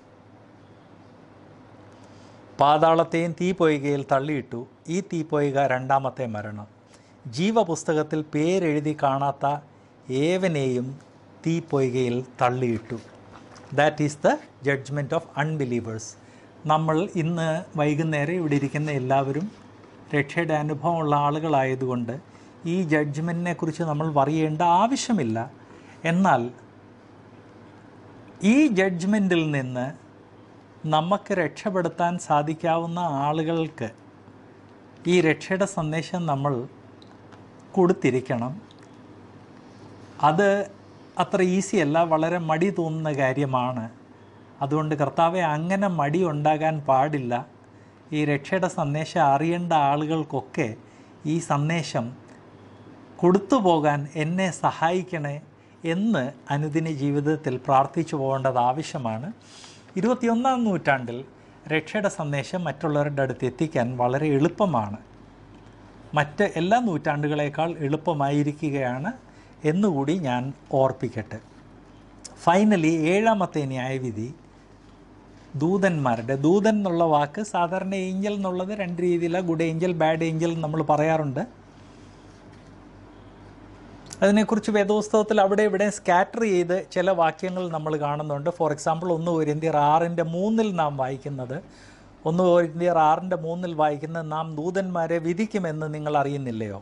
പാതാളത്തെയും തീപ്പൊയ്കയിൽ തള്ളിയിട്ടു ഈ തീപ്പൊയ്ക രണ്ടാമത്തെ മരണം ജീവപുസ്തകത്തിൽ പേരെഴുതി കാണാത്ത ഏവനെയും തീപ്പൊയ്കയിൽ തള്ളിയിട്ടു that is the judgement of unbelievers നമ്മൾ ഇന്ന് വൈകുന്നേരം ഇവിടെ ഇരിക്കുന്ന എല്ലാവരും രക്ഷയുടെ അനുഭവമുള്ള ആളുകളായതുകൊണ്ട് ഈ ജഡ്ജ്മെൻറ്റിനെ കുറിച്ച് നമ്മൾ പറയേണ്ട ആവശ്യമില്ല എന്നാൽ ഈ ജഡ്ജ്മെൻറ്റിൽ നിന്ന് നമുക്ക് രക്ഷപ്പെടുത്താൻ സാധിക്കാവുന്ന ആളുകൾക്ക് ഈ രക്ഷയുടെ സന്ദേശം നമ്മൾ കൊടുത്തിരിക്കണം അത് അത്ര ഈസി അല്ല വളരെ മടി തോന്നുന്ന കാര്യമാണ് അതുകൊണ്ട് കർത്താവെ അങ്ങനെ മടി ഉണ്ടാകാൻ പാടില്ല ഈ രക്ഷയുടെ സന്ദേശം അറിയേണ്ട ആളുകൾക്കൊക്കെ ഈ സന്ദേശം കൊടുത്തു പോകാൻ എന്നെ സഹായിക്കണേ എന്ന് അനുദിന ജീവിതത്തിൽ പ്രാർത്ഥിച്ചു പോകേണ്ടത് ആവശ്യമാണ് ഇരുപത്തിയൊന്നാം നൂറ്റാണ്ടിൽ രക്ഷയുടെ സന്ദേശം മറ്റുള്ളവരുടെ അടുത്ത് എത്തിക്കാൻ വളരെ എളുപ്പമാണ് മറ്റ് എല്ലാ നൂറ്റാണ്ടുകളേക്കാൾ എളുപ്പമായിരിക്കുകയാണ് എന്നുകൂടി ഞാൻ ഓർപ്പിക്കട്ടെ ഫൈനലി ഏഴാമത്തെ ന്യായവിധി ദൂതന്മാരുടെ ദൂതൻ എന്നുള്ള വാക്ക് സാധാരണ ഏഞ്ചൽ എന്നുള്ളത് രണ്ട് രീതിയിലാണ് ഗുഡ് ഏഞ്ചൽ ബാഡ് ഏഞ്ചൽ നമ്മൾ പറയാറുണ്ട് അതിനെക്കുറിച്ച് വേദോത്സവത്തിൽ അവിടെ ഇവിടെ സ്കാറ്റർ ചെയ്ത് ചില വാക്യങ്ങൾ നമ്മൾ കാണുന്നുണ്ട് ഫോർ എക്സാമ്പിൾ ഒന്ന് കൊരിന്തിയർ ആറിൻ്റെ മൂന്നിൽ നാം വായിക്കുന്നത് ഒന്ന് കൊരിന്തിയർ ആറിൻ്റെ മൂന്നിൽ വായിക്കുന്നത് നാം ദൂതന്മാരെ വിധിക്കുമെന്ന് നിങ്ങൾ അറിയുന്നില്ലയോ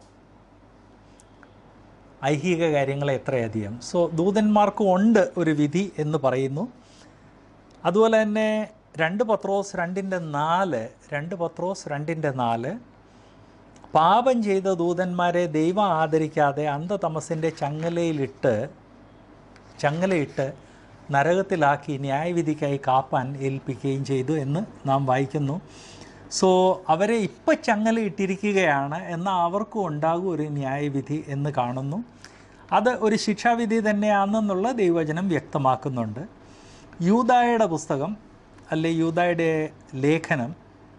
ഐഹിക കാര്യങ്ങളെ എത്രയധികം സോ ദൂതന്മാർക്കും ഉണ്ട് ഒരു വിധി എന്ന് പറയുന്നു അതുപോലെ തന്നെ രണ്ട് പത്രോസ് രണ്ടിൻ്റെ നാല് രണ്ട് പത്രോസ് രണ്ടിൻ്റെ നാല് പാപം ചെയ്ത ദൂതന്മാരെ ദൈവം ആദരിക്കാതെ അന്ധതമസിൻ്റെ ചങ്ങലയിലിട്ട് ചങ്ങലയിട്ട് നരകത്തിലാക്കി ന്യായവിധിക്കായി കാപ്പാൻ ഏൽപ്പിക്കുകയും ചെയ്തു എന്ന് നാം വായിക്കുന്നു സോ അവരെ ഇപ്പം ചങ്ങല ഇട്ടിരിക്കുകയാണ് എന്നാൽ അവർക്കും ഉണ്ടാകും ഒരു ന്യായവിധി എന്ന് കാണുന്നു അത് ഒരു ശിക്ഷാവിധി തന്നെയാണെന്നുള്ള ദൈവവചനം വ്യക്തമാക്കുന്നുണ്ട് യൂതായുടെ പുസ്തകം അല്ലെ യൂതായുടെ ലേഖനം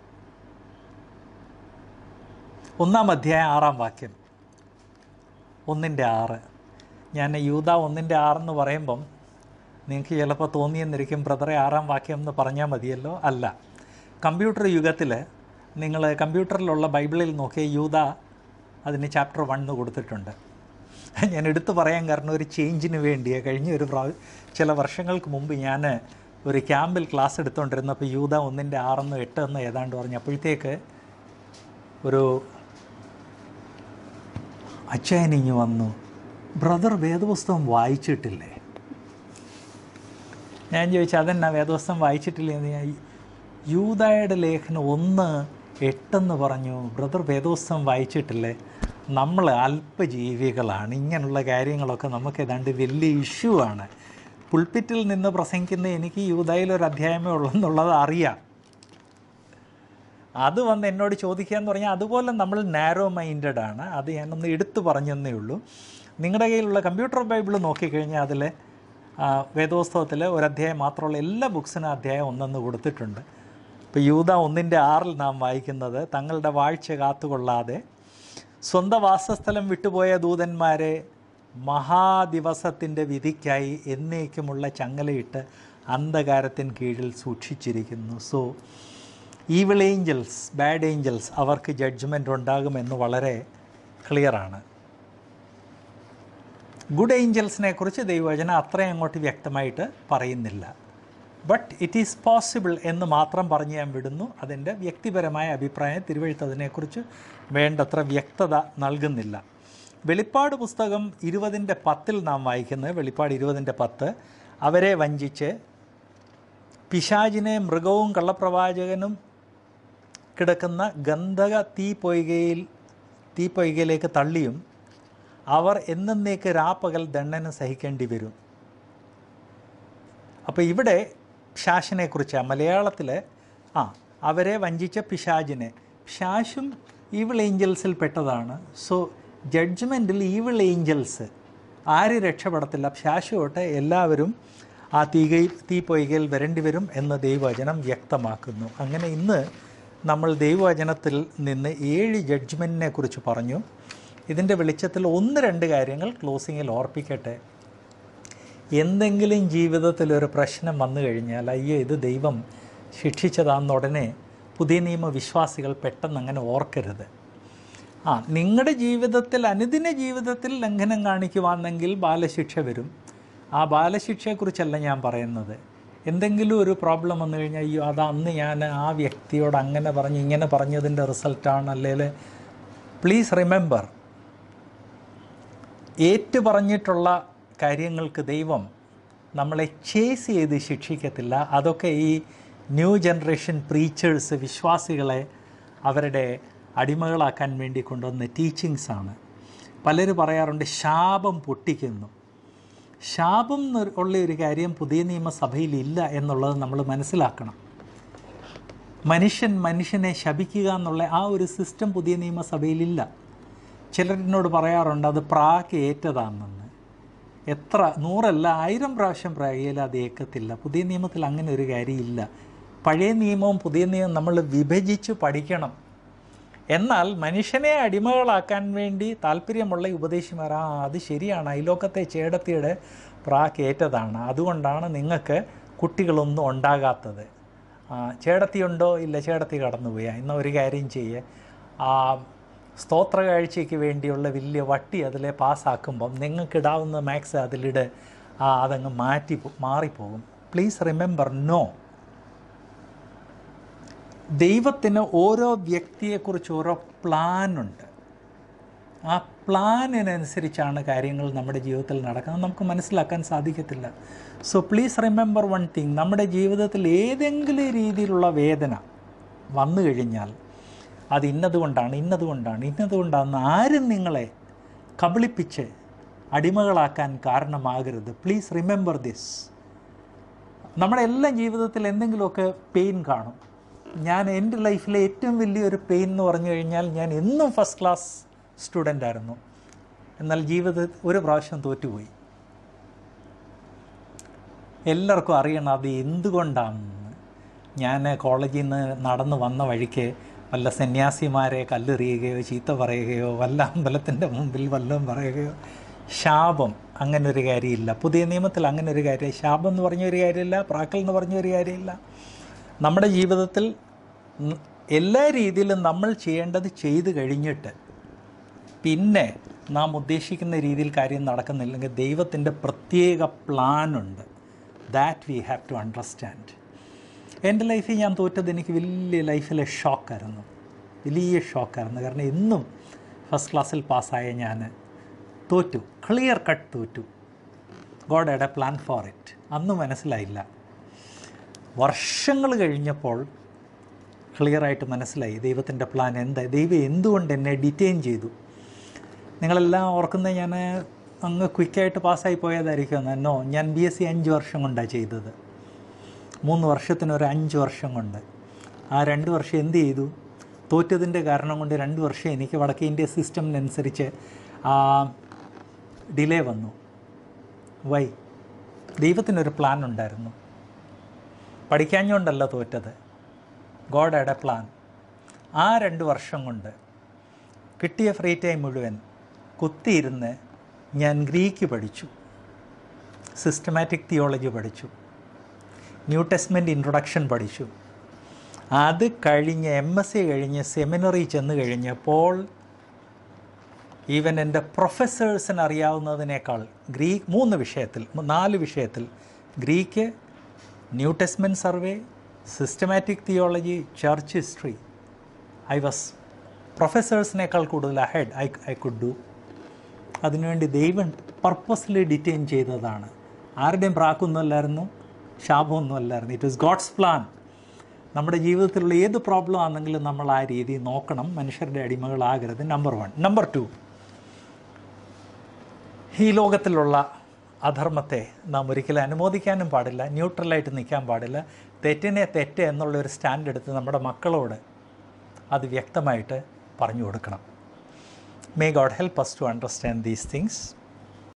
ഒന്നാം അധ്യായം ആറാം വാക്യം ഒന്നിൻ്റെ ആറ് ഞാൻ യൂത ഒന്നിൻ്റെ ആറെന്ന് പറയുമ്പം നിങ്ങൾക്ക് ചിലപ്പോൾ തോന്നിയെന്നിരിക്കും ബ്രദറെ ആറാം വാക്യം എന്ന് പറഞ്ഞാൽ മതിയല്ലോ അല്ല കമ്പ്യൂട്ടർ യുഗത്തിൽ നിങ്ങൾ കമ്പ്യൂട്ടറിലുള്ള ബൈബിളിൽ നോക്കിയ യൂത അതിന് ചാപ്റ്റർ വൺ എന്ന് കൊടുത്തിട്ടുണ്ട് ഞാൻ എടുത്തു പറയാൻ കാരണം ഒരു ചേഞ്ചിന് വേണ്ടിയ കഴിഞ്ഞ ഒരു പ്രാ ചില വർഷങ്ങൾക്ക് മുമ്പ് ഞാൻ ഒരു ക്യാമ്പിൽ ക്ലാസ് എടുത്തുകൊണ്ടിരുന്നപ്പോൾ യൂത ഒന്നിൻ്റെ ആറെന്ന് എട്ടെന്ന് ഏതാണ്ട് പറഞ്ഞു അപ്പോഴത്തേക്ക് ഒരു അച്ചായനിഞ്ഞ് വന്നു ബ്രദർ വേദപുസ്തകം വായിച്ചിട്ടില്ലേ ഞാൻ ചോദിച്ചു അതെന്നാ വേദപുസ്തകം വായിച്ചിട്ടില്ലേ എന്ന് ഞാൻ യൂതായുടെ ലേഖനം ഒന്ന് എട്ടെന്ന് പറഞ്ഞു ബ്രദർ വേദപുസ്തകം വായിച്ചിട്ടില്ലേ നമ്മൾ അല്പജീവികളാണ് ഇങ്ങനെയുള്ള കാര്യങ്ങളൊക്കെ നമുക്ക് ഏതാണ്ട് വലിയ ഇഷ്യൂ ആണ് പുൾപ്പിറ്റിൽ നിന്ന് പ്രസംഗിക്കുന്ന എനിക്ക് യൂതായിൽ ഒരു അധ്യായമേ ഉള്ളൂ എന്നുള്ളത് അറിയാം അത് വന്ന് എന്നോട് ചോദിക്കുക എന്ന് പറഞ്ഞാൽ അതുപോലെ നമ്മൾ നാരോ മൈൻഡഡ് ആണ് അത് ഞാനൊന്ന് എടുത്തു പറഞ്ഞെന്നേ ഉള്ളൂ നിങ്ങളുടെ കയ്യിലുള്ള കമ്പ്യൂട്ടർ ബൈബിൾ നോക്കിക്കഴിഞ്ഞാൽ അതിൽ ആ, വേദോത്സവത്തിൽ ഒരു അധ്യായം മാത്രമുള്ള എല്ലാ ബുക്സിനും അധ്യായം ഒന്നെന്ന് കൊടുത്തിട്ടുണ്ട് ഇപ്പോൾ യൂത ഒന്നിൻ്റെ ആറിൽ നാം വായിക്കുന്നത് തങ്ങളുടെ വാഴ്ച കാത്തുകൊള്ളാതെ സ്വന്തം വാസസ്ഥലം വിട്ടുപോയ ദൂതന്മാരെ മഹാദിവസത്തിൻ്റെ വിധിക്കായി എന്നേക്കുമുള്ള ചങ്ങലയിട്ട് അന്ധകാരത്തിന് കീഴിൽ സൂക്ഷിച്ചിരിക്കുന്നു so evil angels bad angels അവർക്ക് ജഡ്ജ്മെൻ്റ് ഉണ്ടാകുമെന്ന് വളരെ ക്ലിയറാണ് ഗുഡ് ഏഞ്ചൽസിനെ കുറിച്ച് ദൈവവചനം അത്രയും അങ്ങോട്ട് വ്യക്തമായിട്ട് പറയുന്നില്ല ബട്ട് ഇറ്റ് ഈസ് പോസിബിൾ എന്ന് മാത്രം പറഞ്ഞ് ഞാൻ വിടുന്നു അതിൻ്റെ വ്യക്തിപരമായ അഭിപ്രായം തിരുവഴുത്ത് അതിനെക്കുറിച്ച് വേണ്ടത്ര വ്യക്തത നൽകുന്നില്ല വെളിപ്പാട് പുസ്തകം ഇരുപതിൻ്റെ പത്തിൽ നാം വായിക്കുന്നത് വെളിപ്പാട് ഇരുപതിൻ്റെ പത്ത് അവരെ വഞ്ചിച്ച് പിശാചിനെ മൃഗവും കള്ളപ്രവാചകനും കിടക്കുന്ന ഗന്ധക തീ പൊയ്കയിൽ തീ പൊയ്കയിലേക്ക് തള്ളിയും അവർ എന്നേക്ക് രാപ്പകൽ ദണ്ഡനം സഹിക്കേണ്ടി വരും അപ്പോൾ ഇവിടെ പിശാശിനെക്കുറിച്ചാണ് മലയാളത്തിൽ ആ അവരെ വഞ്ചിച്ച പിശാചിനെ പിശാശും ഈവിൾ ഏഞ്ചൽസിൽ പെട്ടതാണ് സോ ജഡ്ജ്മെൻറ്റിൽ ഈവിൾ ഏഞ്ചൽസ് ആര് രക്ഷപ്പെടത്തില്ല പിശാശു തൊട്ട് എല്ലാവരും ആ തീകയിൽ തീ പൊയ്കയിൽ വരേണ്ടി വരും എന്ന് ദൈവവചനം വ്യക്തമാക്കുന്നു അങ്ങനെ ഇന്ന് നമ്മൾ ദൈവവചനത്തിൽ നിന്ന് ഏഴ് ജഡ്ജ്മെൻറ്റിനെ കുറിച്ച് പറഞ്ഞു ഇതിൻ്റെ വെളിച്ചത്തിൽ ഒന്ന് രണ്ട് കാര്യങ്ങൾ ക്ലോസിങ്ങിൽ ഓർപ്പിക്കട്ടെ എന്തെങ്കിലും ജീവിതത്തിൽ ഒരു പ്രശ്നം വന്നു കഴിഞ്ഞാൽ അയ്യോ ഇത് ദൈവം ശിക്ഷിച്ചതാണെന്ന് ഉടനെ പുതിയ നിയമ വിശ്വാസികൾ പെട്ടെന്ന് അങ്ങനെ ഓർക്കരുത് ആ നിങ്ങളുടെ ജീവിതത്തിൽ അനുദിന ജീവിതത്തിൽ ലംഘനം കാണിക്കുവാണെങ്കിൽ ബാലശിക്ഷ വരും ആ ബാലശിക്ഷയെക്കുറിച്ചല്ല ഞാൻ പറയുന്നത് എന്തെങ്കിലും ഒരു പ്രോബ്ലം വന്നു കഴിഞ്ഞാൽ അയ്യോ അത് അന്ന് ഞാൻ ആ വ്യക്തിയോട് അങ്ങനെ പറഞ്ഞു ഇങ്ങനെ പറഞ്ഞതിൻ്റെ റിസൾട്ടാണ് അല്ലെങ്കിൽ പ്ലീസ് റിമെമ്പർ ഏറ്റു പറഞ്ഞിട്ടുള്ള കാര്യങ്ങൾക്ക് ദൈവം നമ്മളെ ചേസ് ചെയ്ത് ശിക്ഷിക്കത്തില്ല അതൊക്കെ ഈ ന്യൂ ജനറേഷൻ പ്രീച്ചേഴ്സ് വിശ്വാസികളെ അവരുടെ അടിമകളാക്കാൻ വേണ്ടി കൊണ്ടുവന്ന ടീച്ചിങ്സാണ് പലരും പറയാറുണ്ട് ശാപം പൊട്ടിക്കുന്നു ശാപം എന്ന് ഉള്ള ഒരു കാര്യം പുതിയ നിയമസഭയിൽ ഇല്ല എന്നുള്ളത് നമ്മൾ മനസ്സിലാക്കണം മനുഷ്യൻ മനുഷ്യനെ ശപിക്കുക എന്നുള്ള ആ ഒരു സിസ്റ്റം പുതിയ നിയമസഭയിലില്ല ചിലരിനോട് പറയാറുണ്ട് അത് പ്രാക്ക് ഏറ്റതാണെന്ന് എത്ര നൂറല്ല ആയിരം പ്രാവശ്യം പ്രാഗിയാൽ അത് ഏക്കത്തില്ല പുതിയ നിയമത്തിൽ അങ്ങനെ ഒരു കാര്യമില്ല പഴയ നിയമവും പുതിയ നിയമവും നമ്മൾ വിഭജിച്ച് പഠിക്കണം എന്നാൽ മനുഷ്യനെ അടിമകളാക്കാൻ വേണ്ടി താല്പര്യമുള്ള ഉപദേശിമാർ ആ അത് ശരിയാണ് അയലോക്കത്തെ ചേടത്തിയുടെ പ്രാക്ക് ഏറ്റതാണ് അതുകൊണ്ടാണ് നിങ്ങൾക്ക് കുട്ടികളൊന്നും ഉണ്ടാകാത്തത് ആ, ചേടത്തിയുണ്ടോ ഇല്ല ചേടത്തി കടന്നുപോയി എന്നാൽ ഒരു കാര്യം ചെയ്യേ ആ സ്തോത്ര കാഴ്ചയ്ക്ക് വേണ്ടിയുള്ള വലിയ വട്ടി അതിലെ പാസ്സാക്കുമ്പം നിങ്ങൾക്ക് ഇടാവുന്ന മാക്സ് അതിലിട് ആ അതങ്ങ് മാറ്റി പോ- മാറിപ്പോകും പ്ലീസ് റിമെമ്പർ നോ ദൈവത്തിന് ഓരോ വ്യക്തിയെക്കുറിച്ച് ഓരോ പ്ലാനുണ്ട് ആ പ്ലാനിനനുസരിച്ചാണ് കാര്യങ്ങൾ നമ്മുടെ ജീവിതത്തിൽ നടക്കുന്നത് നമുക്ക് മനസ്സിലാക്കാൻ സാധിക്കത്തില്ല so please remember one thing നമ്മുടെ ജീവിതത്തിൽ ഏതെങ്കിലും രീതിയിലുള്ള വേദന വന്നു കഴിഞ്ഞാൽ അത് ഇന്നതുകൊണ്ടാണ് ഇന്നതുകൊണ്ടാണ് ഇന്നതുകൊണ്ടാണെന്ന് ആരും നിങ്ങളെ കബളിപ്പിച്ച് അടിമകളാക്കാൻ കാരണമാകരുത് പ്ലീസ് റിമെമ്പർ ദിസ് നമ്മുടെ എല്ലാ ജീവിതത്തിൽ എന്തെങ്കിലുമൊക്കെ പെയിൻ കാണും ഞാൻ എൻ്റെ ലൈഫിലെ ഏറ്റവും വലിയൊരു പെയിൻ എന്ന് പറഞ്ഞു കഴിഞ്ഞാൽ ഞാൻ എന്നും ഫസ്റ്റ് ക്ലാസ് സ്റ്റുഡൻ്റ് ആയിരുന്നു എന്നാൽ ജീവിതത്തിൽ ഒരു പ്രാവശ്യം തോറ്റുപോയി എല്ലാവർക്കും അറിയണം അത് എന്തുകൊണ്ടാണെന്ന് ഞാൻ കോളേജിൽ നിന്ന് നടന്നു വന്ന വഴിക്ക് വല്ല സന്യാസിമാരെ കല്ലെറിയുകയോ ചീത്ത പറയുകയോ വല്ല അമ്പലത്തിൻ്റെ മുമ്പിൽ വല്ലതും പറയുകയോ ശാപം അങ്ങനെ ഒരു കാര്യമില്ല പുതിയ നിയമത്തിൽ അങ്ങനെ ഒരു കാര്യം ശാപം എന്ന് പറഞ്ഞ ഒരു കാര്യമില്ല പ്രാക്കൽ എന്ന് പറഞ്ഞ ഒരു കാര്യമില്ല നമ്മുടെ ജീവിതത്തിൽ ന- എല്ലാ രീതിയിലും നമ്മൾ ചെയ്യേണ്ടത് ചെയ്തു കഴിഞ്ഞിട്ട് പിന്നെ നാം ഉദ്ദേശിക്കുന്ന രീതിയിൽ കാര്യം നടക്കുന്നില്ലെങ്കിൽ ദൈവത്തിൻ്റെ പ്രത്യേക പ്ലാനുണ്ട് that we have to understand എൻ്റെ ലൈഫിൽ ഞാൻ തോറ്റത് എനിക്ക് വലിയ ലൈഫിലെ ഷോക്കായിരുന്നു വലിയ ഷോക്കായിരുന്നു കാരണം എന്നും ഫസ്റ്റ് ക്ലാസ്സിൽ പാസ്സായ ഞാൻ തോറ്റു ക്ലിയർ കട്ട് തോറ്റു God had a plan for it അന്ന് മനസ്സിലായില്ല വർഷങ്ങൾ കഴിഞ്ഞപ്പോൾ ക്ലിയറായിട്ട് മനസ്സിലായി ദൈവത്തിൻ്റെ പ്ലാൻ എന്താ ദൈവം എന്തുകൊണ്ട് എന്നെ ഡിറ്റെയിൻ ചെയ്തു നിങ്ങളെല്ലാം ഓർക്കുന്നത് ഞാൻ അങ്ങ് ക്വിക്കായിട്ട് പാസ്സായി പോയതായിരിക്കും എന്നോ ഞാൻ ബി എസ് സി അഞ്ച് വർഷം കൊണ്ടാണ് ചെയ്തത് മൂന്ന് വർഷത്തിന് ഒരു അഞ്ച് വർഷം കൊണ്ട് ആ രണ്ട് വർഷം എന്ത് ചെയ്തു തോറ്റതിൻ്റെ കാരണം കൊണ്ട് രണ്ട് വർഷം എനിക്ക് വടക്കേ ഇന്ത്യ സിസ്റ്റമിനനുസരിച്ച് ഡിലേ വന്നു വൈ ദൈവത്തിനൊരു പ്ലാൻ ഉണ്ടായിരുന്നു പഠിക്കാഞ്ഞുകൊണ്ടല്ല തോറ്റത് ഗോഡ് ആഡ് എ പ്ലാൻ ആ രണ്ട് വർഷം കൊണ്ട് കിട്ടിയ ഫ്രീ ടൈം മുഴുവൻ കുത്തിയിരുന്ന് ഞാൻ ഗ്രീക്ക് പഠിച്ചു സിസ്റ്റമാറ്റിക് തിയോളജി പഠിച്ചു ന്യൂ ടെസ്റ്റ്മെൻറ്റ് ഇൻട്രൊഡക്ഷൻ പഠിച്ചു അത് കഴിഞ്ഞ് എം എസ് സി കഴിഞ്ഞ് സെമിനറി ചെന്ന് കഴിഞ്ഞപ്പോൾ ഈവൻ എൻ്റെ പ്രൊഫസേഴ്സിന് അറിയാവുന്നതിനേക്കാൾ ഗ്രീക്ക് മൂന്ന് വിഷയത്തിൽ നാല് വിഷയത്തിൽ Greek new testament survey systematic theology church history I was പ്രൊഫസേഴ്സിനേക്കാൾ കൂടുതൽ ahead I I could do അതിനുവേണ്ടി ദൈവം പർപ്പസ്ലി ഡിറ്റെയിൻ ചെയ്തതാണ് ആരുടെയും പ്രാക്കൊന്നുമല്ലായിരുന്നു ശാപമൊന്നുമല്ലായിരുന്നു ഇറ്റ് വാസ് ഗോഡ്സ് പ്ലാൻ നമ്മുടെ ജീവിതത്തിലുള്ള ഏത് പ്രോബ്ലം ആണെങ്കിലും നമ്മൾ ആ രീതി നോക്കണം മനുഷ്യരുടെ അടിമകളാകരുത് നമ്പർ വൺ നമ്പർ ടു ഈ ലോകത്തിലുള്ള അധർമ്മത്തെ നാം ഒരിക്കലും അനുമോദിക്കാനും പാടില്ല ന്യൂട്രലായിട്ട് നിൽക്കാൻ പാടില്ല തെറ്റിനെ തെറ്റ് എന്നുള്ളൊരു സ്റ്റാൻഡ് എടുത്ത് നമ്മുടെ മക്കളോട് അത് വ്യക്തമായിട്ട് പറഞ്ഞു കൊടുക്കണം may God help us to understand these things